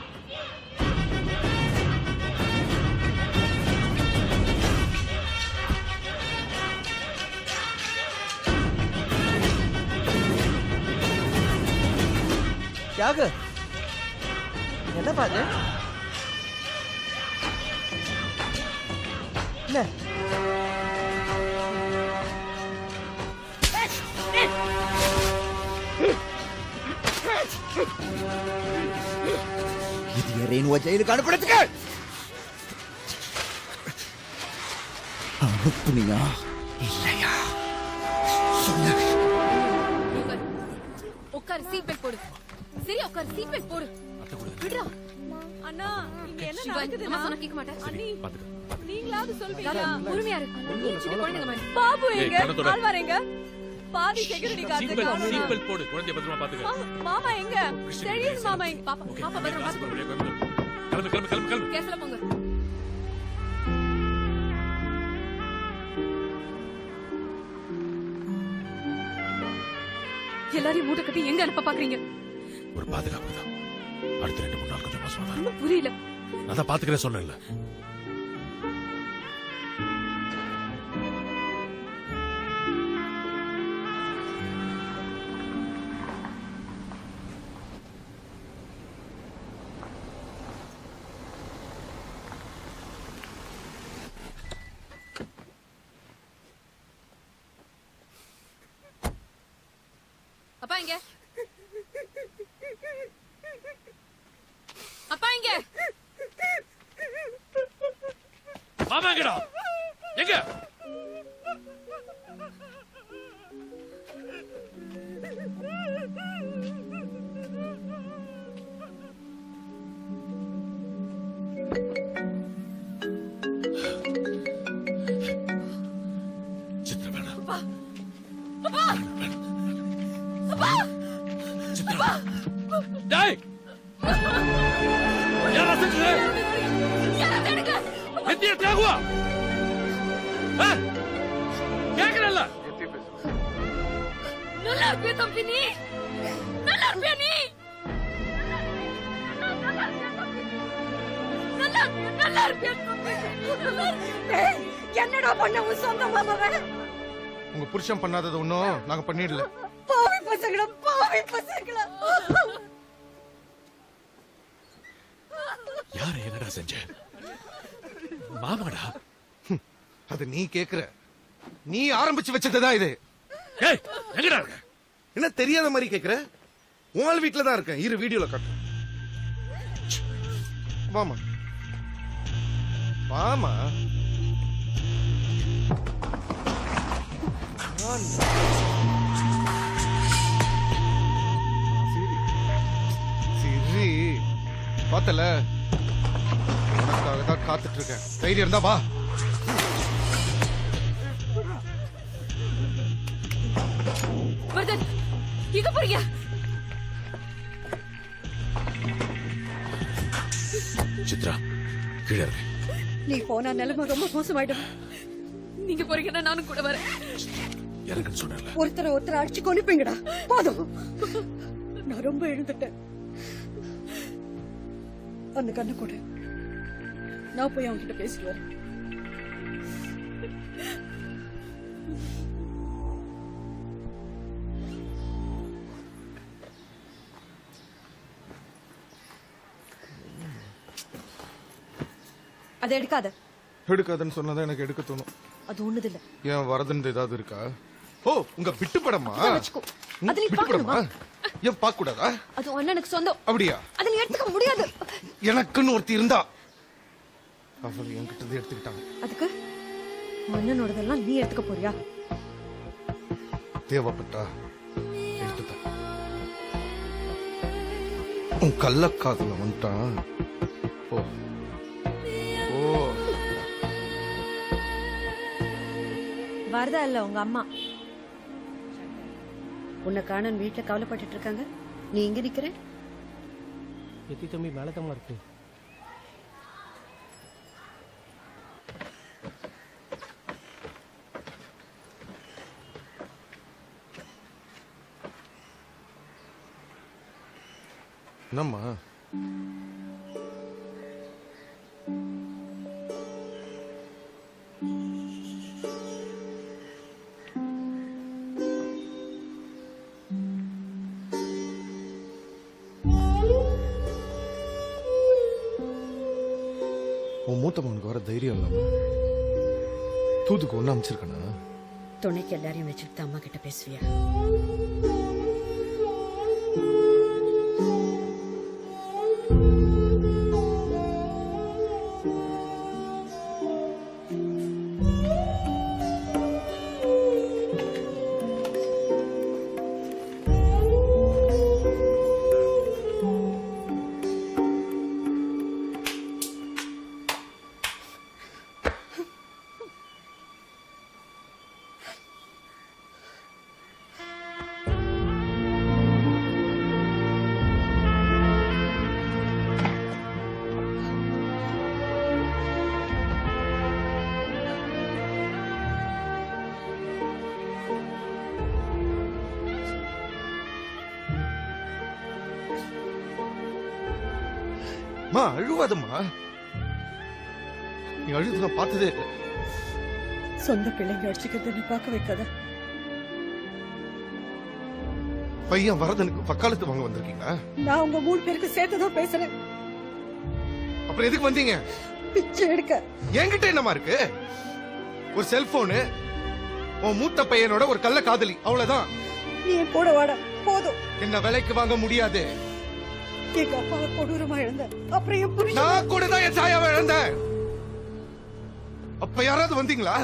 Speaker 2: தியாகு என்ன பாது என்ன
Speaker 18: இது ரேணுவா ஜெயிலுக்கு அனுப்புறதுக்கு அனுப்புனியா இல்லையா சொல்லு
Speaker 21: உட்காரு. உட்காரு சீட் பெல்ட் போடு சரி உட்காரு சீட் பெல்ட் போடு விடுடா
Speaker 3: அண்ணா இங்க என்ன
Speaker 21: சிவா,
Speaker 3: நடக்குதுன்னா
Speaker 21: அம்மா சொன்னா கேட்க மாட்டேன்.
Speaker 3: அண்ணி
Speaker 7: பாத்துக்க
Speaker 3: நீங்களாவது சொல்வீங்களா
Speaker 21: ராதா, பொறுமையா இரு நீ சின்ன குழந்தைங்க மாதிரி
Speaker 3: பாபு
Speaker 7: ஏய்,
Speaker 3: எங்க
Speaker 7: கண்ணத்தோட.
Speaker 3: ஆழ்வார் எங்க பாதி செக்யூரிட்டி
Speaker 7: சீட்
Speaker 3: கார்டு
Speaker 7: பெல்ட்
Speaker 3: காணோம்.
Speaker 7: சீட் பெல்ட் போடு குழந்தைய பத்திரமா பாத்துக்க
Speaker 3: மா- மாமா எங்க தெரியும் மாமா எங்க
Speaker 21: பாப்பா பாப்பா பத்திரம் பாத்து
Speaker 7: கிளம்பு கிளம்பு கிளம்பு கிளம்பு
Speaker 21: கேஸ்ல போங்க எல்லாரையும் மூட்டை கட்டி எங்க அனுப்ப பாக்குறீங்க
Speaker 7: ஒரு பாதுகாப்பு தான் அடுத்த ரெண்டு மூணு நாள் கொஞ்சம் மோசமா தான்
Speaker 21: ஒண்ணும் புரியல
Speaker 7: நான் தான் பாத்துக்கிறேன் சொன்னேன்ல
Speaker 21: அப்பா இங்க அப்பா இங்க
Speaker 7: மாமா எங்கடா எங்க சித்ரா வேணாம்
Speaker 3: அப்பா அப்பா அப்பா
Speaker 7: சித்ரா டேய் யாரா செஞ்சது எத்திய தியாகுவா கேக்குறல்ல
Speaker 3: நல்லா இருப்பியா தம்பி நீ நல்லா இருப்பியா நீ நல்லா நல்லா இருப்பியா தம்பி? நல்லா இருப்பியா? ஏய், என்னடா பண்ண உன் சொந்த மாமாவை
Speaker 13: உங்க புருஷன் பண்ணாதது ஒன்றும் நாங்க பண்ணிடல
Speaker 3: பாவி பசங்களா பாவி பசங்களா
Speaker 7: யார என்னடா செஞ்ச மாமாடா
Speaker 13: அது நீ கேக்குற நீ ஆரம்பிச்சு வச்சதுதான் இது
Speaker 7: ஏய் எங்கடா இருக்க
Speaker 13: என்ன தெரியாத மாதிரி கேக்குற உன் வீட்டுல தான் இருக்கேன் இரு வீடியோல காட்டு வாமா வாமா சரி சரி பார்த்தல உனக்காக தான் காத்துட்டு இருக்கேன் தைரியம் இருந்தா வா
Speaker 21: வர்தன் எங்க போறீங்க
Speaker 7: சித்ரா கீழே இறங்கு.
Speaker 3: நீ போனா நிலைமை ரொம்ப மோசமாயிடும்
Speaker 21: நீங்க போறீங்கன்னா நானும் கூட வரேன்
Speaker 7: இறங்குன்னு சொன்னேன்ல
Speaker 3: ஒருத்தரை ஒருத்தரை அடிச்சு கொண்டுப்பீங்கடா போதும் நான் ரொம்ப எழுந்துட்டேன் அந்த கண்ணை கூட நான் போய் அவன்கிட்ட பேசிட்டு வரேன் அதை எடுக்காத
Speaker 13: எடுக்காதுன்னு சொன்னதான் எனக்கு எடுக்க தோணும்
Speaker 3: அது ஒண்ணுது இல்ல
Speaker 13: ஏன் வரதுன்னு ஏதாவது இருக்கா ஓ உங்க விட்டு படமா
Speaker 3: இதை வச்சுக்கோ அது நீ
Speaker 13: விட்டு படமா
Speaker 3: பார்க்கணுமா
Speaker 13: ஏன் பார்க்க கூடாதா
Speaker 3: அது அண்ணனுக்கு சொந்தம்
Speaker 13: அப்படியா
Speaker 3: அதை நீ எடுத்துக்க முடியாது
Speaker 13: எனக்குன்னு ஒருத்தி இருந்தா அவள் என்கிட்ட இருந்து எடுத்துக்கிட்டாங்க
Speaker 3: அதுக்கு உன் அண்ணனோடதெல்லாம் நீ எடுத்துக்க போறியா
Speaker 13: தேவைப்பட்டா எடுத்துட்டேன் உன் கள்ளக்காதல வந்துட்டான் ஓ ஓ
Speaker 3: வரதா இல்ல உங்க அம்மா உன்னை காணன் வீட்டுல கவலைப்பட்டுட்டு இருக்காங்க நீ எங்க நிக்கிற
Speaker 8: எத்தி தம்பி மேலதமா இருக்கு
Speaker 13: என்னம்மா உன் மூத்த மகனுக்கு வர தைரியம் இல்லாம தூதுக்கு ஒண்ணு அமைச்சிருக்கனா
Speaker 3: துணைக்கு எல்லாரையும் வச்சுக்கிட்டு அம்மா கிட்ட பேசுவியா
Speaker 13: மா அழுவாதம்மா நீ அழுது நான் பார்த்ததே இல்லை
Speaker 3: சொந்த பிள்ளைங்க அடிச்சுக்கிறத நீ பார்க்க வைக்காத
Speaker 13: பையன் வரதனுக்கு பக்காலத்து வாங்க வந்திருக்கீங்களா
Speaker 3: நான் உங்க மூணு பேருக்கு சேர்த்துதான் பேசுறேன்
Speaker 13: அப்புறம் எதுக்கு வந்தீங்க
Speaker 3: பிச்சை எடுக்க
Speaker 13: என்கிட்ட என்னமா இருக்கு ஒரு செல்போனு உன் மூத்த பையனோட ஒரு கள்ள காதலி அவ்வளவுதான்
Speaker 3: நீ என் கூட வாடா போதும்
Speaker 13: என்ன விலைக்கு வாங்க முடியாது
Speaker 3: எங்க அப்பாவை கொடூரமா இழந்த அப்புறம் என் புருஷன்
Speaker 13: நான் கூட தான் என் சாயாவை இழந்தேன் அப்ப யாராவது வந்தீங்களா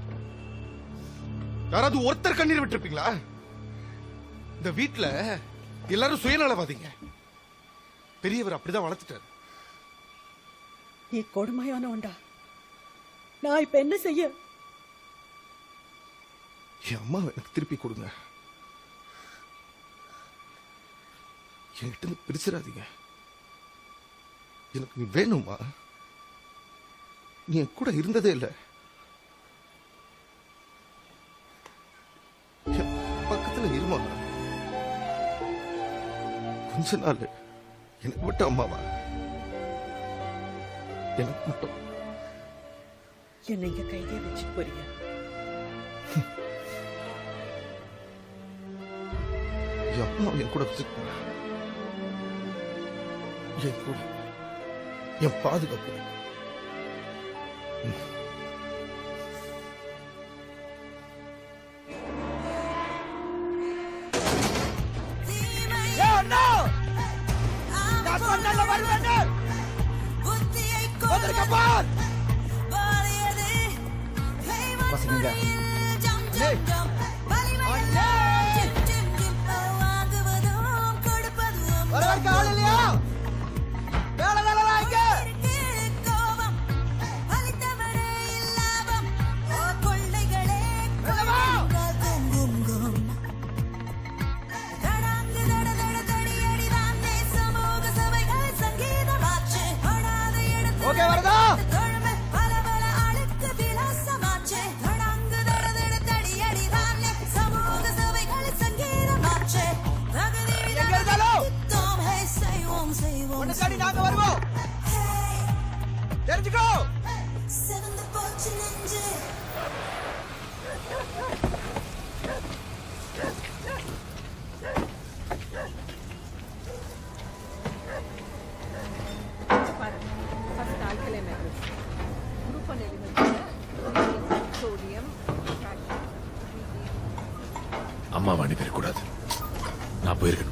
Speaker 13: யாராவது ஒருத்தர் கண்ணீர் விட்டுருப்பீங்களா இந்த வீட்ல எல்லாரும் சுயநலவாதீங்க பெரியவர் அப்படிதான் வளர்த்துட்டாரு
Speaker 3: நீ கொடுமையானவன்டா நான் இப்ப என்ன செய்ய
Speaker 13: என் அம்மாவை எனக்கு திருப்பி கொடுங்க என்கிட்ட இருந்து பிரிச்சிடாதீங்க எனக்கு நீ வேணுமா நீ என் கூட இருந்ததே இல்லை என் பக்கத்துல இருமா கொஞ்ச நாள் எனக்கு மட்டும் அம்மாவா எனக்கு மட்டும்
Speaker 3: என்ன இங்க கைதியா வச்சு போறீங்க
Speaker 13: என் அம்மா என் கூட வச்சுக்கோங்க என் கூட என் பாதுகாப்பு ம்.
Speaker 2: ஏய், அண்ணா! நான் சொன்னேன்ல வருவேன்னு! வந்திருக்க பார்!
Speaker 18: பசங்க
Speaker 2: அண்ணே! அண்ணே! வரவேற்க ஆள் இல்லையா? மேல
Speaker 7: அம்மா வாணி தெரியக்கூடாது நான் போயிருக்கணும்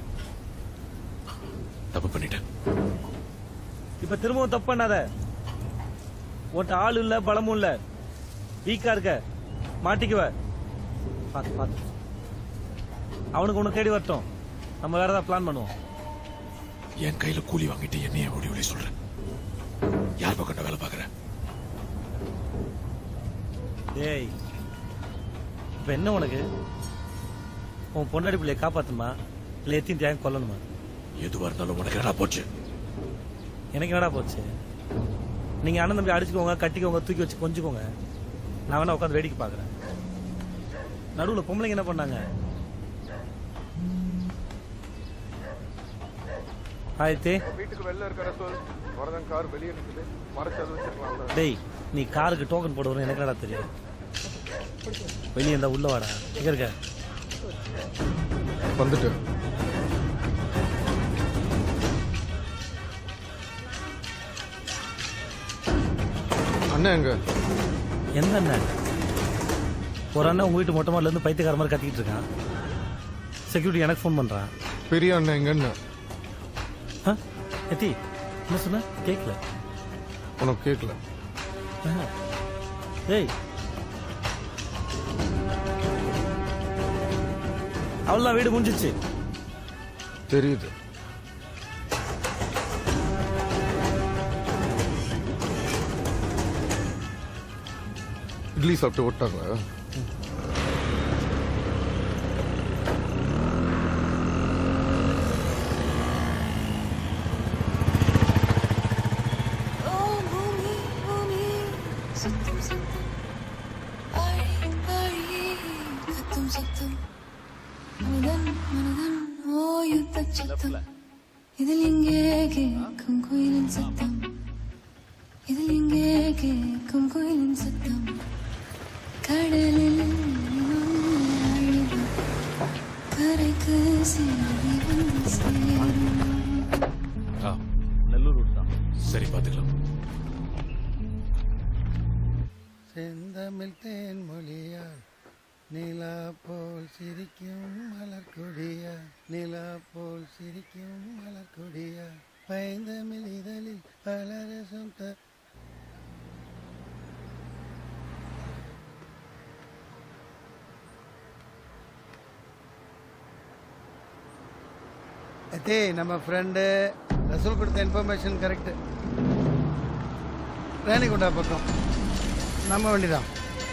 Speaker 7: தப்பு பண்ணிட்டேன்
Speaker 1: இப்ப திரும்பவும் தப்பு பண்ணாத உன்கிட்ட ஆள் இல்ல பலமும் இல்ல வீக்கா இருக்க மாட்டிக்குவ பாத்து பாத்து அவனுக்கு ஒண்ணு தேடி வரட்டும் நம்ம வேற ஏதாவது பிளான் பண்ணுவோம்
Speaker 7: என் கையில கூலி வாங்கிட்டு என்னைய ஓடி ஒளி சொல்றேன் யார் பக்கம் வேலை பாக்குற
Speaker 1: டேய் இப்ப என்ன உனக்கு உன் பொண்டாடி பிள்ளைய காப்பாத்துமா இல்ல எத்தையும் தியாகம் கொல்லணுமா
Speaker 7: எதுவா இருந்தாலும் உனக்கு என்னடா போச்சு
Speaker 1: எனக்கு என்னடா போச்சு நீங்க அண்ணன் தம்பி அடிச்சுக்கோங்க கட்டிக்கோங்க தூக்கி வச்சு கொஞ்சிக்கோங்க நான் வேணா உட்காந்து வேடிக்கை பாக்குறேன் நடுவுல பொம்பளைங்க என்ன பண்ணாங்க ஆயத்தே
Speaker 10: வீட்டுக்கு வெளில இருக்கிற சொல் வரதன் கார் வெளியே இருக்குது மறைச்சது வச்சிருக்கலாம்ல
Speaker 1: டேய் நீ காருக்கு டோக்கன் போடுவோம் எனக்கு என்னடா தெரியும் வெளியே இருந்தா உள்ள வாடா எங்க இருக்க
Speaker 10: வந்துட்டு அண்ணன் எங்க
Speaker 1: எந்த அண்ணன் ஒரு அண்ணன் உங்க வீட்டு மொட்டை மாடில இருந்து பைத்தியக்கார மாதிரி கத்திக்கிட்டு இருக்கான் செக்யூரிட்டி எனக்கு ஃபோன் பண்றான்
Speaker 10: பெரிய அண்ணன் எங்கன்னு
Speaker 1: ஆ? எத்தி என்ன சொன்ன கேட்கல
Speaker 10: உனக்கு கேட்கல
Speaker 1: ஆ. ஏய் அவ்வளோதான் வீடு முடிஞ்சிச்சு
Speaker 10: தெரியுது இட்லி சாப்பிட்டு விட்டாங்களா
Speaker 22: ஓ பூமி பூமி சுத்தம் சுத்தம் ஆழி ஆழி சத்தம் சத்தம் மனிதன் மனிதன் ஓ யுத்த சத்தம் இதில் எங்கே கேட்கும் கோயிலின் சத்தம் இதில் எங்கே கேட்கும் கோயிலின் சத்தம் கடலில் அழிவு கரைக்கு சேரி வந்து சேரும்
Speaker 7: ஆ
Speaker 1: நெல்லூர் ரூட் தான்
Speaker 7: சரி பாத்துக்கலாம்
Speaker 15: செந்தமிழ் தேன் மொழியால் நிலா போல் சிரிக்கும் மலர் கொடியா நிலா போல் சிரிக்கும் மலர் கொடியா பைந்தமிழ் இதழில் பலரசம் த அத்தே நம்ம ஃப்ரெண்டு ரசூல் கொடுத்த இன்ஃபர்மேஷன் கரெக்ட் ரேணிகுண்டா பக்கம் நம்ம வண்டி தான்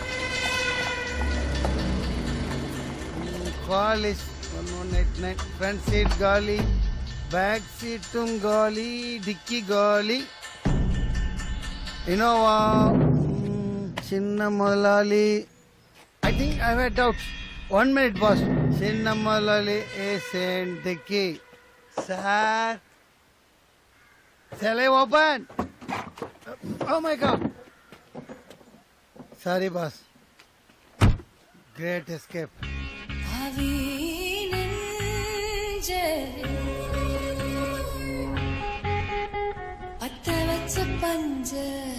Speaker 15: காலிஸ் one one eight nine front seat காலி பேக் சீட்டும் காலி டிக்கி காலி இனோவா சின்ன முதலாளி I think I have doubt one minute boss சின்ன முதலாளி ஏஸ் அண்ட் டிக்கி சார் சிலை open Oh my god. Sorry, boss. Great escape.
Speaker 22: அத்த வச்ச பஞ்ச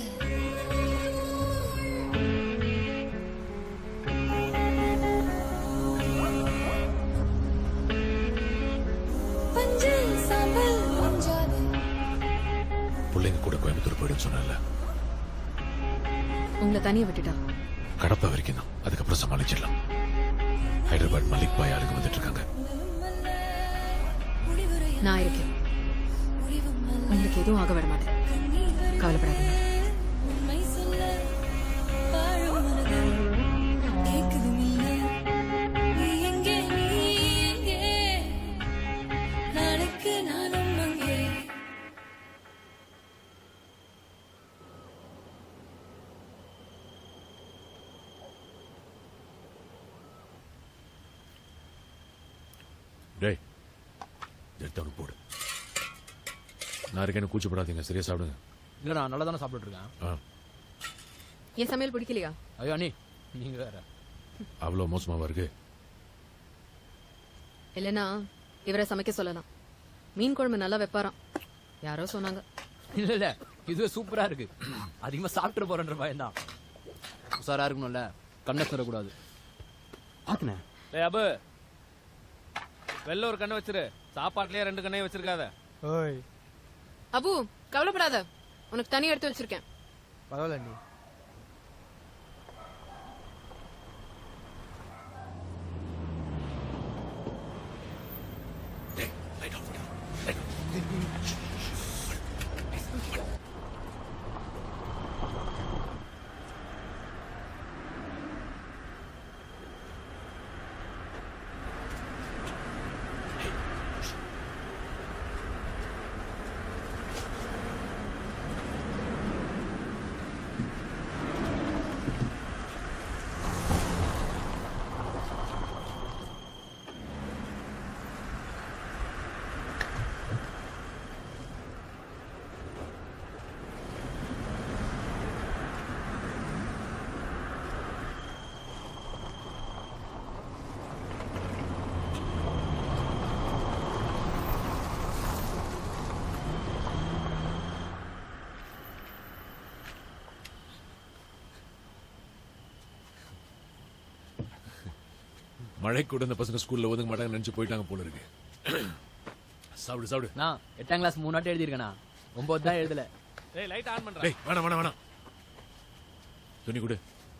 Speaker 22: பஞ்ச சாம்பல் பஞ்சாது
Speaker 7: பிள்ளைங்க கூட கோயம்புத்தூர் போயிடுன்னு சொன்னல
Speaker 21: உங்களை தனியா விட்டுட்டா
Speaker 7: கடப்ப வரைக்கும் தான் அதுக்கப்புறம் சமாளிச்சிடலாம் ஹைதராபாத் மலிக் பாய் ஆளுங்க வந்துட்டு இருக்காங்க
Speaker 21: நான் இருக்கேன் உங்களுக்கு எதுவும் ஆக விட மாட்டேன் கவலைப்படாதீங்க
Speaker 22: உண்மை சொல்ல வாழும் மனதில் கேட்குதும் இல்ல நீ எங்கே நீ எங்கே நாளைக்கு நானும் அங்கே
Speaker 7: டேய் எடுத்தவனு போடு நான் இருக்கேன்னு கூச்சப்படாதீங்க சரியா சாப்பிடுங்க
Speaker 17: இல்லடா நல்லா தானே சாப்பிட்டு இருக்கேன்
Speaker 7: ஆ
Speaker 21: என் சமையல் பிடிக்கலையா
Speaker 17: ஐயோ அண்ணி நீங்க வேற
Speaker 7: அவ்வளோ மோசமாவா இருக்கு
Speaker 21: இல்லைன்னா இவரை சமைக்க சொல்லலாம் மீன் குழம்பு நல்லா வைப்பாராம் யாரோ சொன்னாங்க
Speaker 17: இல்ல இல்ல இதுவே சூப்பரா இருக்கு அதிகமா சாப்பிட்டு போறேன்ற பயம் தான் உசாரா இருக்கணும்ல கண்ணை தரக்கூடாது ஆக்குனே
Speaker 11: டேய் அபு வெளில ஒரு கண்ணை வச்சிரு சாப்பாட்டுலயே ரெண்டு கண்ணையும் வச்சிருக்காத
Speaker 8: ஓய்
Speaker 21: அபு கவலைப்படாத உனக்கு தனி எடுத்து வச்சிருக்கேன்
Speaker 8: பரவாயில்ல நீ
Speaker 7: மழை கூட இந்த பசங்க ஸ்கூல்ல ஒதுங்க மாட்டாங்க நினைச்சு போயிட்டாங்க போல இருக்கு சாப்பிடு சாப்பிடு
Speaker 17: நான் எட்டாம் கிளாஸ் மூணு வாட்டி எழுதியிருக்கேண்ணா ஒன்பது தான் எழுதல
Speaker 11: டேய் லைட் ஆன் பண்றேன்
Speaker 7: டேய் வேணாம் வேணாம் வேணாம் துணி கொடு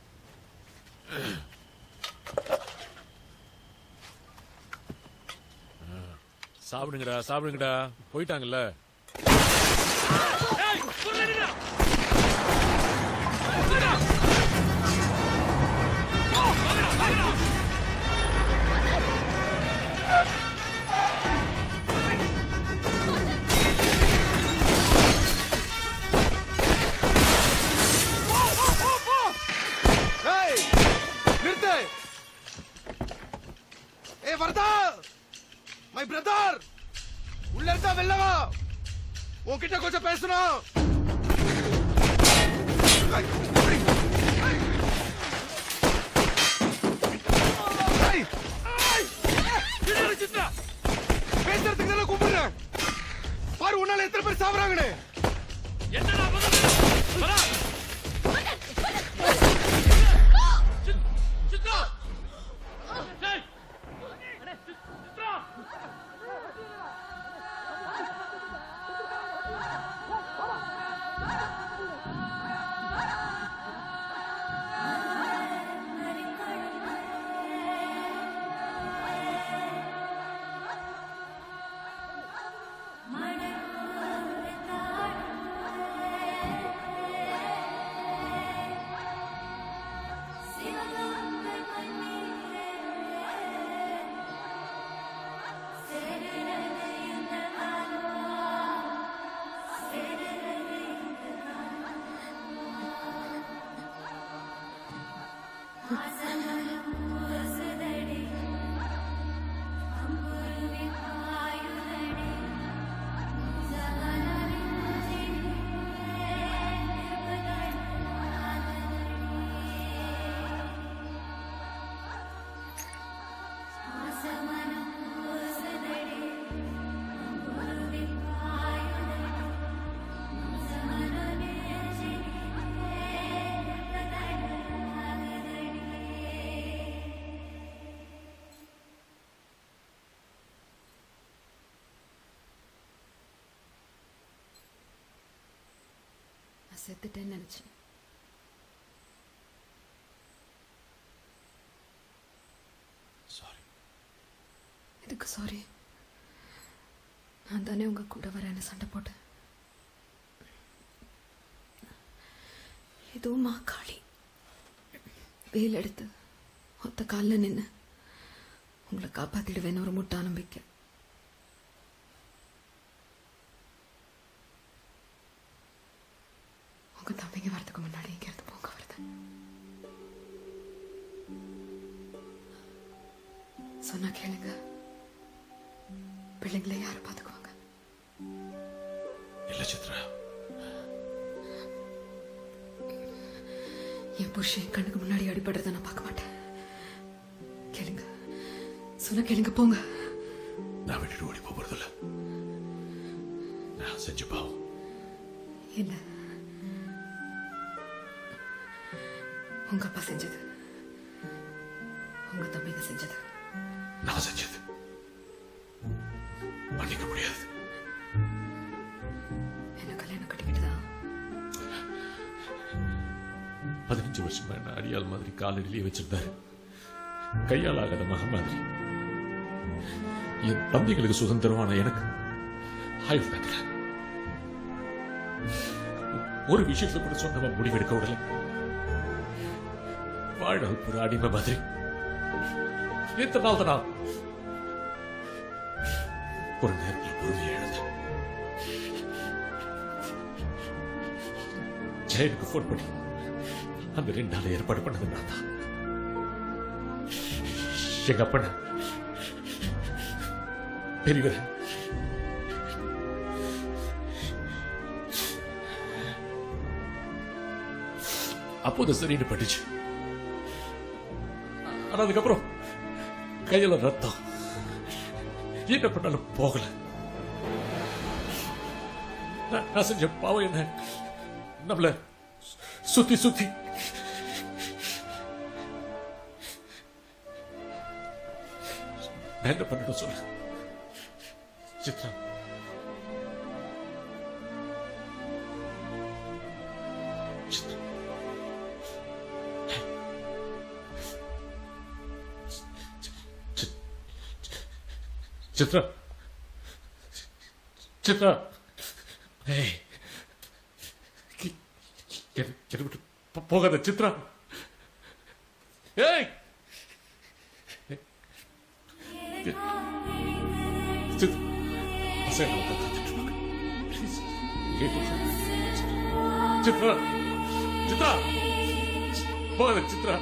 Speaker 7: ஆ, சாப்பிடுங்கடா சாப்பிடுங்கடா போயிட்டாங்கல்ல
Speaker 13: ஏய் நிறுத்து ஏய் வரதா மை பிரதர் உள்ள இருந்தா வெளில வா உன்கிட்ட கொஞ்சம் பேசணும் ஏய், ஏய், பேசுறதுக்கு தானே கூப்பிடுறேன் பாரு உன்னால எத்தனை பேர் சாவறாங்கன்னு
Speaker 21: நான் செத்துட்டேன்னு நினைச்சேன் எதுக்கு சாரி நான் தானே உங்க கூட வரேன்னு சண்டை போட்டேன் ஏதோ மாக்காளி வேல் எடுத்து ஒத்த காலில் நின்று உங்களை காப்பாத்திடுவேன்னு ஒரு முட்டா நம்பிக்கை உங்க தம்பிங்க வரதுக்கு முன்னாடி இங்க இருந்து போங்க வருது சொன்னா கேளுங்க பிள்ளைங்களை யாரு பாத்துக்குவாங்க
Speaker 7: இல்ல சித்ரா
Speaker 21: என் புருஷன் என் கண்ணுக்கு முன்னாடி அடிபடுறத நான் பார்க்க மாட்டேன் கேளுங்க சொன்ன கேளுங்க போங்க
Speaker 7: நான் விட்டுட்டு ஓடி போக போறதில்ல நான் செஞ்சு பாவம்
Speaker 21: இல்ல உங்க அப்பா செஞ்சது உங்க தம்பிங்க செஞ்சது
Speaker 7: நான் செஞ்சது மன்னிக்க முடியாது
Speaker 21: என்ன கல்யாணம் கட்டிக்கிட்டுதா
Speaker 7: பதினஞ்சு வருஷமா என்ன அடியாள் மாதிரி காலடியிலேயே வச்சிருந்தாரு கையால் ஆகாத மகன் மாதிரி என் தம்பிகளுக்கு சுதந்திரமான எனக்கு ஆயுள் தக்கல ஒரு விஷயத்துல கூட சொன்னவன் முடிவெடுக்க விடல வாழ்நாள் ஒரு அடிமை மாதிரி எத்தனை நாள் தான் ஒரு நேரத்தில் பொறுமையை எழுத ஜெயனுக்கு போன் பண்ணி அந்த ரெண்டு நாள் ஏற்பாடு பண்ணது நான் தான் எங்க அப்பன பெரியவர் அப்போது சரின்னு பட்டுச்சு ஆனா அதுக்கப்புறம் கையில ரத்தம் என்ன பண்ணாலும் போகல நான் நான் செஞ்ச பாவம் என்ன நம்மள சுத்தி சுத்தி நான் என்ன பண்ணணும் சொல்லு சித்ரா சித்ரா. சி- சித்ரா சித்ரா ஏய் கி- என்னை என்னை விட்டு போ- போகாத சித்ரா ஏய் சித்ரா பசங்க நம்ம காத்துட்டு இருப்பாங்க. Please, இங்கே போ. சித்ரா சித்ரா போகாத சித்ரா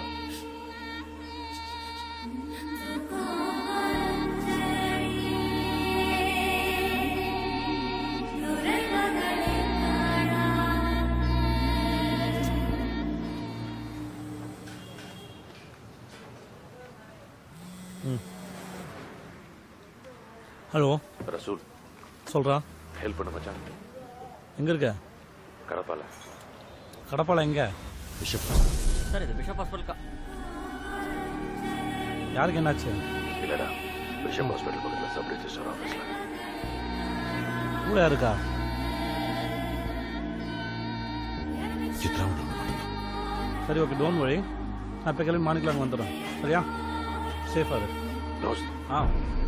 Speaker 1: ஹலோ
Speaker 12: ரசூல்
Speaker 1: சொல்றா
Speaker 12: ஹெல்ப் பண்ண மச்சான்
Speaker 1: எங்க இருக்க
Speaker 12: கடப்பால
Speaker 1: கடப்பால எங்க
Speaker 12: பிஷப்
Speaker 14: சார் இது பிஷப் ஹாஸ்பிட்டல் கா
Speaker 1: யாருக்கு என்னாச்சு
Speaker 12: இல்லடா பிஷப் ஹாஸ்பிட்டல் பக்கத்தில் சப் ரிஜிஸ்டர் ஆஃபீஸில்
Speaker 1: கூட யாருக்கா
Speaker 7: சித்ரா
Speaker 1: சரி ஓகே டோன்ட் வழி நான் இப்போ கிளம்பி மாணிக்கலாம் வந்துடுறேன் சரியா சேஃபாக இரு
Speaker 12: தோஸ்த்
Speaker 1: ஆ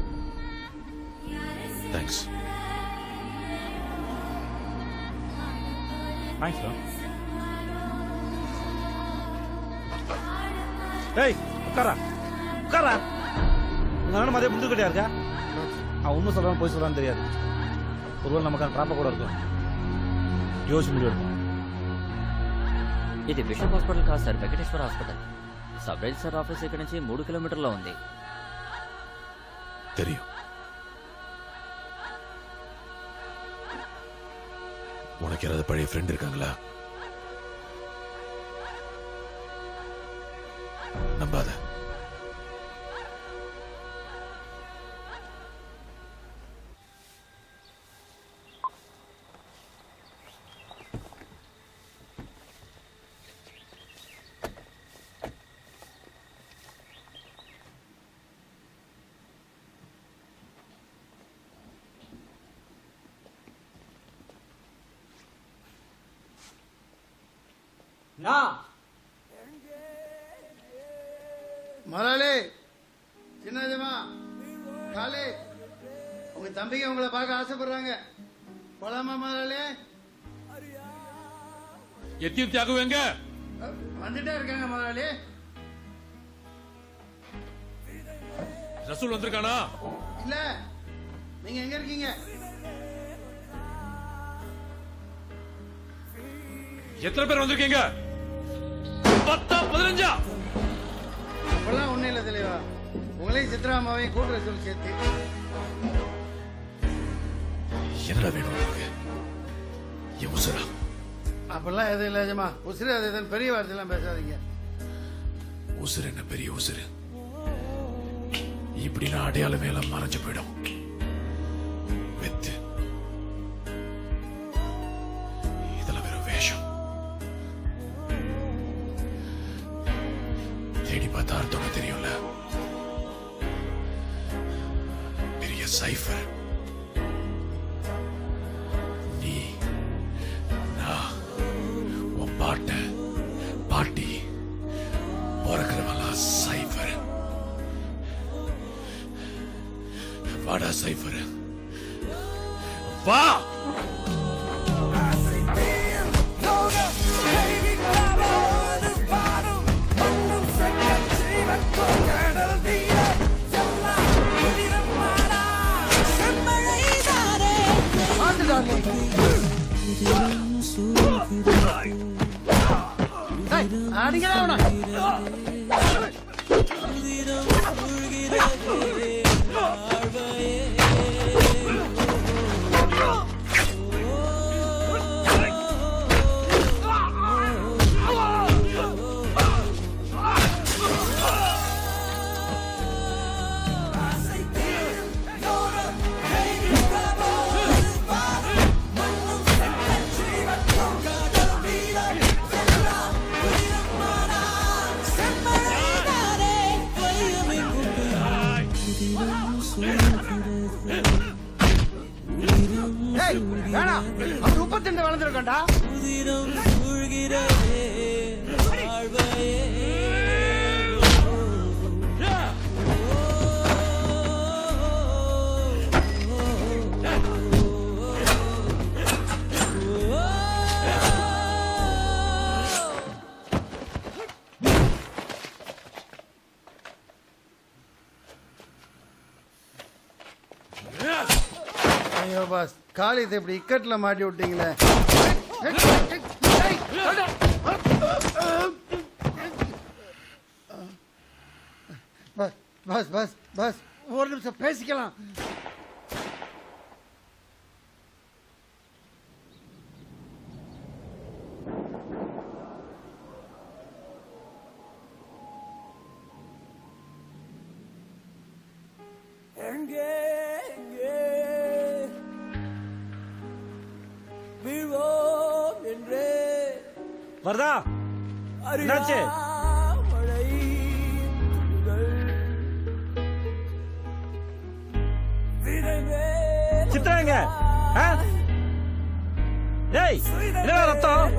Speaker 7: தேங்க்ஸ்
Speaker 1: தேங்க்ஸ் ஏய் உட்காரா உட்காரா உங்க அண்ணன் மாதிரியே முண்டு கட்டியா இருக்கா அவன் உண்மை சொல்றான் போய் சொல்றான்னு தெரியாது ஒருவேளை நமக்கு ட்ராப்பை கூட இருக்கும் யோசிச்சு முடிவு எடுப்போம்
Speaker 14: ఇది బిషప్ హాస్పిటల్ కాదు sir Venkateswara hospital sub register office ఇక్కడ నుంచి మూడు కిలోమీటర్లో ఉంది
Speaker 7: தெரியும் உனக்கு யாராவது பழைய ஃப்ரெண்ட் இருக்காங்களா நம்பாத
Speaker 15: மலாலே சின்னதுமா காலே உங்க தம்பிங்க உங்களை பார்க்க ஆசைப்படுறாங்க போலாமா மலாலே
Speaker 7: எத்தியும் தியாகம் எங்க
Speaker 15: வந்துட்டே இருக்காங்க முதலாளி
Speaker 7: ரசூல் வந்திருக்கானா
Speaker 15: இல்ல நீங்க எங்க இருக்கீங்க
Speaker 7: எத்தனை பேர் வந்திருக்கீங்க பத்தா பதினஞ்சா
Speaker 15: அப்பெல்லாம் ஒண்ணும் இல்ல தலைவா உங்களையும் சித்ராமாவையும் கூட்டுற சொல்லி சேர்த்து
Speaker 7: என்னடா வேணும் உனக்கு என் உசுரா
Speaker 15: அப்பெல்லாம் எதுவும் இல்ல ஜமா உசிறு அது இதுன்னு பெரிய வார்த்தையெல்லாம் பேசாதீங்க
Speaker 7: உசுறு என்ன பெரிய உசுறு இப்படி நான் அடையாளமே எல்லாம் மறைஞ்சு போயிடும் வெத்து இதெல்லாம் வெறும் வேஷம் தேடி பார்த்தா அர்த்தம் தெரியும்ல சைஃபர் நீ நான் உன் பாட்ட பாட்டி பிறக்கிறவெல்லாம் சைஃபர் வாடா சைஃபர் வா
Speaker 2: அடிக்கிறா அவனை ஏய், வேணாம் அது முப்பத்தெண்டு வளர்ந்துருக்கண்டா
Speaker 15: ஐயோ பாஸ் காலியத்தை இப்படி இக்கட்ல மாட்டி விட்டீங்களே பஸ் பஸ் பஸ் பஸ் ஒரு நிமிஷம் பேசிக்கலாம்
Speaker 22: எங்கே எங்கே வீழ்வோம் என்றே
Speaker 16: வரதா என்னாச்சு
Speaker 22: மழை துளிகள் விதை மேல்
Speaker 16: சித்ரா எங்க ஆ? டேய் என்னடா ரத்தம்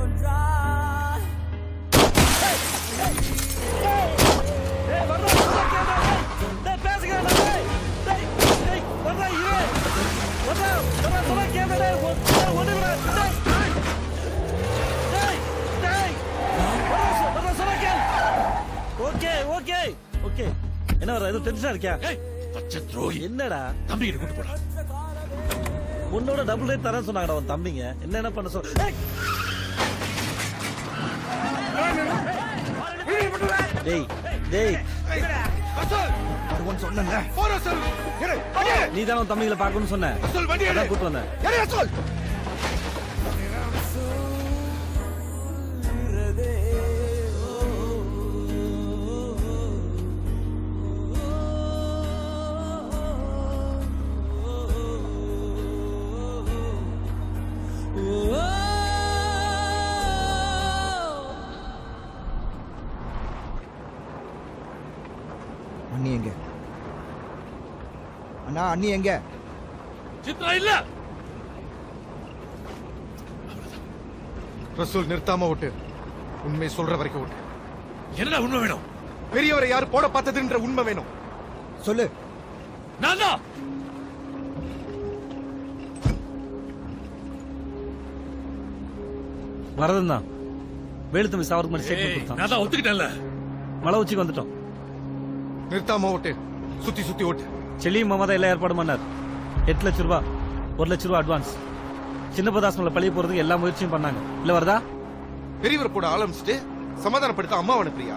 Speaker 16: டேய், வரதா, வரதா, கேட்டா, டேய். டேய், பேசுங்கடா, டேய். டேய், டேய், வரதா, இரு. வரதா, வரதா, சொல்ல கேட்டா, டேய். ஒ- டேய், ஒண்ணுமில்ல. டேய். டேய், டேய். வரதா, சொ- வரதா, சொல்ல கேள். ஓகே ஓகே ஓகே என்ன வர ஏதோ டென்ஷனா இருக்கியா
Speaker 7: பச்சை துரோகி
Speaker 16: என்னடா
Speaker 7: தம்பி கிட்ட கூட்டு போடா
Speaker 16: உன்னோட டபுள் ரேட் தரேன் சொன்னாங்கடா உன் தம்பிங்க என்ன என்ன பண்ண சொல் ஏய்! டேய் டேய் நீ தானே உன் தம்பிகளை பார்க்கணும்னு சொன்ன அதான் கூட்டு வந்தேன்
Speaker 18: அண்ணி எங்க அண்ணா அண்ணி எங்க
Speaker 7: சித்ரா இல்ல
Speaker 13: ரசூல் நிறுத்தாம விட்டு உண்மை சொல்ற வரைக்கும் விட்டு
Speaker 7: என்னடா உண்மை வேணும்
Speaker 13: பெரியவரை யார் போட பார்த்ததுன்ற உண்மை வேணும்
Speaker 18: சொல்லு
Speaker 7: நான் தான்
Speaker 16: வரதன் தான் வேலு தம்பி சாவருக்கு மாதிரி ஸ்டேட்மெண்ட்
Speaker 7: ஏய்,
Speaker 16: கொடுத்தான்
Speaker 7: நான் தான் ஒத்துக்கிட்டேன்ல
Speaker 16: மலை உச்சிக்கு வந்துட்டோம்
Speaker 13: நிறுத்தாம விட்டு சுத்தி சுத்தி ஓட்டு
Speaker 16: செல்லியும் மாமா தான் எல்லா ஏற்பாடும் பண்ணார் எட்டு லட்ச ரூபா ஒரு லட்ச ரூபா அட்வான்ஸ் சின்ன பதாஸ் மேல பழிய போறதுக்கு எல்லா முயற்சியும் பண்ணாங்க இல்ல வரதா
Speaker 13: பெரியவர் போட ஆரம்பிச்சுட்டு சமாதானப்படுத்த அம்மா அனுப்புறியா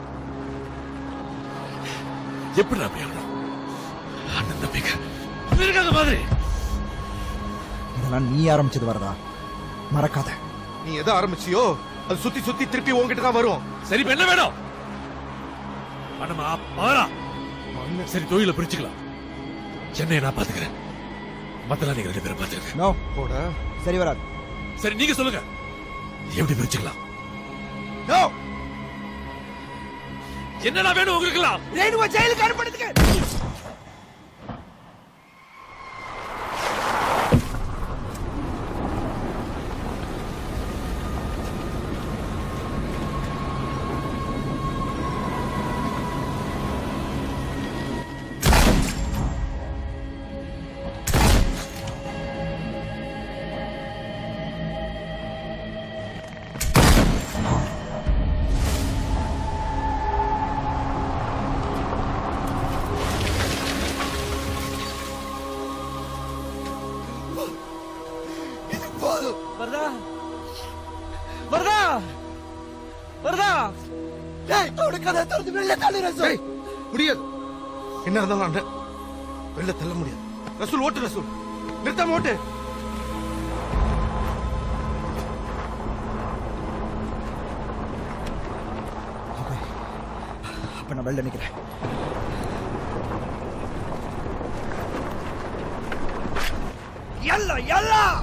Speaker 7: எப்படி அப்படி ஆகணும் அண்ணன் தம்பிங்க இருக்காத மாதிரி
Speaker 18: இதெல்லாம் நீ ஆரம்பிச்சது வரதா மறக்காத
Speaker 13: நீ எதை ஆரம்பிச்சியோ அது சுத்தி சுத்தி திருப்பி உன்கிட்ட தான் வரும்
Speaker 7: சரி இப்ப என்ன வேணும் பணமா பாரா சரி தொழில பிரிச்சுக்கலாம் சென்னையை நான் பாத்துக்கிறேன் மத்தெல்லாம் நீங்க ரெண்டு பேரும் பாத்துக்கிறேன்
Speaker 18: நோ
Speaker 13: போட
Speaker 18: சரி வராது
Speaker 7: சரி நீங்க சொல்லுங்க எப்படி பிரிச்சுக்கலாம்
Speaker 13: நோ
Speaker 7: என்னடா வேணும் உங்களுக்குலாம்
Speaker 2: ரேணுவா ஜெயிலுக்கு அனுப்பினதுக்கு
Speaker 16: வருதா வருதா வருதா
Speaker 2: டேய் அவன கதை திறந்து வெளில தள்ளு ரசூல்
Speaker 13: முடியாது என்ன இருந்தாலும் அண்ணன் வெளில தள்ள முடியாது ரசூல் ஓட்டு ரசூல் நிறுத்தாம ஓட்டு
Speaker 18: அப்ப நான் வெளில நிக்கிறேன்
Speaker 2: يلا يلا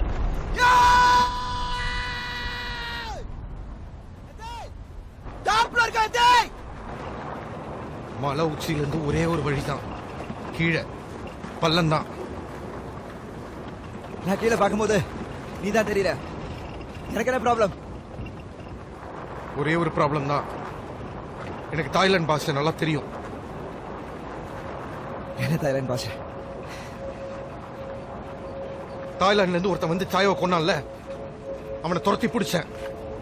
Speaker 2: டாப்ல இருக்க டேய்
Speaker 13: மலை உச்சியில இருந்து ஒரே ஒரு வழிதான் கீழே பள்ளம் தான்
Speaker 18: நான் கீழே பார்க்கும்போது நீ தான் தெரியல எனக்கு என்ன ப்ராப்ளம்
Speaker 13: ஒரே ஒரு ப்ராப்ளம் தான் எனக்கு தாய்லாந்து பாஷை நல்லா தெரியும்
Speaker 18: என்ன தாய்லாந்து பாஷை
Speaker 13: தாய்லாந்துல இருந்து ஒருத்தன் வந்து சாயவை கொன்னான்ல அவனை துரத்தி பிடிச்சேன்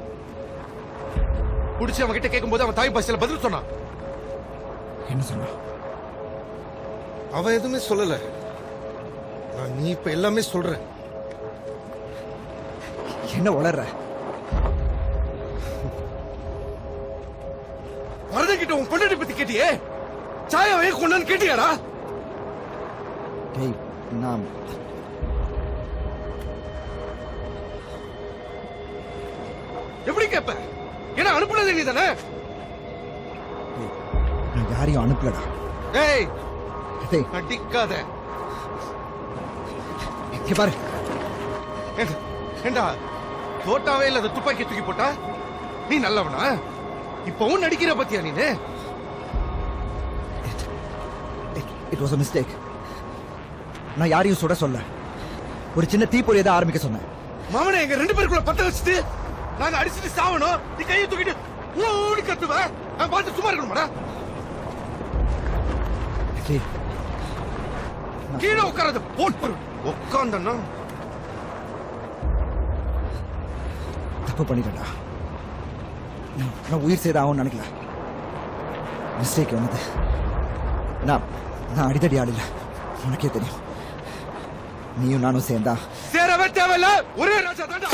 Speaker 13: பிடிச்சி அவன் கிட்ட கேட்கும்போது அவன் தாய் பாஷையில பதில் சொன்னான்
Speaker 18: என்ன சொன்னா
Speaker 13: அவன் எதுவுமே சொல்லல நான் நீ இப்ப எல்லாமே சொல்ற
Speaker 18: என்ன வளர்ற
Speaker 13: வரதன் கிட்ட உன் பொண்ணாடி பத்தி கேட்டியே சாயாவே கொண்டான்னு கேட்டியாடா
Speaker 18: டேய் நான்
Speaker 13: எப்படி கேப்ப ஏன்னா அனுப்புனதே நீ தானே
Speaker 18: நான் யாரையும் அனுப்பலடா
Speaker 13: ஏய்
Speaker 18: டேய்
Speaker 13: அடிக்காத
Speaker 18: இங்க பாரு
Speaker 13: ஏண்டா- ஏண்டா தோட்டாவே இல்லாத துப்பாக்கி தூக்கி போட்டா நீ நல்லவனா இப்பவும் நடிக்கிற பத்தியா நீனு
Speaker 18: இட் வாஸ் a மிஸ்டேக் நான் யாரையும் சுட சொல்ல ஒரு சின்ன தீப்பொறியை தான் ஆரம்பிக்க சொன்னேன்
Speaker 13: மாமனை எங்க ரெண்டு பேருக்குள்ள பத்த வச்சுட்டு நாங்க அடிச்சுட்டு சாவணும் நீ கையை தூக்கிட்டு ஓடி கத்துவ நான் பார்த்து சும்மா இருக்கணுமாடா
Speaker 18: டேய்,
Speaker 13: கீழே உட்காராத போட்டு உட்காந்தன்னா
Speaker 18: தப்பு பண்ணிட்டேன்டா நான் நான் உயிர் சேத ஆகும்னு நினைக்கல மிஸ்டேக் வந்தது நான் நான் அடிதடி ஆள் இல்ல உனக்கே தெரியும் நீயும் நானும் சேர்ந்தா
Speaker 13: சேரவே தேவையில்ல ஒரே ராஜா தாண்டா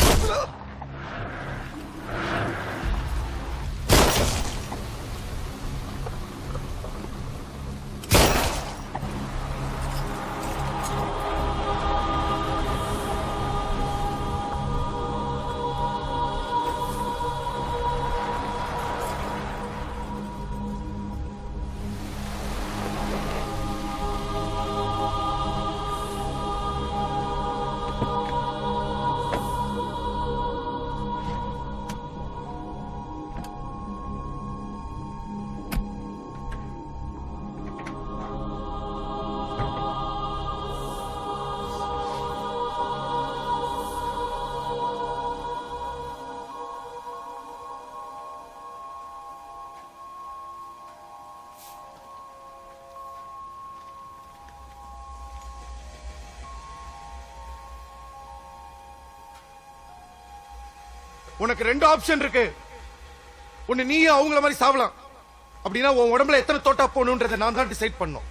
Speaker 13: உனக்கு ரெண்டு ஆப்ஷன் இருக்கு ஒண்ணு நீயும் அவங்கள மாதிரி சாவலாம் அப்படின்னா உன் உடம்புல எத்தனை தோட்டா போகணுன்றதை நான் தான் டிசைட் பண்ணும்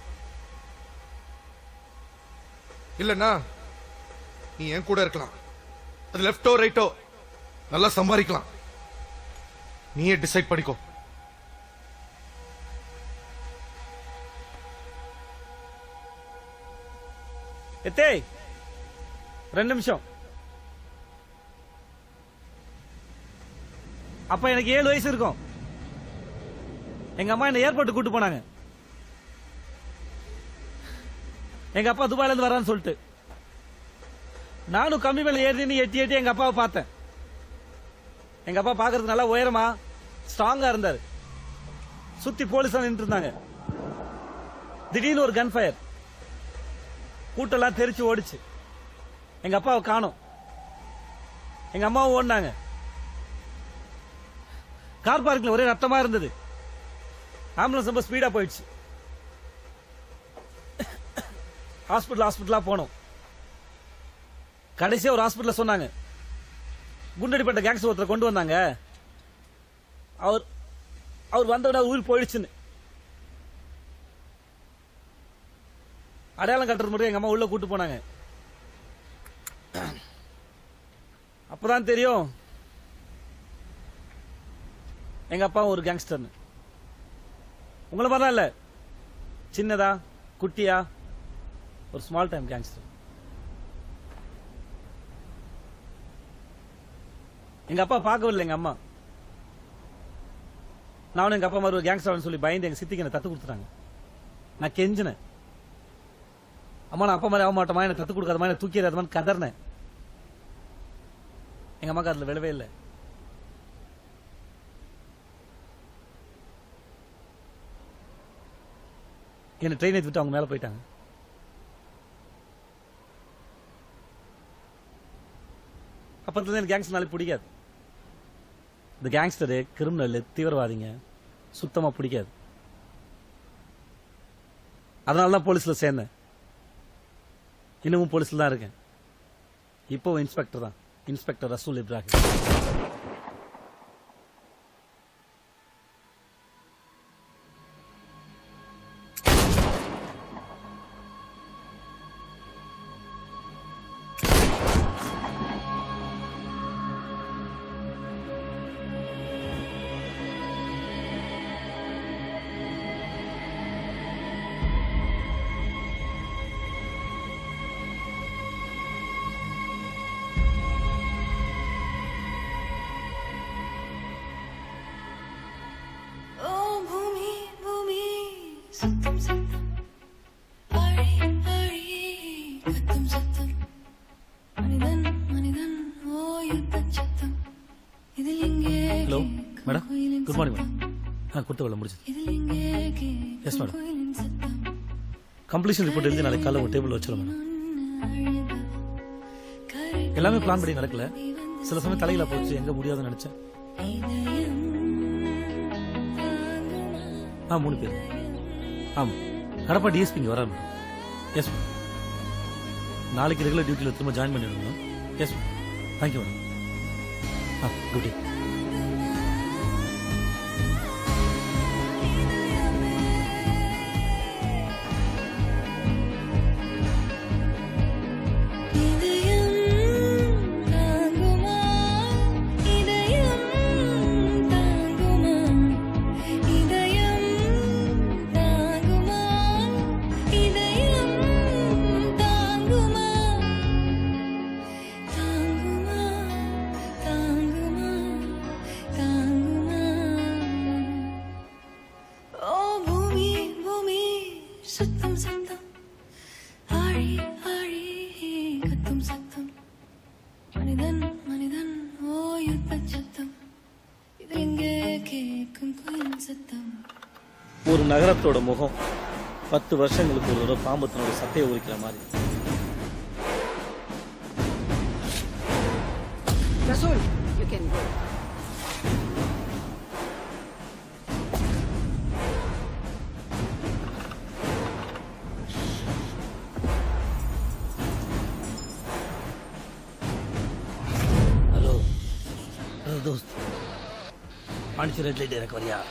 Speaker 13: இல்லனா நீ என் கூட இருக்கலாம் அது லெஃப்டோ ரைட்டோ நல்லா சம்பாதிக்கலாம் நீயே டிசைட் பண்ணிக்கோ
Speaker 16: எத்தே ரெண்டு நிமிஷம் அப்ப எனக்கு ஏழு வயசு இருக்கும் எங்க அம்மா என்ன ஏர்போர்ட் கூட்டு போனாங்க எங்க அப்பா துபாயில இருந்து வரான்னு சொல்லிட்டு நானும் கம்மி மேல ஏறி எட்டி எட்டி எங்க அப்பாவை பார்த்தேன் எங்க அப்பா பாக்குறதுக்கு நல்லா உயரமா ஸ்ட்ராங்கா இருந்தாரு சுத்தி போலீஸ் நின்று இருந்தாங்க திடீர்னு ஒரு கன் ஃபயர் கூட்டெல்லாம் தெரிச்சு ஓடிச்சு எங்க அப்பாவை காணோம் எங்க அம்மாவும் ஓடினாங்க கார் பார்க்கில் ஒரே ரத்தமா இருந்தது ஆம்புலன்ஸ் ரொம்ப ஸ்பீடா போயிடுச்சு ஹாஸ்பிட்டல் ஹாஸ்பிட்டலா போனோம் கடைசியா ஒரு ஹாஸ்பிட்டல்ல சொன்னாங்க குண்டடிப்பட்ட கேங்ஸ்டர் ஒருத்தரை கொண்டு வந்தாங்க அவர் அவர் வந்தவுடனே அவர் உயிர் போயிடுச்சுன்னு அடையாளம் கட்டுறது மட்டும் எங்க அம்மா உள்ள கூட்டு போனாங்க
Speaker 1: அப்பதான் தெரியும் எங்க அப்பா ஒரு கேங்ஸ்டர்னு உங்களை மாதிரிலாம் இல்ல சின்னதா குட்டியா ஒரு ஸ்மால் டைம் கேங்ஸ்டர் எங்க அப்பா பார்க்கவில்லை எங்க அம்மா நானும் எங்க அப்பா மாதிரி ஒரு கேங்ஸ்டர்னு சொல்லி பயந்து எங்க சித்திக்கு என்ன தத்து கொடுத்துட்டாங்க நான் கெஞ்சினேன் அம்மா நான் அப்பா மாதிரி ஆக மாட்டோமா எனக்கு தத்து கொடுக்காதமா எனக்கு தூக்கி எறியாதமான்னு கதறினேன் எங்க அம்மாக்கு அதுல விழவே இல்லை என்ன ட்ரெயின் ஏற்றி விட்டு அவங்க மேல போயிட்டாங்க அப்பத்துல எனக்கு கேங்ஸ்டர்னாலே பிடிக்காது இந்த கேங்ஸ்டரு கிரிமினல் தீவிரவாதிங்க சுத்தமா பிடிக்காது அதனால தான் போலீஸ்ல சேர்ந்தேன் இன்னமும் போலீஸ்ல தான் இருக்கேன் இப்போ இன்ஸ்பெக்டர் தான் இன்ஸ்பெக்டர் ரசூல் இப்ராஹிம்
Speaker 22: ஓ பூமி பூமி சத்தம் சத்தம் ஆழி ஆழி கத்தும் சத்தம் மனிதன் மனிதன் ஓ யுத்தம் சத்தம் இதில் எங்கே
Speaker 1: hello madam good morning madam ஆ கொடுத்த வேலை முடிச்சது
Speaker 22: இதில் எங்கே
Speaker 1: எஸ் மேடம்
Speaker 22: கோயிலின் சத்தம்
Speaker 1: கம்ப்ளீஷன் ரிப்போர்ட் எழுதி நாளைக்கு காலைல உங்க டேபிள் வச்சிடும் மேடம் எல்லாமே பிளான் படி நடக்கல சில சமயம் தலையில போச்சு எங்க முடியாதுன்னு நினைச்சேன் ஆ மூணு பேர் ஆமா கடப்பா டிஎஸ்பி இங்க வராரு மேடம் எஸ் மேடம் நாளைக்கு ரெகுலர் டியூட்டியில் திரும்ப ஜாயின் பண்ணிடுங்க yes madam thank you madam ah good day
Speaker 22: இதயம் தாங்குமா இதயம் தாங்குமா இதயம் தாங்குமா இதயம் தாங்குமா தாங்குமா தாங்குமா தாங்குமா ஓ பூமி பூமி சுத்தம் சத்தம் ஆழி ஆழி கத்தும் சத்தம் மனிதன் மனிதன் ஓ யுத்த சத்தம் இது எங்கே கேட்கும் குயில் சத்தம்
Speaker 1: ஒரு நகரத்தோட முகம் பத்து வருஷங்களுக்கு ஒரு தடவை பாம்பு தன்னோட சட்டையை உரிக்கிற மாதிரி
Speaker 6: Rasul, you can go.
Speaker 1: Hello தோஸ்த் பாண்டிச்சேரி ரெட் லைட் எனக்கு வரியா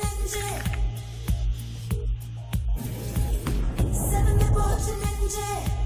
Speaker 22: Seven the boat to ninja.